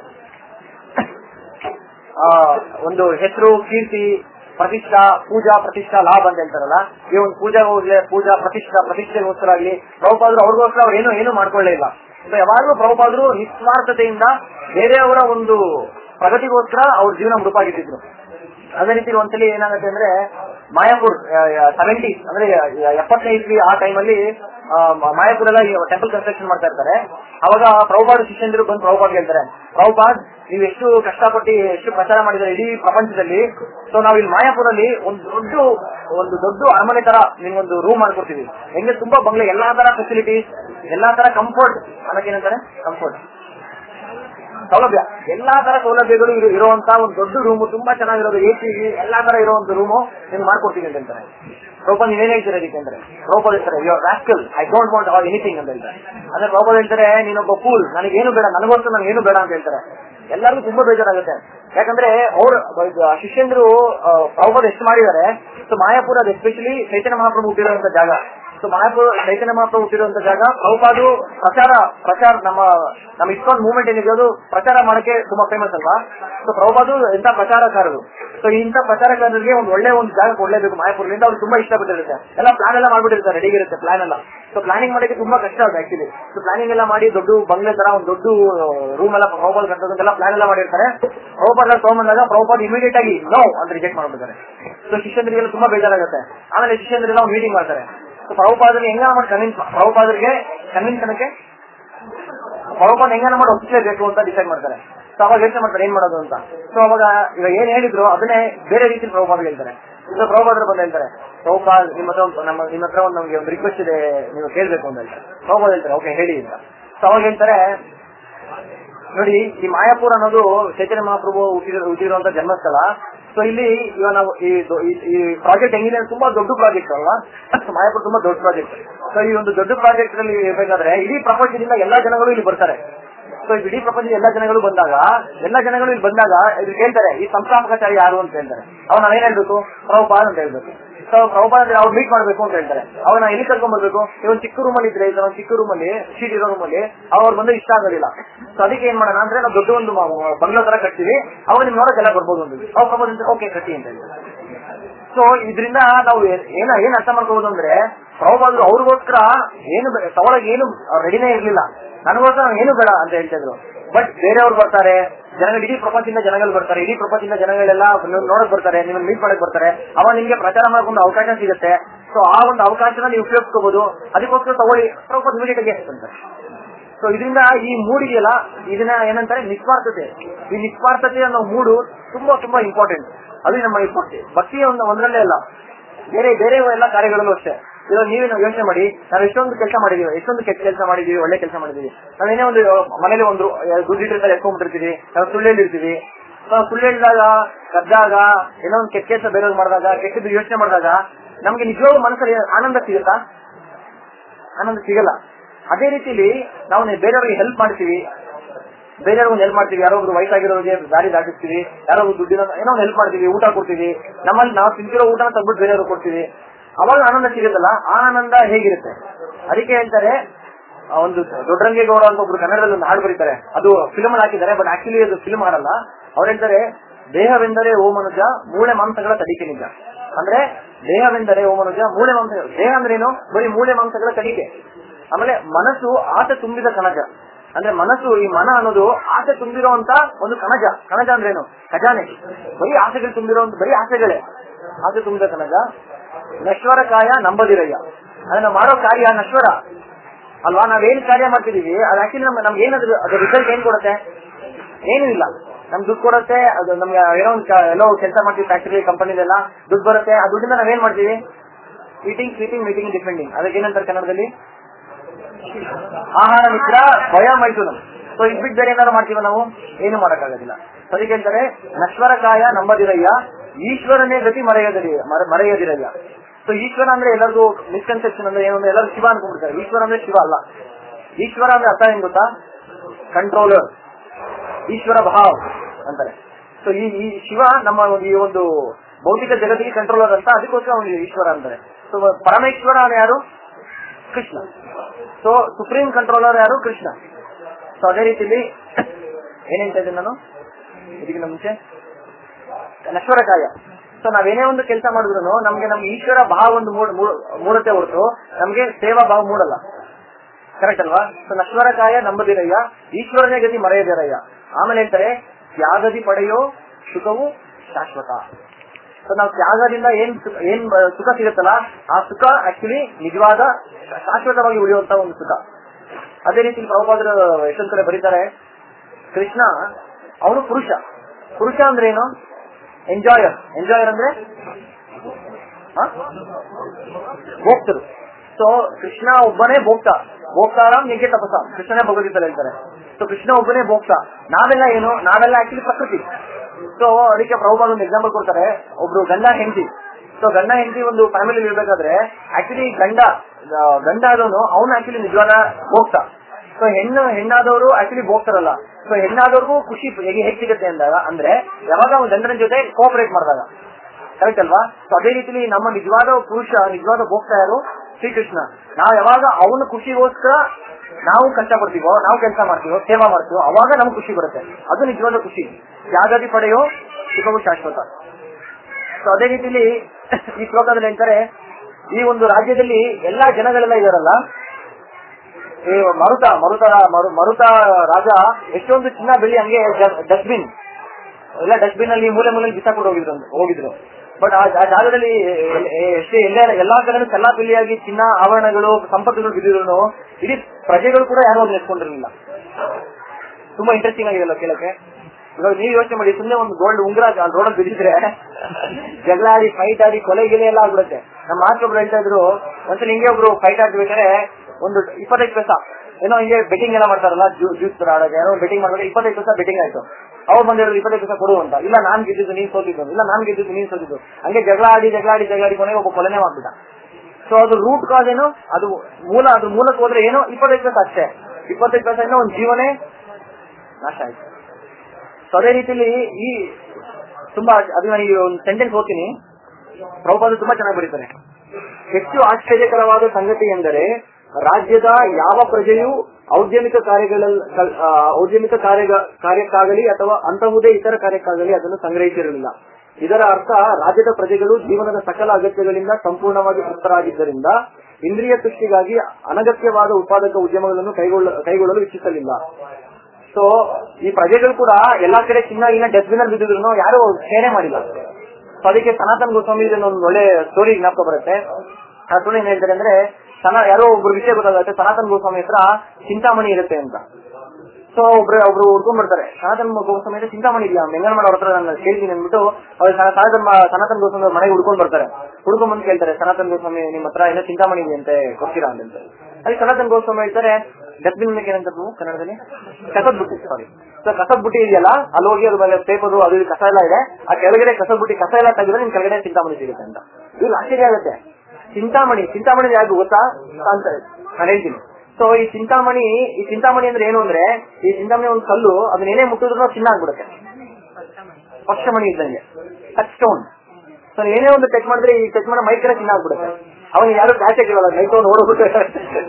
ಆ ಒಂದು ಹೆಸರು ಕೀರ್ತಿ ಪ್ರತಿಷ್ಠಾ ಪೂಜಾ ಪ್ರತಿಷ್ಠಾ ಲಾಭ ಅಂತ ಹೇಳ್ತಾರಲ್ಲ ಈ ಒಂದು ಪೂಜಾ ಹೋಗ್ಲಿ ಪೂಜಾ ಪ್ರತಿಷ್ಠಾ ಪ್ರತಿಷ್ಠೆಗೋಸ್ಕರ ಆಗ್ಲಿ ಪ್ರಭುಪಾದರು ಅವ್ರಿಗೋಸ್ಕರ ಅವ್ರು ಏನು ಏನು ಮಾಡ್ಕೊಳ್ಳೇ ಇಲ್ಲ So, ಯಾವಾಗ್ಲೂ ಪ್ರಭುಪಾದರು ನಿಸ್ವಾರ್ಥತೆಯಿಂದ ಬೇರೆಯವರ ಒಂದು ಪ್ರಗತಿಗೋಸ್ಕರ ಅವ್ರ ಜೀವನ ಮೃಪಾಗಿಟ್ಟಿದ್ರು ಅದೇ ರೀತಿ ಒಂದ್ಸಲಿ ಏನಾಗುತ್ತೆ ಅಂದ್ರೆ ಮಾಯಾಪುರ್ ಸೆವೆಂಟಿ ಅಂದ್ರೆ ಎಪ್ಪತ್ತನೇ ಇಸ್ವಿ ಆ ಟೈಮಲ್ಲಿ ಮಾಯಾಪುರ ಎಲ್ಲ ಟೆಂಪಲ್ ಕನ್ಸ್ಟ್ರಕ್ಷನ್ ಮಾಡ್ತಾ ಇರ್ತಾರೆ ಅವಾಗ ಪ್ರಭುಪಾದ ಶಿಷ್ಯಂದ್ರು ಬಂದು ಪ್ರಭುಪಾದ್ ಹೇಳ್ತಾರೆ ಪ್ರಭುಪಾದ್ ನೀವು ಎಷ್ಟು ಕಷ್ಟಪಟ್ಟು ಎಷ್ಟು ಪ್ರಚಾರ ಮಾಡಿದ್ರೆ ಇಡೀ ಪ್ರಪಂಚದಲ್ಲಿ ಸೊ ನಾವು ಇಲ್ಲಿ ಮಾಯಾಪುರಲ್ಲಿ ಒಂದು ದೊಡ್ಡ ಒಂದು ದೊಡ್ಡ ಅರಮನೆ ತರ ನಿಮ್ಗೊಂದು ರೂಮ್ ಮಾಡ್ಕೊಡ್ತೀವಿ ಹೆಂಗೆ ತುಂಬಾ ಬಂಗ್ಲೆ ಎಲ್ಲಾ ತರ ಫೆಸಿಲಿಟೀಸ್ ಎಲ್ಲಾ ತರ ಕಂಫರ್ಟ್ ಅನ್ನೋಕೇನಂತಾರೆ ಕಂಫರ್ಟ್ ಸೌಲಭ್ಯ ಎಲ್ಲಾ ತರ ಸೌಲಭ್ಯಗಳು ಇರು- ಇರುವಂತ ಒಂದು ದೊಡ್ಡ ರೂಮು ತುಂಬಾ ಚೆನ್ನಾಗಿರೋದು ಎ ಸಿ ಎಲ್ಲಾ ತರ ಇರುವಂತ ರೂಮು ನಿಮ್ಗೆ ಮಾಡ್ಕೊಡ್ತೀನಿ ಅಂತ ಹೇಳ್ತಾರೆ ರೂಪ ನೀವೇನ್ ಹೇಳ್ತೀರಾ ಇದಕ್ಕೆ ಅಂದ್ರೆ ರೂಪ ಹೇಳ್ತಾರೆ yo rascal I don't want all anything ಅಂತ ಹೇಳ್ತಾರೆ ಅದೇ ರೂಪ ಹೇಳ್ತಾರೆ ನೀನೊಬ್ಬ ಫೂಲ್ ನನಗೇನು ಬೇಡ ನನಗೋಸ್ಕರ ನನಗೇನು ಬೇಡ ಅಂತ ಹೇಳ್ತಾರೆ ಎಲ್ಲರಿಗೂ ತುಂಬಾ ಬೇಜಾರಾಗುತ್ತೆ ಯಾಕಂದ್ರೆ ಅವ್ರ ಶಿಷ್ಯಂದ್ರು ಪ್ರಭುಪದ ಎಷ್ಟು ಮಾಡಿದ್ದಾರೆ ಸೊ ಮಾಯಾಪುರ ಅದು ಎಸ್ಪೆಷಲಿ ಚೈತನ್ಯ ಮಹಾಪ್ರಭು ಹುಟ್ಟಿರುವಂತ ಜಾಗ ಸೊ ಮಾಯಾಪುರ ಚೈತನ್ಯ ಮಹಾಪ್ರಭು ಹುಟ್ಟಿರುವಂತ ಜಾಗ ಪ್ರಭುಪಾದು ಪ್ರಚಾರ ಪ್ರಚಾರ ನಮ್ಮ ನಮ್ಮ ಇಸ್ಕಾನ್ ಮೂವ್ಮೆಂಟ್ ಏನಿದೆ ಅದು ಪ್ರಚಾರ ಮಾಡಕ್ಕೆ ತುಂಬಾ ಫೇಮಸ್ ಅಲ್ವಾ ಸೊ ಪ್ರಭುಪಾದು ಇಂಥ ಪ್ರಚಾರಕಾರರು ಸೊ ಇಂಥ ಪ್ರಚಾರಕಾರರಿಗೆ ಒಂದು ಒಳ್ಳೆ ಒಂದು ಜಾಗ ಕೊಡ್ಲೇಬೇಕು ಮಾಯಾಪುರದಿಂದ ಅವ್ರು ತುಂಬಾ ಇಷ್ಟಪಟ್ಟಿರುತ್ತೆ ಎಲ್ಲ ಪ್ಲಾನ್ ಎಲ್ಲ ಮಾಡ್ಬಿಟ್ಟಿರ್ತಾರೆ ರೆಡಿ ಇರುತ್ತೆ ಪ್ಲಾನ್ ಎಲ್ಲ ಸೊ ಪ್ಲಾನಿಂಗ್ ಮಾಡಕ್ಕೆ ತುಂಬಾ ಕಷ್ಟ ಅದು ಆಕ್ಚುಲಿ ಸೊ ಪ್ಲಾನಿಂಗ್ ಎಲ್ಲ ಮಾಡಿ ದೊಡ್ಡ ಬಂಗ್ಲೆ ತರ ಒಂದು ದೊಡ್ಡ ರೂಮ್ ಎಲ್ಲ ಪ್ರಭುಪಾದ ಕಟ್ಟೋದಕ್ಕೆಲ್ಲ ಪ್ಲಾನ್ ಎಲ್ಲ ಮಾಡಿರ್ತಾರೆ ಪ್ರಭುಪಾದ ತಗೊಂಬಂದಾಗ ಪ್ರಭುಪಾದ ಇಮಿಡಿಯೇಟ್ ಆಗಿ ನೋ ಅಂತ ರಿಜೆಕ್ಟ್ ಮಾಡ್ಬಿಡ್ತಾರೆ ಸೊ ಶಿಷ್ಯಂದ್ರಿಗೆಲ್ಲ ತುಂಬಾ ಬೇಜಾರಾಗುತ್ತೆ ಆಮೇಲೆ ಶಿಷ್ಯಂದ್ರೆಲ್ಲ ಒಂದು ಮೀಟಿಂಗ್ ಮಾಡ್ತಾರೆ ಸೊ ಪ್ರಭುಪಾದರಿಗೆ ಹೆಂಗ ಮಾಡಿ ಕನ್ವಿನ್ಸ್ ಪ್ರಭುಪಾದರಿಗೆ ಕನ್ವಿನ್ಸ್ ಅನ್ನಕ್ಕೆ ಪ್ರಭುಪಾದ ಹೆಂಗಾನ ಮಾಡಿ ಒಪ್ಪಿಸಲೇಬೇಕು ಅಂತ ಡಿಸೈಡ್ ಮಾಡ್ತಾರೆ ಸೊ ಅವಾಗ ಯೋಚನೆ ಮಾಡ್ತಾರೆ ಏನ್ ಮಾಡೋದು ಅಂತ ಸೊ ಅವಾಗ ಇವಾಗ ಏನ್ ಹೇಳಿದ್ರು ಅದನ್ನೇ ಬೇರೆ ರೀತಿ ಪ್ರಭುಪಾದ ಹೇಳ್ತಾರೆ ಸೊ ಪ್ರಭುಪಾದರು ಬಂದು ಹೇಳ್ತಾರೆ ಪ್ರಭುಪಾದ್ ನಿಮ್ಮ ಹತ್ರ ಒಂದು ನಮ್ಮ ನಿಮ್ಮ ಹತ್ರ ಒಂದು ನಮಗೆ ಒಂದು ರಿಕ್ವೆಸ್ಟ್ ಇದೆ ನೀವು ಕೇಳ್ಬೇಕು ಅಂತ ಹೇಳ್ತಾರೆ ಪ್ರಭುಪಾದ ಹೇಳ್ತಾರೆ ಓಕೆ ಹೇಳಿ ಅಂತ ಸೊ ಅವಾಗ ಹೇಳ್ತಾರೆ ನೋಡಿ ಈ ಮಾಯಾಪುರ ಅನ್ನೋದು ಚೈತನ್ಯ ಮಹಾಪ್ರಭು ಹುಟ್ಟಿರೋ ಹುಟ್ಟಿರುವಂತ ಜನ್ಮಸ್ಥಳ ಸೊ ಇಲ್ಲಿ ಇವಾಗ ನಾವು ಈ ದೊ- ಈ- ಈ ಪ್ರಾಜೆಕ್ಟ್ ಹೆಂಗಿದೆ ಅಂದ್ರೆ ತುಂಬಾ ದೊಡ್ಡ ಪ್ರಾಜೆಕ್ಟ್ ಅಲ್ವಾ So ಮಾಯಾಪುರ ತುಂಬಾ ದೊಡ್ಡ ಪ್ರಾಜೆಕ್ಟ್ ಸೊ ಈ ಒಂದು ದೊಡ್ಡ ಪ್ರಾಜೆಕ್ಟ್ ಅಲ್ಲಿ ಇರ್ಬೇಕಾದ್ರೆ ಇಡೀ ಪ್ರಪಂಚದಿಂದ ಎಲ್ಲಾ ಜನಗಳು ಇಲ್ಲಿ ಬರ್ತಾರೆ ಸೊ ಇಡೀ ಪ್ರಪಂಚದ ಎಲ್ಲಾ ಜನಗಳು ಬಂದಾಗ ಎಲ್ಲಾ ಜನಗಳು ಇಲ್ಲಿ ಬಂದಾಗ ಇದು ಕೇಳ್ತಾರೆ ಈ ಸಂಸ್ಥಾಪಕಾಚಾರ್ಯ ಯಾರು ಅಂತ ಹೇಳ್ತಾರೆ ಅವ್ ನಾವೇನ್ ಹೇಳ್ಬೇಕು ಪ್ರಭುಪಾದ್ ಅಂತ ಹೇಳ್ಬೇಕು ಸೊ ಪ್ರಭುಪಾದ ಅವ್ರು ಮೀಟ್ ಮಾಡ್ಬೇಕು ಅಂತ ಹೇಳ್ತಾರೆ ಅವಾಗ ನಾವು ಎಲ್ಲಿ ಕರ್ಕೊಂಡ್ ಬರ್ಬೇಕು ಇವನ್ ಚಿಕ್ಕ ರೂಮಲ್ಲಿ ಇದ್ರೆ ಈ ತರ ಒಂದ್ ಚಿಕ್ಕ ರೂಮಲ್ಲಿ ಶೀಟ್ ಇರೋ ರೂಮಲ್ಲಿ ಅವ್ರು ಬಂದು ಇಷ್ಟ ಆಗೋದಿಲ್ಲ ಸೊ ಅದಕ್ಕೆ ಏನ್ ಮಾಡೋಣ ಅಂದ್ರೆ ನಾವು ದೊಡ್ಡ ಒಂದು ಮ- ಬಂಗ್ಲೋ ತರ ಕಟ್ತೀವಿ ಅವಾಗ ನಿಮ್ ನೋಡಕ್ಕೆಲ್ಲ ಬರ್ಬೋದು ಒಂದು ಅವ್ರು ಪ್ರಪೋಸ್ ಅಂತ ಓಕೆ ಕಟ್ಟಿ ಅಂತ ಹೇಳ್ತಾರೆ ಸೊ ಇದರಿಂದ ನಾವು ಏನ್- ಏನ ಏನ್ ಅರ್ಥ ಮಾಡ್ಕೋಬಹುದು ಅಂದ್ರೆ ಪ್ರಭುಪಾದರು ಅವ್ರಿಗೋಸ್ಕರ ಏನು ಬೆ- ತಗೊಳಕ್ ಏನು ರೆಡಿನೇ ಇರ್ಲಿಲ್ಲ ನನಗೋಸ್ಕರ ಏನು ಬೇಡ ಅಂತ ಹೇಳ್ತಿದ್ರು ಬಟ್ ಬೇರೆಯವ್ರು ಬರ್ತಾರೆ ಜನಗಳು ಇಡೀ ಪ್ರಪಂಚದಿಂದ ಜನಗಳು ಬರ್ತಾರೆ ಇಡೀ ಪ್ರಪಂಚದಿಂದ ಜನಗಳೆಲ್ಲ ನೀವು ನೋಡಕ್ ಬರ್ತಾರೆ ನಿಮ್ಮನ್ನ ಮೀಟ್ ಮಾಡಕ್ ಬರ್ತಾರೆ ಅವಾಗ ನಿಮ್ಗೆ ಪ್ರಚಾರ ಮಾಡ್ಕೊಂಡು ಅವಕಾಶ ಸಿಗುತ್ತೆ ಸೊ ಆ ಒಂದು ಅವಕಾಶನ ನೀವು ಉಪಯೋಗಿಸ್ಕೋಬಹುದು ಅದಕ್ಕೋಸ್ಕರ ತಗೊಳ್ಳಿ ಪ್ರಭುಪಾದ ಇಮಿಡಿಯೇಟ್ ಆಗಿ ಅಂತಾರೆ ಸೊ ಇದರಿಂದ ಈ ಮೂಡಿದೆಯಲ್ಲ ಇದನ್ನ ಏನಂತಾರೆ ನಿಸ್ವಾರ್ಥತೆ ಈ ನಿಸ್ವಾರ್ಥತೆ ಅನ್ನೋ ಮೂಡು ತುಂಬಾ ತುಂಬಾ ಇಂಪಾರ್ಟೆಂಟ್ ಅದು ನಮ್ಮ ಈ ಭಕ್ತಿ ಭಕ್ತಿಯ ಒಂದು ಒಂದರಲ್ಲೇ ಅಲ್ಲ ಬೇರೆ ಬೇರೆ ಎಲ್ಲ ಕಾರ್ಯಗಳಲ್ಲೂ ಅಷ್ಟೇ ಇವಾಗ ನೀವೇ ನಾವು ಯೋಚನೆ ಮಾಡಿ ನಾವು ಎಷ್ಟೊಂದು ಕೆಲಸ ಮಾಡಿದೀವಿ ಎಷ್ಟೊಂದು ಕೆಟ್ಟ ಕೆಲಸ ಮಾಡಿದೀವಿ ಒಳ್ಳೆ ಕೆಲಸ ಮಾಡಿದೀವಿ ನಾವೇನೇ ಒಂದು ಮನೇಲಿ ಒಂದು ದುಡ್ಡು ಇಟ್ಟಿರ್ತಾರೆ ಎತ್ಕೊಂಡ್ಬಿಟ್ಟಿರ್ತೀವಿ ನಾವು ಸುಳ್ಳು ಹೇಳಿರ್ತೀವಿ ನಾವು ಸುಳ್ಳು ಹೇಳಿದಾಗ ಕದ್ದಾಗ ಏನೋ ಒಂದು ಕೆಟ್ಟ ಕೆಲಸ ಬೇರೆಯವ್ರು ಮಾಡಿದಾಗ ಕೆಟ್ಟದ್ದು ಯೋಚನೆ ಮಾಡಿದಾಗ ನಮ್ಗೆ ನಿಜವಾಗ್ಲೂ ಮನಸ್ಸಲ್ಲಿ ಆನಂದ ಸಿಗುತ್ತಾ ಆನಂದ ಸಿಗಲ್ಲ ಅದೇ ರೀತಿಲಿ ನಾವು ಬೇರೆಯವ್ರಿಗೆ ಹೆಲ್ಪ್ ಮಾಡ್ತೀವಿ ಬೇರೆಯವ್ರಿಗೆ ಹೆಲ್ಪ್ ಮಾಡ್ತೀವಿ ಯಾರೋ ಒಬ್ರು ವಯಸ್ಸಾಗಿರೋರಿಗೆ ದಾರಿ ದಾಟಿಸ್ತೀವಿ ಯಾರೋ ಒಬ್ರು ದುಡ್ಡಿನ ಏನೋ ಒಂದು ಹೆಲ್ಪ್ ಮಾಡ್ತೀವಿ ಊಟ ಕೊಡ್ತೀವಿ ನಮ್ಮಲ್ಲಿ ನಾವು ತಿಂತಿರೋ ಊಟನ ತಂದ್ಬಿಟ್ಟು ಬೇರೆಯವ್ರಿಗೆ ಕೊಡ್ತೀವಿ ಅವಾಗ ಆನಂದ ಸಿಗುತ್ತಲ್ಲ ಆ ಆನಂದ ಹೇಗಿರುತ್ತೆ ಅದಕ್ಕೆ ಹೇಳ್ತಾರೆ ಆ ಒಂದು ದೊಡ್ಡರಂಗೇಗೌಡ ಅಂತ ಒಬ್ರು ಕನ್ನಡದಲ್ಲಿ ಒಂದು ಹಾಡು ಬರೀತಾರೆ ಅದು ಫಿಲ್ಮ್ ಹಾಕಿದ್ದಾರೆ ಬಟ್ ಆಕ್ಚುಲಿ ಅದು ಫಿಲ್ಮ್ ಹಾಡಲ್ಲ ಅವ್ರು ಹೇಳ್ತಾರೆ ದೇಹವೆಂದರೆ ಓ ಮನುಜ ಮೂಳೆ ಮಾಂಸಗಳ ತಡಿಕೆ ನಿಜ ಅಂದ್ರೆ ದೇಹವೆಂದರೆ ಓ ಮನುಜ ಮೂಳೆ ಮಾಂಸಗಳು ದೇಹ ಅಂದ್ರೇನು ಬರೀ ಮೂಳೆ ಮಾಂಸಗಳ ತಡಿಕೆ ಆಮೇಲೆ ಮನಸ್ಸು ಆಸೆ ತುಂಬಿದ ಕಣಜ ಅಂದ್ರೆ ಮನಸ್ಸು ಈ ಮನ ಅನ್ನೋದು ಆಸೆ ತುಂಬಿರುವಂತ ಒಂದು ಕಣಜ ಕಣಜ ಅಂದ್ರೇನು ಖಜಾನೆ ಬರೀ ಆಸೆಗಳು ತುಂಬಿರೋ ಬರೀ ಆಸೆಗಳೇ ಆಸೆ ತುಂಬಿದ ಕಣಜ ನಶ್ವರ ಕಾಯ ನಂಬದಿರಯ್ಯ ಅಂದ್ರೆ ನಾವು ಮಾಡೋ ಕಾರ್ಯ ನಶ್ವರ ಅಲ್ವಾ ನಾವೇನ್ ಕಾರ್ಯ ಮಾಡ್ತಿದೀವಿ ಅದು ಆಕ್ಚುಲಿ ನಮ್ಗೆ ನಮ್ಗೆ ಏನಾದ್ರು ಅದ್ರ ರಿಸಲ್ಟ್ ಏನ್ ಕೊಡುತ್ತೆ ಏನೂ ಇಲ್ಲ ನಮ್ಗೆ ದುಡ್ಡು ಕೊಡುತ್ತೆ ಅದು ನಮ್ಗೆ ಏನೋ ಒಂದು ಎಲ್ಲೋ ಕೆಲಸ ಮಾಡ್ತೀವಿ ಫ್ಯಾಕ್ಟರಿ ಕಂಪನಿದೆಲ್ಲ ದುಡ್ಡು ಬರುತ್ತೆ ಆ ದುಡ್ಡಿಂದ ನಾವೇನ್ ಮಾಡ್ತೀವಿ ಈಟಿಂಗ್ ಸ್ಲೀಪಿಂಗ್ ಮೀಟಿಂಗ್ ಡಿಪೆಂಡಿಂಗ್ ಅದಕ್ಕೆ ಏನಂತಾರೆ ಕನ್ನಡದಲ್ಲಿ ಆಹಾರ ಮಿತ್ರ ಭಯ ಮೈಥುನ ಸೊ ಇದ್ ಬಿಟ್ಟು ಬೇರೆ ಏನಾದ್ರು ಮಾಡ್ತೀವ ನಾವು ಏನು ಮಾಡಕ್ಕಾಗೋದಿಲ್ಲ ಸೊ ಅದಕ್ಕೆ ಹೇಳ್ತಾರೆ ನಶ್ವರ ಕಾಯ ನಂಬದಿರಯ್ಯ ಈಶ್ವರನೇ ಗತಿ ಮರೆಯದಿರ ಮರ- ಮರೆಯದಿರಯ್ಯ ಸೊ ಈಶ್ವರ ಅಂದ್ರೆ ಎಲ್ಲರಿಗೂ ಮಿಸ್ಕನ್ಸೆಪ್ಷನ್ ಅಂದ್ರೆ ಏನು ಅಂದ್ರೆ ಎಲ್ಲರೂ ಶಿವ ಅನ್ಕೊಂಡ್ಬಿಡ್ತಾರೆ ಈಶ್ವರ ಅಂದ್ರೆ ಶಿವ ಅಲ್ಲ ಈಶ್ವರ ಅಂದ್ರೆ ಅರ್ಥ ಏನ್ ಗೊತ್ತಾ ಕಂಟ್ರೋಲರ್ ಈಶ್ವರ ಭಾವ್ ಅಂತಾರೆ ಸೊ ಈ ಈ ಶಿವ ನಮ್ಮ ಒಂದು ಈ ಒಂದು ಭೌತಿಕ ಜಗತ್ತಿಗೆ ಕಂಟ್ರೋಲರ್ ಅಂತ ಅದಕ್ಕೋಸ್ಕರ ಒಂದು ಈಶ್ವರ ಅಂತಾರೆ ಸೊ ಪರಮೇಶ್ವರ ಅಂದ್ರೆ ಯಾರು ಕೃಷ್ಣ ಸೊ ಸುಪ್ರೀಂ ಕಂಟ್ರೋಲರ್ ಯಾರು ಕೃಷ್ಣ ಸೊ ಅದೇ ರೀತಿಲಿ ಏನ್ ಹೇಳ್ತಾ ಇದ್ದೀನಿ ನಾನು ಇದಕ್ಕಿಂತ ಮುಂಚೆ ನಶ್ವರಕಾಯ ಸೊ ನಾವೇನೇ ಒಂದು ಕೆಲಸ ಮಾಡಿದ್ರು ನಮ್ಗೆ ನಮ್ಗೆ ಈಶ್ವರ ಭಾವ ಒಂದು ಮೂಡ್- ಮೂಡ್- ಮೂಡುತ್ತೆ ಹೊರತು ನಮ್ಗೆ ಸೇವಾ ಭಾವ ಮೂಡಲ್ಲ ಕರೆಕ್ಟ್ ಅಲ್ವಾ ಸೊ ನಶ್ವರಕಾಯ ನಂಬದಿರಯ್ಯ ಈಶ್ವರನೇ ಗತಿ ಮರೆಯದಿರಯ್ಯ ಆಮೇಲೆ ಹೇಳ್ತಾರೆ ತ್ಯಾಗದಿ ಪಡೆಯೋ ಸುಖವು ಶಾಶ್ವತ ಸೊ ನಾವು ತ್ಯಾಗದಿಂದ ಏನ್ ಸುಖ- ಏನ್ ಬ- ಸುಖ ಸಿಗುತ್ತಲ್ಲ ಆ ಸುಖ ಆಕ್ಚುಲಿ ನಿಜವಾದ ಶಾಶ್ವತವಾಗಿ ಉಳಿಯುವಂತ ಒಂದು ಸುಖ ಅದೇ ರೀತಿ ಪ್ರಭುಪಾದರು ಎಷ್ಟೊಂದ್ ಕಡೆ ಬರೀತಾರೆ ಕೃಷ್ಣ ಅವನು ಪುರುಷ ಪುರುಷ ಅಂದ್ರೆ ಏನು ಎಂಜಾಯರ್ ಎಂಜಾಯರ್ ಅಂದ್ರೆ ಹ? ಭೋಕ್ತರು ಸೊ ಕೃಷ್ಣ ಒಬ್ಬನೇ ಭೋಕ್ತ ಭೋಕ್ತಾರಾಮ್ ನಿಗೆ ತಪಸ ಕೃಷ್ಣನೇ ಭಗವದ್ಗೀತೆಯಲ್ಲಿ ಹೇಳ್ತಾರೆ ಸೊ ಕೃಷ್ಣ ಒಬ್ಬನೇ ಭೋಕ್ತ ನಾವೆಲ್ಲ ಏನು ನಾವೆಲ್ಲ ಆಕ್ಚುಲಿ ಪ್ರಕೃತಿ ಸೊ ಅದಕ್ಕೆ ಪ್ರಭುಪಾದ ಒಂದು ಎಕ್ಸಾಂಪಲ್ ಕೊಡ್ತಾರೆ ಒಬ್ರು ಗಂಡ ಹೆಂಡತಿ ಸೊ ಗಂಡ ಹೆಂಡತಿ ಒಂದು ಫ್ಯಾಮಿಲಿ ಇರ್ಬೇಕಾದ್ರೆ ಆಕ್ಚುಲಿ ಗಂಡ ಆ, ಗಂಡ ಆದವನು ಅವನು ಆಕ್ಚುಲಿ ನಿಜವಾದ ಭೋಕ್ತ ಸೊ ಹೆಣ್ಣು ಹೆಣ್ಣಾದವರು ಆಕ್ಚುಲಿ ಭೋಗ್ತಾರಲ್ಲ ಸೊ ಹೆಣ್ಣಾದವ್ರಿಗೂ ಖುಷಿ ಹೇಗೆ ಹೇಗೆ ಸಿಗುತ್ತೆ ಅಂದಾಗ ಅಂದ್ರೆ ಯಾವಾಗ ಅವ್ನು ಗಂಡನ ಜೊತೆ ಕೋಆಪರೇಟ್ ಮಾಡಿದಾಗ ಕರೆಕ್ಟ್ ಅಲ್ವಾ ಸೊ ಅದೇ ರೀತಿಲಿ ನಮ್ಮ ನಿಜವಾದ ಪುರುಷ ನಿಜವಾದ ಭೋಗ್ತಾ ಯಾರು ಶ್ರೀಕೃಷ್ಣ ನಾವು ಯಾವಾಗ ಅವನ ಖುಷಿಗೋಸ್ಕರ ನಾವು ಕಷ್ಟ ಪಡ್ತೀವೋ ನಾವು ಕೆಲಸ ಮಾಡ್ತೀವೋ ಸೇವಾ ಮಾಡ್ತೀವೋ ಅವಾಗ ನಮ್ಗೆ ಖುಷಿ ಬರುತ್ತೆ ಅದು ನಿಜವಾದ ಖುಷಿ ಜಾಗೃತಿ ಪಡೆಯೋ ಸುಖವು ಶಾಶ್ವತ ಸೊ ಅದೇ ರೀತಿಲಿ ಈ ಶ್ಲೋಕದಲ್ಲಿ ಹೇಳ್ತಾರೆ ಈ ಒಂದು ರಾಜ್ಯದಲ್ಲಿ ಎಲ್ಲಾ ಜನಗಳೆಲ್ಲ ಇದಾರಲ್ಲ ಈ ಮರುತ ಮರುತ ಮರು- ಮರುತ ರಾಜ ಎಷ್ಟೊಂದು ಚಿನ್ನ ಬೆಳ್ಳಿ ಹಂಗೆ ಡಸ್ಟ್ಬಿನ್ ಎಲ್ಲ ಡಸ್ಟ್ಬಿನ್ ಅಲ್ಲಿ ಮೂಲೆ ಮೂಲೆ ಬಿಸಾಕೊಂಡು ಹೋಗಿದ್ರು ಅಂತ- ಹೋಗಿದ್ರು ಬಟ್ ಆ ಆ ಜಾಗದಲ್ಲಿ ಎ- ಎ- ಎಷ್ಟೇ ಎಲ್ಲೇ ಎಲ್ಲಾ ಕಡೆ ಚೆಲ್ಲಾಪಿಲ್ಲಿಯಾಗಿ ಚಿನ್ನ ಆಭರಣಗಳು ಸಂಪತ್ತುಗಳು ಬಿದ್ದಿದ್ರು ಇಡೀ ಪ್ರಜೆಗಳು ಕೂಡ ಯಾರು ಅದನ್ನ ಎತ್ಕೊಂಡಿರ್ಲಿಲ್ಲ ತುಂಬಾ ಇಂಟ್ರೆಸ್ಟಿಂಗ್ ಆಗಿದೆಲ್ಲ ಕೇಳಕ್ಕೆ ಇವಾಗ ನೀವು ಯೋಚನೆ ಮಾಡಿ ಸುಮ್ಮನೆ ಒಂದು ಗೋಲ್ಡ್ ಉಂಗುರ ರೋಡಲ್ಲಿ ಬಿದ್ದಿದ್ರೆ ಜಗಳ ಆಡಿ ಫೈಟ್ ಆಡಿ ಕೊಲೆ ಗಿಲೆ ಎಲ್ಲ ಆಗ್ಬಿಡುತ್ತೆ ನಮ್ಮ ಮಾಸ್ಟರ್ ಒಬ್ರು ಹೇಳ್ತಾ ಇದ್ರು ಒಂದ್ಸಲ ಹಿಂಗೆ ಒಬ್ರು ಫೈಟ್ ಆಡ್ಬೇಕಾದ್ರೆ ಒಂದು ಇಪ್ಪತ್ತೈದು ಪೈಸಾ ಏನೋ ಹಿಂಗೆ ಬೆಟ್ಟಿಂಗ್ ಎಲ್ಲ ಮಾಡ್ತಾರಲ್ಲ ಜ್ಯೂಸ್ ತರ ಆಡೋಕೆ ಏನೋ ಬೆಟ್ಟಿಂಗ್ ಮಾಡ್ಬೇಕು ಇಪ್ಪತ್ತೈದು ಪೈಸಾ ಬೆಟ್ಟಿಂಗ್ ಆಯ್ತು ಅವ್ರು ಬಂದಿರೋದು ಇಪ್ಪತ್ತೈದು ಪೈಸಾ ಕೊಡು ಅಂತ ಇಲ್ಲ ನಾನ್ ಗೆದ್ದಿದ್ದು ನೀನ್ ಸೋತಿದ್ದು ಇಲ್ಲ ನಾನ್ ಗೆದ್ದಿದ್ದು ನೀನ್ ಸೋತಿದ್ದು ಹಂಗೆ ಜಗಳ ಆಡಿ ಜಗಳ ಆಡಿ ಜಗಳ ಆಡಿ ಕೊನೆಗೆ ಒಬ್ಬ ಕೊಲೆನೇ ಮಾಡ್ಬಿಟ್ಟ ಸೊ ಅದು ರೂಟ್ ಕಾಸ್ ಏನು ಅದು ಮೂಲ ಅದ್ರ ಮೂಲಕ್ಕೆ ಹೋದ್ರೆ ಏನು ಇಪ್ಪತ್ತೈದು ಪೈಸಾ ಅಷ್ಟೇ ಇಪ್ಪತ್ತೈದು ಪೈಸಾ ಏನೋ ಒಂದು ಜೀವನೇ ನಾಶ ಆಯ್ತು ಸೊ ಅದೇ ರೀತಿಲಿ ಈ ತುಂಬಾ ಅದು ನನಗೆ ಒಂದು ಸೆಂಟೆನ್ಸ್ ಓದ್ತೀನಿ ಪ್ರಭುಪಾದ ತುಂಬಾ ಚೆನ್ನಾಗಿ ಬರೀತಾರೆ ಹೆಚ್ಚು ಆಶ್ಚರ್ಯಕರವಾದ ಸಂಗತಿ ಎಂದರೆ ರಾಜ್ಯದ ಯಾವ ಪ್ರಜೆಯೂ ಔದ್ಯಮಿಕ ಕಾರ್ಯಗಳ ಆ, ಔದ್ಯಮಿಕ ಕಾರ್ಯ ಕಾರ್ಯಕ್ಕಾಗಲಿ ಅಥವಾ ಅಂತಹುದೇ ಇತರ ಕಾರ್ಯಕ್ಕಾಗಲಿ ಅದನ್ನು ಸಂಗ್ರಹಿಸಿರಲಿಲ್ಲ ಇದರ ಅರ್ಥ ರಾಜ್ಯದ ಪ್ರಜೆಗಳು ಜೀವನದ ಸಕಲ ಅಗತ್ಯಗಳಿಂದ ಸಂಪೂರ್ಣವಾಗಿ ತೃಪ್ತರಾಗಿದ್ದರಿಂದ ಇಂದ್ರಿಯ ತೃಷ್ಟಿಗಾಗಿ ಅನಗತ್ಯವಾದ ಉತ್ಪಾದಕ ಉದ್ಯಮಗಳನ್ನು ಕೈಗೊಳ್ಳ ಕೈಗೊಳ್ಳಲು ಇಚ್ಛಿಸಲಿಲ್ಲ ಸೊ ಈ ಪ್ರಜೆಗಳು ಕೂಡ ಎಲ್ಲಾ ಕಡೆ ಚಿನ್ನ ಇನ್ನ ಡಸ್ಟ್ಬಿನ್ ಅಲ್ಲಿ ಬಿದ್ದಿದ್ರು ಯಾರು ಸೇನೆ ಮಾಡಿಲ್ಲ ಸೊ ಅದಕ್ಕೆ ಸನಾತನ ಗೋಸ್ವಾಮಿ ಇದನ್ನ ಒಂದು ಒಳ್ಳೆ ಸ್ಟೋರಿ ಜ್ಞಾಪಕ ಬರುತ್ತೆ ಆ ಸ್ಟೋರಿ ಏನ್ ಹೇಳ್ತಾರೆ ಅಂದ್ರೆ ಸನ ಯಾರೋ ಒಬ್ರು ವಿಷಯ ಗೊತ್ತಾಗುತ್ತೆ ಸನಾತನ ಗೋಸ್ವಾಮಿ ಹತ್ರ ಚಿಂತಾಮಣಿ ಇರುತ್ತೆ ಅಂತ ಸೊ ಒಬ್ರು ಒಬ್ರು ಹುಡ್ಕೊಂಡ್ ಬರ್ತಾರೆ ಸನಾತನ ಗೋಸ್ವಾಮಿ ಹತ್ರ ಚಿಂತಾಮಣಿ ಇದೆಯಾ ಮೆಂಗನ್ ಮಾಡೋರ ಹತ್ರ ನಾನು ಕೇಳ್ತೀನಿ ಅಂದ್ಬಿಟ್ಟು ಅವ್ರು ಸನ- ಸನಾತನ ಮ- ಸನಾತನ ಗೋಸ್ವಾಮಿ ಅವ್ರ ಮನೆಗೆ ಹುಡ್ಕೊಂಡ್ ಬರ್ತಾರೆ ಹುಡ್ಕೊಂಡ್ ಬಂದು ಕೇಳ್ತಾರೆ ಸನಾತನ ಗೋಸ್ವಾಮಿ ನಿಮ್ಮ ಹತ್ರ ಏನೋ ಚಿಂತಾಮಣಿ ಇದೆ ಅಂತೆ ಕೊಡ್ತೀರಾ ಅಂತ ಅಲ್ಲಿ ಸನಾತನ ಗೋಸ್ವಾಮಿ ಹೇಳ್ತಾರೆ ಡಸ್ಟ್ಬಿನ್ ಏನಂತ ನೀವು ಕನ್ನಡದಲ್ಲಿ ಕಸದ ಬುಟ್ಟಿ ಸಾರಿ ಸೊ ಕಸದ ಬುಟ್ಟಿ ಇದೆಯಲ್ಲ ಅಲ್ಲಿ ಹೋಗಿ ಅದ್ರ ಮೇಲೆ ಪೇಪರ್ ಅದು ಇದು ಕಸ ಎಲ್ಲ ಇದೆ ಆ ಕೆಳಗಡೆ ಕಸದ ಬುಟ್ಟಿ ಕಸ ಎಲ್ಲ ತೆಗೆದ್ರೆ ನಿಮ್ ಕೆಳಗಡೆ ಚಿಂತಾಮಣಿ ಸಿಗುತ್ತೆ ಅಂತ ಇವ್ರು ಆಶ್ಚರ್ಯ ಆಗುತ್ತೆ ಚಿಂತಾಮಣಿ ಚಿಂತಾಮಣಿ ಯಾವುದು ಗೊತ್ತಾ ಅಂತ ನಾನು ಹೇಳ್ತೀನಿ ಸೊ ಈ ಚಿಂತಾಮಣಿ ಈ ಚಿಂತಾಮಣಿ ಅಂದ್ರೆ ಏನು ಅಂದ್ರೆ ಈ ಚಿಂತಾಮಣಿ ಒಂದು ಕಲ್ಲು ಅದನ್ನ ಏನೇ ಮುಟ್ಟಿದ್ರು ಚಿನ್ನ ಆಗ್ಬಿಡುತ್ತೆ ಪಕ್ಷಮಣಿ ಇದ್ದಂಗೆ ಟಚ್ ಸ್ಟೋನ್ ಸೊ ಏನೇ ಒಂದು ಟಚ್ ಮಾಡಿದ್ರೆ ಈ ಟಚ್ ಮಾಡೋ ಮೈಕ್ ಚಿನ್ನ ಆಗ್ಬಿಡುತ್ತೆ ಅವನಿಗೆ ಯಾರು ಕ್ಯಾಚ್ ಆಗಿರಲ್ಲ ಮೈಕ್ ತಗೊಂಡು ಓಡೋಗ್ಬಿಟ್ಟು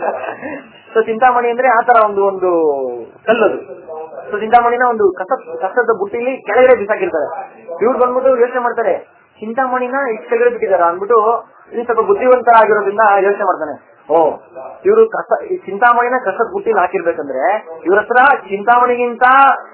ಸೊ ಚಿಂತಾಮಣಿ ಅಂದ್ರೆ ಆ ತರ ಒಂದು ಒಂದು ಕಲ್ಲದು ಸೊ ಚಿಂತಾಮಣಿನ ಒಂದು ಕಸ ಕಸದ ಬುಟ್ಟಿಲಿ ಕೆಳಗಡೆ ಬಿಸಾಕಿರ್ತಾರೆ ಇವ್ರು ಬಂದ್ಬಿಟ್ಟು ಯೋಚನೆ ಮಾಡ್ತಾರೆ ಚಿಂತಾಮಣಿನ ಇಷ್ಟು ಕೆಳಗಡೆ ಬಿಟ್ಟಿದಾರ ಅಂದ್ಬಿಟ್ಟು ಇದು ಸ್ವಲ್ಪ ಬುದ್ಧಿವಂತ ಆಗಿರೋದ್ರಿಂದ ಯೋಚನೆ ಮಾಡ್ತಾನೆ ಓ ಇವರು ಕಸ ಈ ಚಿಂತಾಮಣಿನ ಕಸದ ಬುಟ್ಟಿಲಿ ಹಾಕಿರ್ಬೇಕಂದ್ರೆ ಇವ್ರ ಹತ್ರ ಚಿಂತಾಮಣಿಗಿಂತ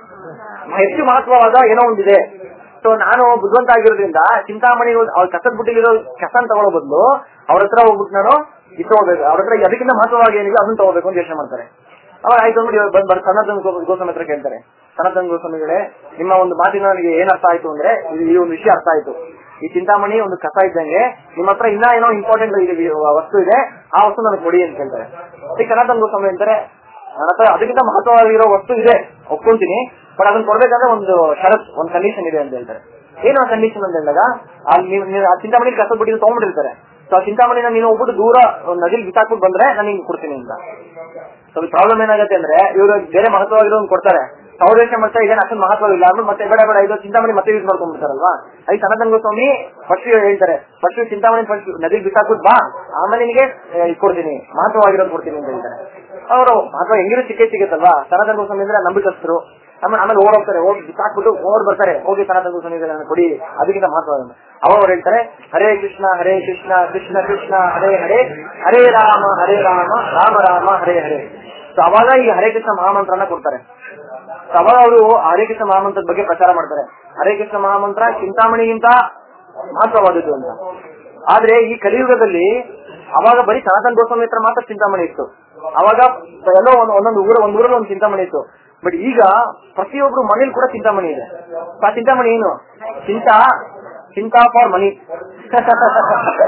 ಹೆಚ್ಚು ಮಹತ್ವವಾದ ಏನೋ ಒಂದಿದೆ ಸೊ ನಾನು ಬುದ್ಧಿವಂತ ಆಗಿರೋದ್ರಿಂದ ಚಿಂತಾಮಣಿ ಅವ್ರ ಕಸದ ಬುಟ್ಟಿಲಿರೋ ಕಸನ್ ತಗೊಳ್ಳೋ ಬದಲು ಅವ್ರ ಹತ್ರ ಹೋಗ್ಬಿಟ್ಟು ನಾನು ಇದು ತಗೋಬೇಕು ಅವ್ರ ಹತ್ರ ಅದಕ್ಕಿಂತ ಮಹತ್ವವಾಗಿ ಏನಿದೆ ಅದನ್ನ ತಗೋಬೇಕು ಅಂತ ಯೋಚನೆ ಮಾಡ್ತಾರೆ ಅವಾಗ ಆಯ್ತು ಅಂದ್ಬಿಟ್ಟು ಇವಾಗ ಬಂದ್ ಬಂದ್ ಸನಾತನ ಗೋ- ಗೋಸ್ವಾಮಿ ಹತ್ರ ಕೇಳ್ತಾರೆ ಸನಾತನ ಗೋಸ್ವಾಮಿಗಳೇ ನಿಮ್ಮ ಒಂದು ಮಾತಿನ ನನಗೆ ಏನ್ ಅರ್ಥ ಆಯ್ತು ಅಂದ್ರೆ ಇದು ಈ ಒಂದು ವಿಷಯ ಅರ್ಥ ಆಯ್ತು ಈ ಚಿಂತಾಮಣಿ ಒಂದು ಕಸ ಇದ್ದಂಗೆ ನಿಮ್ಮ ಹತ್ರ ಇನ್ನ ಏನೋ ಇಂಪಾರ್ಟೆಂಟ್ ವಸ್ತು ಇದೆ ಆ ವಸ್ತು ನನಗೆ ಕೊಡಿ ಅಂತ ಕೇಳ್ತಾರೆ ಈ ಸನಾತನ ಗೋಸ್ವಾಮಿ ಅಂತಾರೆ ನನ್ನ ಹತ್ರ ಅದಕ್ಕಿಂತ ಮಹತ್ವವಾಗಿರೋ ವಸ್ತು ಇದೆ ಒಪ್ಕೊಂತೀನಿ ಬಟ್ ಅದನ್ನ ಕೊಡ್ಬೇಕಾದ್ರೆ ಒಂದು ಷರತ್ ಒಂದು ಕಂಡೀಷನ್ ಇದೆ ಅಂತ ಹೇಳ್ತಾರೆ ಏನು ಆ ಕಂಡೀಷನ್ ಅಂತ ಹೇಳಿದಾಗ ಅಲ್ಲಿ ನೀವು ನೀವು ಆ ಚಿಂತಾಮಣಿ ಕಸ ಬಿಟ್ಟು ತಗೊಂಡ್ಬಿಟ್ಟಿರ್ತಾರೆ ಸೊ ಆ ಚಿಂತಾಮಣಿನ ನೀನು ಹೋಗ್ಬಿಟ್ಟು ದೂರ ಒಂದು ನದಿಲಿ ಬಿಸಾಕ್ಬಿಟ್ಟು ಬಂದ್ರೆ ನಾನು ಹಿಂಗ್ ಕೊಡ್ತೀನಿ ಅಂತ ಸೊ ಪ್ರಾಬ್ಲಮ್ ಏನಾಗುತ್ತೆ ಅಂದ್ರೆ ಇವರು ಬೇರೆ ಮಹತ್ವವಾಗಿರೋ ಒಂದು ಕೊಡ್ತಾರೆ ಅವ್ರ ಯೋಚನೆ ಮಾಡ್ತಾರೆ ಇದೇನು ಅಷ್ಟೊಂದು ಮಹತ್ವವಿಲ್ಲ ಅಂದ್ಬಿಟ್ಟು ಮತ್ತೆ ಬೇಡ ಬೇಡ ಇದು ಚಿಂತಾಮಣಿ ಮತ್ತೆ ಯೂಸ್ ಮಾಡ್ಕೊಂಡ್ಬಿಡ್ತಾರಲ್ವಾ ಅಲ್ಲಿ ಸನಾತನ ಗೋಸ್ವಾಮಿ ಫಸ್ಟ್ ಹೇಳ್ತಾರೆ ಫಸ್ಟ್ ಚಿಂತಾಮಣಿ ಫಸ್ಟ್ ನದಿಗೆ ಬಿಸಾಕ್ಬಿಟ್ಟು ಬಾ ಆಮೇಲೆ ನಿನಗೆ ಆ, ಇದ್ ಕೊಡ್ತೀನಿ ಮಹತ್ವವಾಗಿರೋದು ಕೊಡ್ತೀನಿ ಅಂತ ಹೇಳ್ತಾರೆ ಅವರು ಮಹತ್ವ ಹೆಂಗಿರೋ ಸಿಕ್ಕೇ ಸಿಗುತ್ತಲ್ವಾ ಸನಾತನ ಗೋಸ್ವಾಮಿ ಅಂದ್ರೆ ನಂಬಿಕಸ್ತರು ಆಮೇಲೆ ಆಮೇಲೆ ಓಡೋಗ್ತಾರೆ ಹೋಗಿ ಬಿಸಾಕ್ಬಿಟ್ಟು ಓಡ್ ಬರ್ತಾರೆ ಹೋಗಿ ಸನಾತನ ಗೋಸ್ವಾಮಿ ಇದೆ ನನಗೆ ಕೊಡಿ ಅದಕ್ಕಿಂತ ಮಹತ್ವ ಅವ ಅವ್ರು ಹೇಳ್ತಾರೆ ಹರೇ ಕೃಷ್ಣ ಹರೇ ಕೃಷ್ಣ ಕೃಷ್ಣ ಕೃಷ್ಣ ಹರೇ ಹರೇ ಹರೇ ರಾಮ ಹರೇ ರಾಮ ರಾಮ ರಾಮ ಹರೇ ಹರೇ ಸೊ ಅವಾಗ ಈ ಹರೇ ಕೃಷ್ಣ ಮಹಾಮಂತ್ರನ ಕೊಡ್ತಾರೆ ಸೊ ಅವಾಗ ಅವರು ಹರೇ ಕೃಷ್ಣ ಮಹಾಮಂತ್ರದ ಬಗ್ಗೆ ಪ್ರಚಾರ ಮಾಡ್ತಾರೆ ಹರೇ ಕೃಷ್ಣ ಮಹಾಮಂತ್ರ ಚಿಂತಾಮಣಿಗಿಂತ ಮಹತ್ವವಾದದ್ದು ಅಂತ ಆದ್ರೆ ಈ ಕಲಿಯುಗದಲ್ಲಿ ಅವಾಗ ಬರೀ ಸನಾತನ ಗೋಸ್ವಾಮಿ ಹತ್ರ ಮಾತ್ರ ಚಿಂತಾಮಣಿ ಇತ್ತು ಅವಾಗ ಎಲ್ಲೋ ಒಂದ್- ಒಂದೊಂದು ಊರ ಒಂದ್ ಊರಲ್ಲಿ ಒಂದು ಚಿಂತಾಮಣಿ ಇತ್ತು ಬಟ್ ಈಗ ಪ್ರತಿಯೊಬ್ರು ಮನೇಲಿ ಕೂಡ ಚಿಂತಾಮಣಿ ಇದೆ ಸೊ ಆ ಚಿಂತಾಮಣಿ ಏನು ಚಿಂತಾ ಚಿಂತಾ ಫಾರ್ ಮನಿ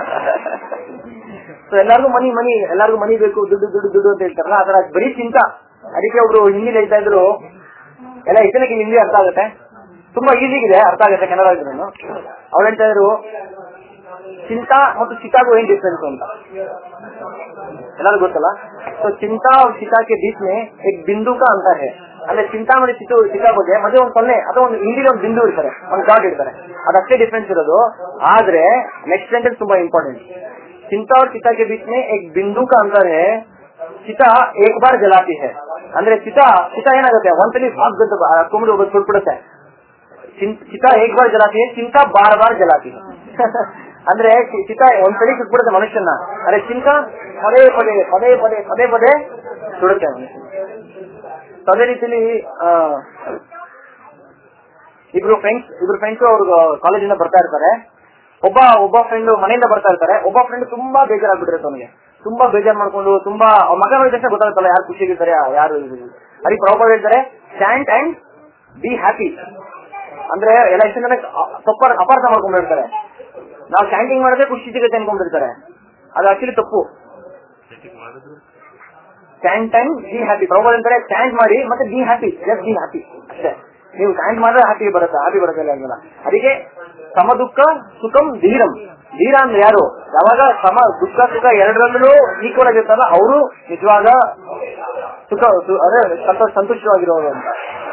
ಸೊ ಎಲ್ಲಾರ್ಗು ಮನಿ ಮನಿ ಎಲ್ಲಾರ್ಗು ಮನಿ ಬೇಕು ದುಡ್ಡು ದುಡ್ಡು ದುಡ್ಡು ಅಂತ ಹೇಳ್ತಾರಲ್ಲ ಅದರ ಬರೀ ಚಿಂತಾ ಅದಕ್ಕೆ ಒಬ್ರು ಹಿಂದಿ ಹೇಳ್ತಾ ಇದ್ರು ಎಲ್ಲ ಇದಕ್ಕೆ ಹಿಂದಿ ಅರ್ಥ ಆಗುತ್ತೆ ತುಂಬಾ ಈಸಿ ಇದೆ ಅರ್ಥ ಆಗುತ್ತೆ ಕನ್ನಡ ಇದ್ರು ಅವ್ರು ಹೇಳ್ತಾ ಇದ್ರು ಚಿಂತಾ ಮತ್ತು ಚಿತಾಗೂ ಏನ್ ಡಿಫ್ರೆನ್ಸ್ ಅಂತ ಎಲ್ಲರಿಗೂ ಗೊತ್ತಲ್ಲ ಸೊ ಚಿಂತಾ और ಚಿತಾ के बीच में एक बिंदु का अंतर है ಅಂದ್ರೆ ಚಿಂತಾ ಮಾಡಿ ಚಿತ್ತು ಚಿತಾ ಬಗ್ಗೆ ಮಧ್ಯೆ ಒಂದು ಸೊನ್ನೆ ಅಥವಾ ಒಂದು ಹಿಂದಿಲಿ ಒಂದು ಬಿಂದು ಇರ್ತಾರೆ ಒಂದು ಡಾಟ್ ಇರ್ತಾರೆ ಅದಷ್ಟೇ ಡಿಫ್ರೆನ್ಸ್ ಇರೋದು ಆದ್ರೆ ನೆಕ್ಸ್ಟ್ ಸೆಂಟೆನ್ಸ್ ತುಂಬಾ ಇಂಪಾರ್ಟೆಂಟ್ ಚಿಂತಾ और ಚಿತಾ के बीच में एक बिंदु का अंतर है ಚಿತಾ ಏಕ್ ಬಾರ್ ಜಲಾತಿ है ಅಂದ್ರೆ ಚಿತಾ ಚಿತಾ ಏನಾಗುತ್ತೆ ಒಂದ್ಸಲಿ ಸಾಕು ಕುಂಬಿಡು ಹೋಗೋದು ಸುಟ್ಬಿಡುತ್ತೆ ಚಿನ್- ಚಿತಾ ಏಕ್ ಬಾರ್ ಜಲಾತಿ है ಚಿಂತಾ ಬಾರ್ ಬಾರ್ ಜಲಾತಿ है ಅಂದ್ರೆ ಚಿ- ಚಿತಾ ಒಂದ್ಸಲಿ ಸುಟ್ಬಿಡುತ್ತೆ ಮನುಷ್ಯನ ಅರೆ ಚಿಂತ ಪದೇ ಪದೇ ಪದೇ ಪದೇ ಪದೇ ಪದೇ ಸುಡುತ್ತೆ ಮನುಷ್ಯನ So ಅದೇ ರೀತಿಲಿ ಆ, ಇಬ್ರು ಫ್ರೆಂಡ್ಸ್ ಇಬ್ರು ಫ್ರೆಂಡ್ಸ್ ಅವ್ರು ಕಾಲೇಜಿಂದ ಬರ್ತಾ ಇರ್ತಾರೆ ಒಬ್ಬ ಒಬ್ಬ ಫ್ರೆಂಡ್ ಮನೆಯಿಂದ ಬರ್ತಾ ಇರ್ತಾರೆ ಒಬ್ಬ ಫ್ರೆಂಡ್ ತುಂಬಾ ಬೇಜಾರಾಗ್ಬಿಟ್ಟಿರುತ್ತೆ ಅವನಿಗೆ ತುಂಬಾ ಬೇಜಾರ್ ಮಾಡ್ಕೊಂಡು ತುಂಬಾ ಅವ್ರ ಮಗ ನೋಡಿದ ತಕ್ಷಣ ಗೊತ್ತಾಗುತ್ತಲ್ಲ ಯಾರು ಖುಷಿಯಾಗಿರ್ತಾರೆ ಯಾರು ಅದಕ್ಕೆ ಪ್ರಭಾವ ಹೇಳ್ತಾರೆ ಸ್ಟ್ಯಾಂಡ್ ಅಂಡ್ ಬಿ ಹ್ಯಾಪಿ ಅಂದ್ರೆ ಎಲ್ಲ ಎಷ್ಟು ಜನ ತಪ್ಪ ಅಪಾರ್ಥ ಮಾಡ್ಕೊಂಡಿರ್ತಾರೆ ನಾವು ಸ್ಟ್ಯಾಂಡಿಂಗ್ ಮಾಡಿದ್ರೆ ಖುಷಿ ಸಿಗುತ್ತೆ ಅನ್ಕೊಂಡಿರ್ತಾರೆ ಅದು ಆಕ್ಚುಲಿ ತಪ್ಪು ಸ್ಟ್ಯಾಂಡ್ ಟೈಮ್ ಬಿ ಹ್ಯಾಪಿ ಪ್ರಭಾವ ಅಂತಾರೆ ಸ್ಟ್ಯಾಂಡ್ ಮಾಡಿ ಮತ್ತೆ be happy just be happy ಅಷ್ಟೇ ನೀವು ಸ್ಟ್ಯಾಂಡ್ ಮಾಡಿದ್ರೆ ಹ್ಯಾಪಿ ಬರುತ್ತೆ ಹ್ಯಾಪಿ ಬರುತ್ತೆ ಇಲ್ಲ ಅಂಗಲ್ಲ ಅದಕ್ಕೆ ಸಮ ದುಃಖ ಸುಖಂ ಧೀರಂ ಧೀರ ಅಂದ್ರೆ ಯಾರು ಯಾವಾಗ ಸಮ ದುಃಖ ಸುಖ ಎರಡರಲ್ಲೂ ಈಕ್ವಲ್ ಆಗಿರ್ತಾರಲ್ಲ ಅವರು ನಿಜವಾದ ಸುಖ ಸು- ಅದೇ ಸಂತೋಷ ಸಂತುಷ್ಟವಾಗಿರೋರು ಅಂತ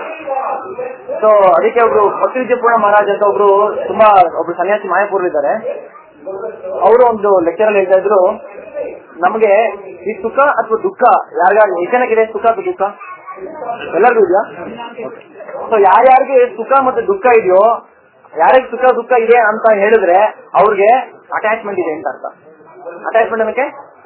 ಸೊ ಅದಕ್ಕೆ ಒಬ್ರು ಭಕ್ತಿ ವಿಜಯಪೂರ್ಣ ಮಹಾರಾಜ್ ಅಂತ ಒಬ್ರು ತುಂಬಾ ಒಬ್ರು ಸನ್ಯಾಸಿ ಮಾಯಾಪುರ್ ಇದ್ದಾರೆ ಅವರು ಒಂದು ಲೆಕ್ಚರ್ ಅಲ್ಲಿ ಹೇಳ್ತಾ ಇದ್ರು ನಮಗೆ ಈ ಸುಖ ಅಥವಾ ದುಃಖ ಯಾರ್ಯಾರು ಜನಕ್ಕಿದೆ ಸುಖ ಅಥವಾ ದುಃಖ ಎಲ್ಲರಿಗೂ ಇದೆಯಾ ಸೊ ಯಾರ್ಯಾರಿಗೆ ಸುಖ ಮತ್ತೆ ದುಃಖ ಇದೆಯೋ ಯಾರಿಗೆ ಸುಖ ದುಃಖ ಇದೆ ಅಂತ ಹೇಳಿದ್ರೆ ಅವ್ರಿಗೆ ಅಟ್ಯಾಚ್ಮೆಂಟ್ ಇದೆ ಅಂತ ಅರ್ಥ ಅಟ್ಯಾಚ್ಮೆಂಟ್ ಅನ್ನಕ್ಕೆ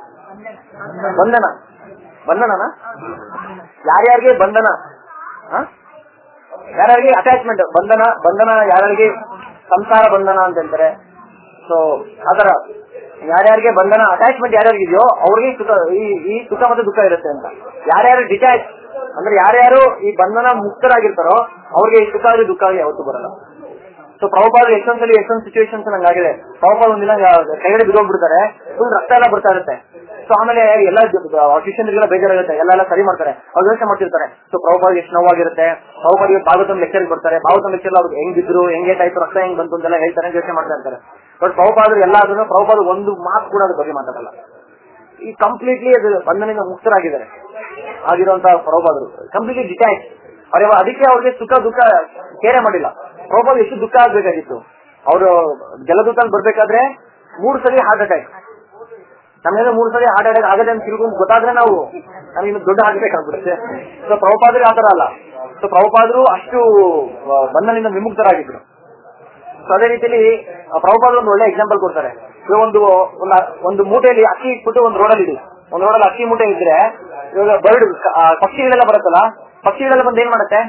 ಬಂಧನ ಬಂಧನನ ಯಾರ್ಯಾರಿಗೆ ಬಂಧನ ಹ? ಯಾರ್ಯಾರಿಗೆ ಅಟ್ಯಾಚ್ಮೆಂಟ್ ಬಂಧನ ಬಂಧನ ಯಾರ್ಯಾರಿಗೆ ಸಂಸಾರ ಬಂಧನ ಅಂತ ಹೇಳ್ತಾರೆ ಸೊ ಆತರ ಯಾರ್ಯಾರಿಗೆ ಬಂಧನ ಅಟ್ಯಾಚ್ಮೆಂಟ್ ಯಾರ್ಯಾರಿಗಿದೆಯೋ ಅವ್ರಿಗೆ ಸುಖ ಈ ಈ ಸುಖ ಮತ್ತು ದುಃಖ ಇರುತ್ತೆ ಅಂತ ಯಾರ್ಯಾರು ಡಿಟ್ಯಾಚ್ ಅಂದ್ರೆ ಯಾರ್ಯಾರು ಈ ಬಂಧನ ಮುಕ್ತರಾಗಿರ್ತಾರೋ ಅವ್ರಿಗೆ ಈ ಸುಖ ಆಗಲಿ ದುಃಖ ಆಗಲಿ ಯಾವತ್ತೂ ಬರಲ್ಲ ಸೊ ಪ್ರಭುಪಾದ ಎಷ್ಟೊಂದ್ಸಲಿ ಎಷ್ಟೊಂದು ಸಿಚುವೇಶನ್ಸ್ ನಂಗಾಗಿದೆ ಪ್ರಭುಪಾದ ಒಂದಿನ ಕೆಳಗಡೆ ಬಿದ್ದೋಗ್ಬಿಡ್ತಾರೆ ಫುಲ್ ರಕ್ತ ಎಲ್ಲ ಬರ್ತಾ ಇರುತ್ತೆ ಸೊ ಆಮೇಲೆ ಎಲ್ಲ ಶಿಷ್ಯನಿಗೆಲ್ಲ ಬೇಜಾರಾಗುತ್ತೆ ಎಲ್ಲ ಎಲ್ಲ ಸರಿ ಮಾಡ್ತಾರೆ ಅವ್ರು ಯೋಚನೆ ಮಾಡ್ತಿರ್ತಾರೆ ಸೊ ಪ್ರಭುಪಾದ ಎಷ್ಟು ನೋವಾಗಿರುತ್ತೆ ಪ್ರಭುಪಾದಿಗೆ ಭಾಗವತಂ ಲೆಕ್ಚರ್ ಬರ್ತಾರೆ ಭಾಗವತಂ ಲೆಕ್ಚರ್ ಅವ್ರು ಹೆಂಗಿದ್ರು ಹೆಂಗೆ ಟೈಪ್ ರಕ್ತ ಹೆಂಗ್ ಬಂತು ಅಂತೆಲ್ಲ ಹೇಳ್ತಾರೆ ಅಂತ ಯೋಚನೆ ಮಾಡ್ತಾ ಇರ್ತಾರೆ ಬಟ್ ಪ್ರಭುಪಾದರು ಎಲ್ಲಾದ್ರೂ ಪ್ರಭುಪಾದ ಒಂದು ಮಾತು ಕೂಡ ಅದ್ರ ಬಗ್ಗೆ ಮಾತಾಡಲ್ಲ ಈ ಕಂಪ್ಲೀಟ್ಲಿ ಅದು ಬಂಧನದಿಂದ ಮುಕ್ತರಾಗಿದ್ದಾರೆ ಆಗಿರುವಂತ ಪ್ರಭುಪಾದರು ಕಂಪ್ಲೀಟ್ಲಿ ಡಿಟ್ಯಾಚ್ ಅವ್ರ ಅದಕ್ಕೆ ಅವ್ರಿಗೆ ಸುಖ ದುಃಖ ಕೇರೆ ಮಾಡಿಲ್ಲ ಪ್ರಭುಪಾದ ಎಷ್ಟು ದುಃಖ ಆಗ್ಬೇಕಾಗಿತ್ತು ಅವರು ಜಲದೂತಲ್ಲಿ ಬರ್ಬೇಕಾದ್ರೆ ಮೂರು ಸರಿ ಹಾರ್ಟ್ ಅಟ್ಯಾಕ್ ನಮ್ಗೆ ಮೂರು ಸರಿ ಹಾರ್ಟ್ ಅಟ್ಯಾಕ್ ಆಗದೆ ಅಂತ ತಿಳ್ಕೊಂಡು ಗೊತ್ತಾದ್ರೆ ನಾವು ನಮಗೆ ಇನ್ನು ದೊಡ್ಡ ಆಗ್ಬೇಕಾಗ್ಬಿಡುತ್ತೆ ಸೊ ಪ್ರಭುಪಾದ್ರೆ ಆತರ ಅಲ್ಲ ಸೊ ಪ್ರಭುಪಾದರು ಅಷ್ಟು ಆ, ಬಂಧನದಿಂದ ವಿಮುಕ್ತರಾಗಿದ್ರು ಸೊ ಅದೇ ರೀತಿಯಲ್ಲಿ ಪ್ರಭುಪಾದ ಒಂದು ಒಳ್ಳೆ ಎಕ್ಸಾಂಪಲ್ ಕೊಡ್ತಾರೆ ಇವಾಗ ಒಂದು ಒಂದು ಒಂದು ಮೂಟೆಯಲ್ಲಿ ಅಕ್ಕಿ ಇಟ್ಬಿಟ್ಟು ಒಂದು ರೋಡಲ್ಲಿ ಇಡಿ ಒಂದು ರೋಡಲ್ಲಿ ಅಕ್ಕಿ ಮೂಟೆ ಇದ್ರೆ ಇವಾಗ ಬರ್ಡ್ ಪಕ್ಷಿಗಳೆಲ್ಲ ಬರುತ್ತಲ್ಲ ಪಕ್ಷಿಗಳೆಲ್ಲ ಬಂದು ಏನ್ ಮಾಡುತ್ತೆ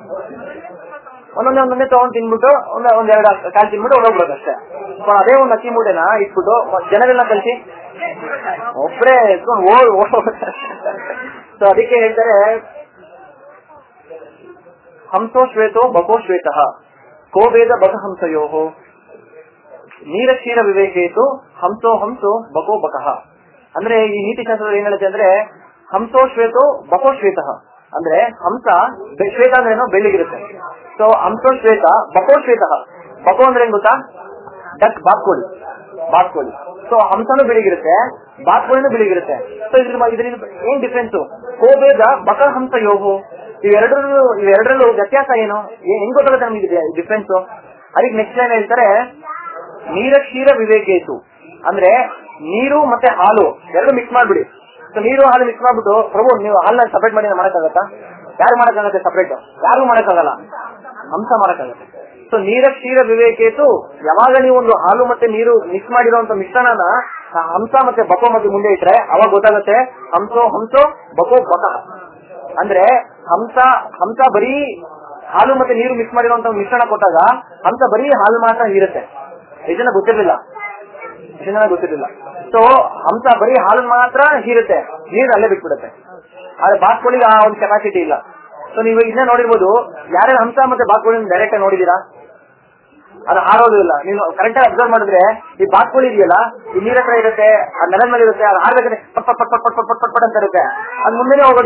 ಒಂದೊಂದೇ ಒಂದೊಂದೇ ತಗೊಂಡ್ ತಿನ್ಬಿಟ್ಟು ಒಂದ್ ಒಂದ್ ಎರಡು ಕಾಲ್ ತಿನ್ಬಿಟ್ಟು ಹೊರಗ್ಬಿಡೋದು ಅಷ್ಟೇ ಸೊ ಅದೇ ಒಂದು ಅಕ್ಕಿ ಮೂಟೆನ ಇಟ್ಬಿಟ್ಟು ಜನರೆಲ್ಲ ಕಲ್ಸಿ ಒಬ್ರೇ ಎತ್ಕೊಂಡು ಓಡ್ ಓಡ್ ಸೊ ಅದಕ್ಕೆ ಹೇಳ್ತಾರೆ ಹಂಸೋ ಶ್ವೇತೋ ಬಕೋ ಶ್ವೇತಃ ಕೋ ವೇದ ಬಕ ಹಂಸಯೋ ನೀರ ಕ್ಷೀರ ವಿವೇಕೇತು ಹಂಸೋ ಹಂಸೋ ಬಕೋ ಬಕಃ ಅಂದ್ರೆ ಈ ನೀತಿ ಶಾಸ್ತ್ರ ಏನ್ ಹೇಳುತ್ತೆ ಅಂದ್ರೆ ಹಂಸೋ ಶ್ವೇತೋ ಬಕೋ ಶ್ವೇತಃ ಅಂದ್ರೆ ಹಂಸ ಬೆ- ಶ್ವೇತ ಅಂದ್ರೆ ಏನೋ ಬೆಳ್ಳಿಗಿರುತ್ತೆ ಸೊ ಹಂಸೋ ಶ್ವೇತ ಬಕೋ ಶ್ವೇತಃ ಬಕೋ ಅಂದ್ರೆ ಏನ್ ಗೊತ್ತಾ ಡಕ್ ಬಾತ್ಕೋಳಿ ಬಾತ್ಕೋಳಿ ಸೊ ಹಂಸನೂ ಬೆಳಿಗಿರುತ್ತೆ ಬಾತ್ಕೋಳಿನೂ ಬೆಳಿಗಿರುತ್ತೆ ಸೊ ಇದ್ರ ಇದರಿಂದ ಏನ್ ಡಿಫ್ರೆನ್ಸ್ ಕೋಬೇದ ಬಕ ಹಂಸ ಯೋಗು ಇವೆರಡರಲ್ಲೂ ಇವೆರಡರಲ್ಲೂ ವ್ಯತ್ಯಾಸ ಏನು ಏನ್- ಹೆಂಗ್ ಗೊತ್ತಾಗುತ್ತೆ ನಮಗೆ ಡಿಫ್ರೆನ್ಸ್ ಅದಕ್ಕೆ ನೆಕ್ಸ್ಟ್ ಲೈನ್ ಹೇಳ್ತಾರೆ ನೀರ ಕ್ಷೀರ ವಿವೇಕೇತು ಅಂದ್ರೆ ನೀರು ಮತ್ತೆ ಹಾಲು ಎರಡು ಮಿಕ್ಸ್ ಮಾಡ್ಬಿಡಿ ಸೊ ನೀರು ಹಾಲು ಮಿಕ್ಸ್ ಮಾಡ್ಬಿಟ್ಟು ಪ್ರಭು ನೀವು ಹಾಲನ್ನ ಸಪರೇಟ್ ಮಾಡಿ ಮಾಡಕ್ಕಾಗತ್ತಾ ಯಾರು ಮಾಡಕ್ಕಾಗತ್ತೆ ಸಪರೇಟ್ ಯಾರು ಮಾಡಕ್ಕಾಗಲ್ಲ ಹಂಸ ಮಾಡಕ್ಕಾಗತ್ತೆ ಸೊ ನೀರ ಕ್ಷೀರ ವಿವೇಕೇತು ಯಾವಾಗ ನೀವು ಒಂದು ಹಾಲು ಮತ್ತೆ ನೀರು ಮಿಕ್ಸ್ ಮಾಡಿರುವಂತ ಮಿಶ್ರಣನ ಆ ಹಂಸ ಮತ್ತೆ ಬಕೋ ಮತ್ತೆ ಮುಂದೆ ಇಟ್ರೆ ಅವಾಗ ಗೊತ್ತಾಗುತ್ತೆ ಹಂಸೋ ಹಂಸೋ ಬಕೋ ಬಕ ಅಂದ್ರೆ ಹಂಸ ಹಂಸ ಬರೀ ಹಾಲು ಮತ್ತೆ ನೀರು ಮಿಕ್ಸ್ ಮಾಡಿರುವಂತ ಮಿಶ್ರಣ ಕೊಟ್ಟಾಗ ಹಂಸ ಬರೀ ಹಾಲು ಮಾತ್ರ ಹೀರುತ್ತೆ ಇದನ್ನ ಗೊತ್ತಿರ್ಲಿಲ್ಲ ಇದನ್ನ ಗೊತ್ತಿರ್ಲಿಲ್ಲ ಸೊ ಹಂಸ ಬರೀ ಹಾಲು ಮಾತ್ರ ಹೀರುತ್ತೆ ನೀರು ಅಲ್ಲೇ ಬಿಟ್ಬಿಡುತ್ತೆ ಆದ್ರೆ ಬಾತ್ಕೋಳಿಗೆ ಆ ಒಂದು ಕೆಪಾಸಿಟಿ ಇಲ್ಲ ಸೊ ನೀವು ಇನ್ನ ನೋಡಿರ್ಬೋದು ಯಾರ್ಯಾರು ಹಂಸ ಮತ್ತೆ ಬಾತ್ಕೋಳಿ ಡೈರೆಕ್ಟ್ ಆಗಿ ನೋಡಿದೀರಾ ಅದು ಹಾರೋದು ಇಲ್ಲ ನೀವು ಕರೆಕ್ಟ್ ಆಗಿ ಅಬ್ಸರ್ವ್ ಮಾಡಿದ್ರೆ ಈ ಬಾತ್ಕೋಳಿ ಇದೆಯಲ್ಲ ಈ ನೀರ ಹತ್ರ ಇರುತ್ತೆ ಆ ನೆಲದ ಮೇಲೆ ಇರುತ್ತೆ ಅದು ಹಾರ್ಬೇಕಾದ್ರೆ ಪಟ್ ಪಟ್ ಪಟ್ ಪಟ್ ಪಟ್ ಪಟ್ ಪಟ್ ಪಟ್ ಅಂತ ಇರುತ್ತೆ ಅದ್ ಮುಂದೆನೆ ಹೋಗೋದಿಲ್ಲ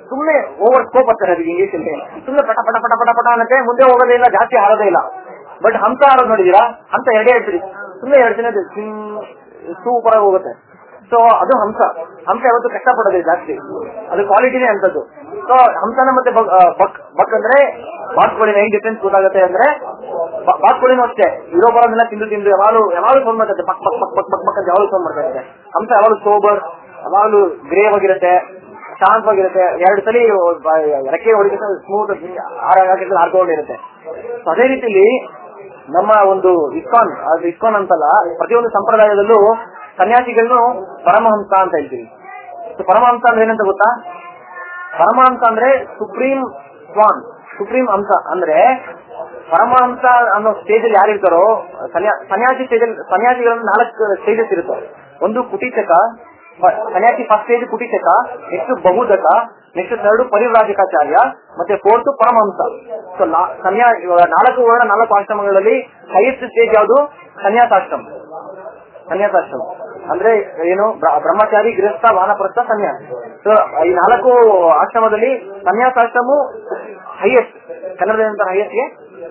ಸುಮ್ನೆ ಓವರ್ ಸ್ಕೋಪ್ ಅಂತಾರೆ ಅದಕ್ಕೆ ಇಂಗ್ಲಿಷ್ ಅಲ್ಲಿ ಸುಮ್ನೆ ಪಟ ಪಟ ಪಟ ಪಟ ಪಟ ಅನ್ನತ್ತೆ ಮುಂದೆ ಹೋಗೋದೇ ಇಲ್ಲ ಜಾಸ್ತಿ ಹಾರೋದೇ ಇಲ್ಲ ಬಟ್ ಹಂಸ ಹಾರೋದು ನೋಡಿದೀರಾ ಹಂಸ ಎರಡೇ ಹೇಳ್ತೀರಿ ಸುಮ್ನೆ ಎರಡು ದಿನ ಸೂಪರ್ ಆಗಿ ಹೋಗುತ್ತೆ ಸೊ ಅದು ಹಂಸ ಹಂಸ ಯಾವತ್ತು ಕಷ್ಟಪಡೋದಿಲ್ಲ ಜಾಸ್ತಿ ಅದು ಕ್ವಾಲಿಟಿನೇ ಅಂತದ್ದು ಸೊ ಹಂಸನ ಮತ್ತೆ ಬಕ್ ಆ, ಬಕ್ ಬಕ್ ಅಂದ್ರೆ ಬಾತ್ಕೋಳಿನ ಹೆಂಗ್ ಡಿಫ್ರೆನ್ಸ್ ಗೊತ್ತಾಗುತ್ತೆ ಅಂದ್ರೆ ಬ- ಬಾತ್ಕೋಳಿನೂ ಅಷ್ಟೇ ಇರೋ ಬರೋದನ್ನ ತಿಂದು ತಿಂದು ಯಾವಾಗಲೂ ಯಾವಾಗಲೂ ಫೋನ್ ಮಾಡ್ತೈತೆ ಪಕ್ ಪಕ್ ಪಕ್ ಪಕ್ ಪಕ್ ಪಕ್ ಅಂತ ಯಾವಾಗಲೂ ಫೋನ್ ಮಾಡ್ತಾ ಇರುತ್ತೆ ಹಂಸ ಯಾವಾಗಲೂ ಸೋಬರ್ ಯಾವಾಗಲೂ ಗ್ರೇವ್ ಆಗಿರುತ್ತೆ ಶಾಂತವಾಗಿರುತ್ತೆ ಎರಡು ಸಲ ಬ- ರೆಕ್ಕೆ ಹೊಡಿದ್ರೆ ಸ್ಮೂತ್ ಹಾರಾಗಿದ್ರೆ ಹಾರ್ಕೊಂಡಿರುತ್ತೆ So ಅದೇ ರೀತಿಲಿ ನಮ್ಮ ಒಂದು ಇಸ್ಕಾನ್ ಅದು ಇಸ್ಕಾನ್ ಅಂತಲ್ಲ ಪ್ರತಿಯೊಂದು ಸಂಪ್ರದಾಯದಲ್ಲೂ ಸನ್ಯಾಸಿಗಳನ್ನು ಪರಮಹಂಸ ಅಂತ ಹೇಳ್ತೀವಿ So ಪರಮಹಂಸ ಅಂದ್ರೆ ಏನಂತ ಗೊತ್ತಾ ಪರಮಹಂಸ ಅಂದ್ರೆ ಸುಪ್ರೀಂ ಸ್ವಾನ್ ಸುಪ್ರೀಂ ಅಂಶ ಅಂದ್ರೆ ಪರಮಹಂಸ ಅನ್ನೋ ಸ್ಟೇಜ್ ಅಲ್ಲಿ ಯಾರು ಇರ್ತಾರೋ ಸನ್ಯಾ- ಸನ್ಯಾಸಿ ಸ್ಟೇಜ್ ಸನ್ಯಾಸಿಗಳನ್ನು ನಾಲ್ಕು ಸ್ಟೇಜಸ್ ಇರುತ್ತೆ ಒಂದು ಕುಟಿಚಕ ಪ- ಸನ್ಯಾಸಿ ಫಸ್ಟ್ ಸ್ಟೇಜ್ ಕುಟಿಚಕ ನೆಕ್ಸ್ಟ್ ಬಹುದಕ ನೆಕ್ಸ್ಟ್ ಥರ್ಡ್ ಪರಿವ್ರಾಜಕಾಚಾರ್ಯ ಮತ್ತೆ ಫೋರ್ತ್ ಪರಮಹಂಸ ಸೊ ಸನ್ಯಾ ಇವಾಗ ನಾಲ್ಕು ವರ್ಣ ನಾಲ್ಕು ಆಶ್ರಮಗಳಲ್ಲಿ ಹೈಯೆಸ್ಟ್ ಸ್ಟೇಜ್ ಯಾವುದು ಸನ್ಯಾಸಾಶ್ರಮ ಸನ್ಯಾಸಾಶ್ರಮ ಅಂದ್ರೆ ಏನು ಬ್ರ- ಬ್ರಹ್ಮಚಾರಿ ಗೃಹಸ್ಥ ವಾನಪ್ರಸ್ಥ ಸನ್ಯಾಸ ಸೊ ಈ ನಾಲ್ಕು ಆಶ್ರಮದಲ್ಲಿ ಸನ್ಯಾಸಾಶ್ರಮ ಹೈಯೆಸ್ಟ್ ಕನ್ನಡದ ಹೈಯೆಸ್ಟ್ಗೆ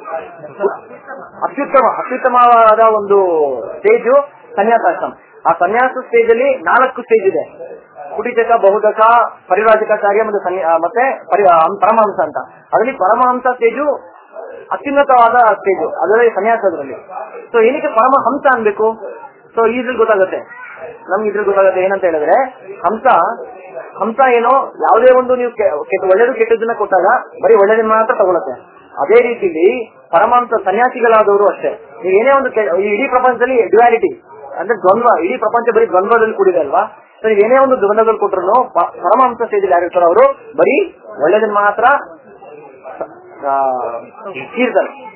ಅತ್ಯುತ್ತಮ ಅತ್ಯುತ್ತಮವಾದ ಒಂದು ಸ್ಟೇಜು ಸನ್ಯಾಸಾಶ್ರಮ ಆ ಸನ್ಯಾಸ ಸ್ಟೇಜ್ ಅಲ್ಲಿ ನಾಲ್ಕು ಸ್ಟೇಜ್ ಇದೆ ಕುಟಿಚಕ ಬಹುದಕ ಪರಿರಾಜಕಾಚಾರ್ಯ ಮತ್ತೆ ಸನ್ಯಾ ಆ, ಮತ್ತೆ ಪರಿ ಆ, ಪರಮಹಂಸ ಅಂತ ಅದರಲ್ಲಿ ಪರಮಹಂಸ ಸ್ಟೇಜು ಅತ್ಯುನ್ನತವಾದ ಸ್ಟೇಜು ಅದರಲ್ಲಿ ಸನ್ಯಾಸದ್ರಲ್ಲಿ ಸೊ ಏನಕ್ಕೆ ಪರಮಹಂಸ ಅನ್ಬೇಕು ಸೊ ಇದ್ರಲ್ಲಿ ಗೊತ್ತಾಗುತ್ತೆ ನಮ್ಗೆ ಇದ್ರಲ್ಲಿ ಗೊತ್ತಾಗುತ್ತೆ ಏನಂತ ಹೇಳಿದ್ರೆ ಹಂಸ ಹಂಸ ಏನೋ ಯಾವುದೇ ಒಂದು ನೀವು ಕೆ- ಕೆಟ್ಟ ಒಳ್ಳೇದು ಕೆಟ್ಟದನ್ನ ಕೊಟ್ಟಾಗ ಬರೀ ಒಳ್ಳೇದನ್ನ ಮಾತ್ರ ತಗೊಳುತ್ತೆ ಅದೇ ರೀತಿಲಿ ಪರಮಾಂಸ ಸನ್ಯಾಸಿಗಳಾದವರು ಅಷ್ಟೇ ನೀವು ಏನೇ ಒಂದು ಕೆ- ಈ ಇಡೀ ಪ್ರಪಂಚದಲ್ಲಿ ಡ್ಯುಯಾಲಿಟಿ ಅಂದ್ರೆ ದ್ವಂದ್ವ ಇಡೀ ಪ್ರಪಂಚ ಬರೀ ದ್ವಂದ್ವದಲ್ಲಿ ಕೂಡಿದೆ ಅಲ್ವಾ ಸೊ ನೀವು ಏನೇ ಒಂದು ದ್ವಂದ್ವದಲ್ಲಿ ಕೊಟ್ಟರು ಪರಮಾಂಸ ಸ್ಟೇಜ್ ಯಾರಿರ್ತಾರೋ ಅವರು ಬರೀ ಒಳ್ಳೇದನ್ನ ಮಾತ್ರ ಆ, ಇರ್ತಾರೆ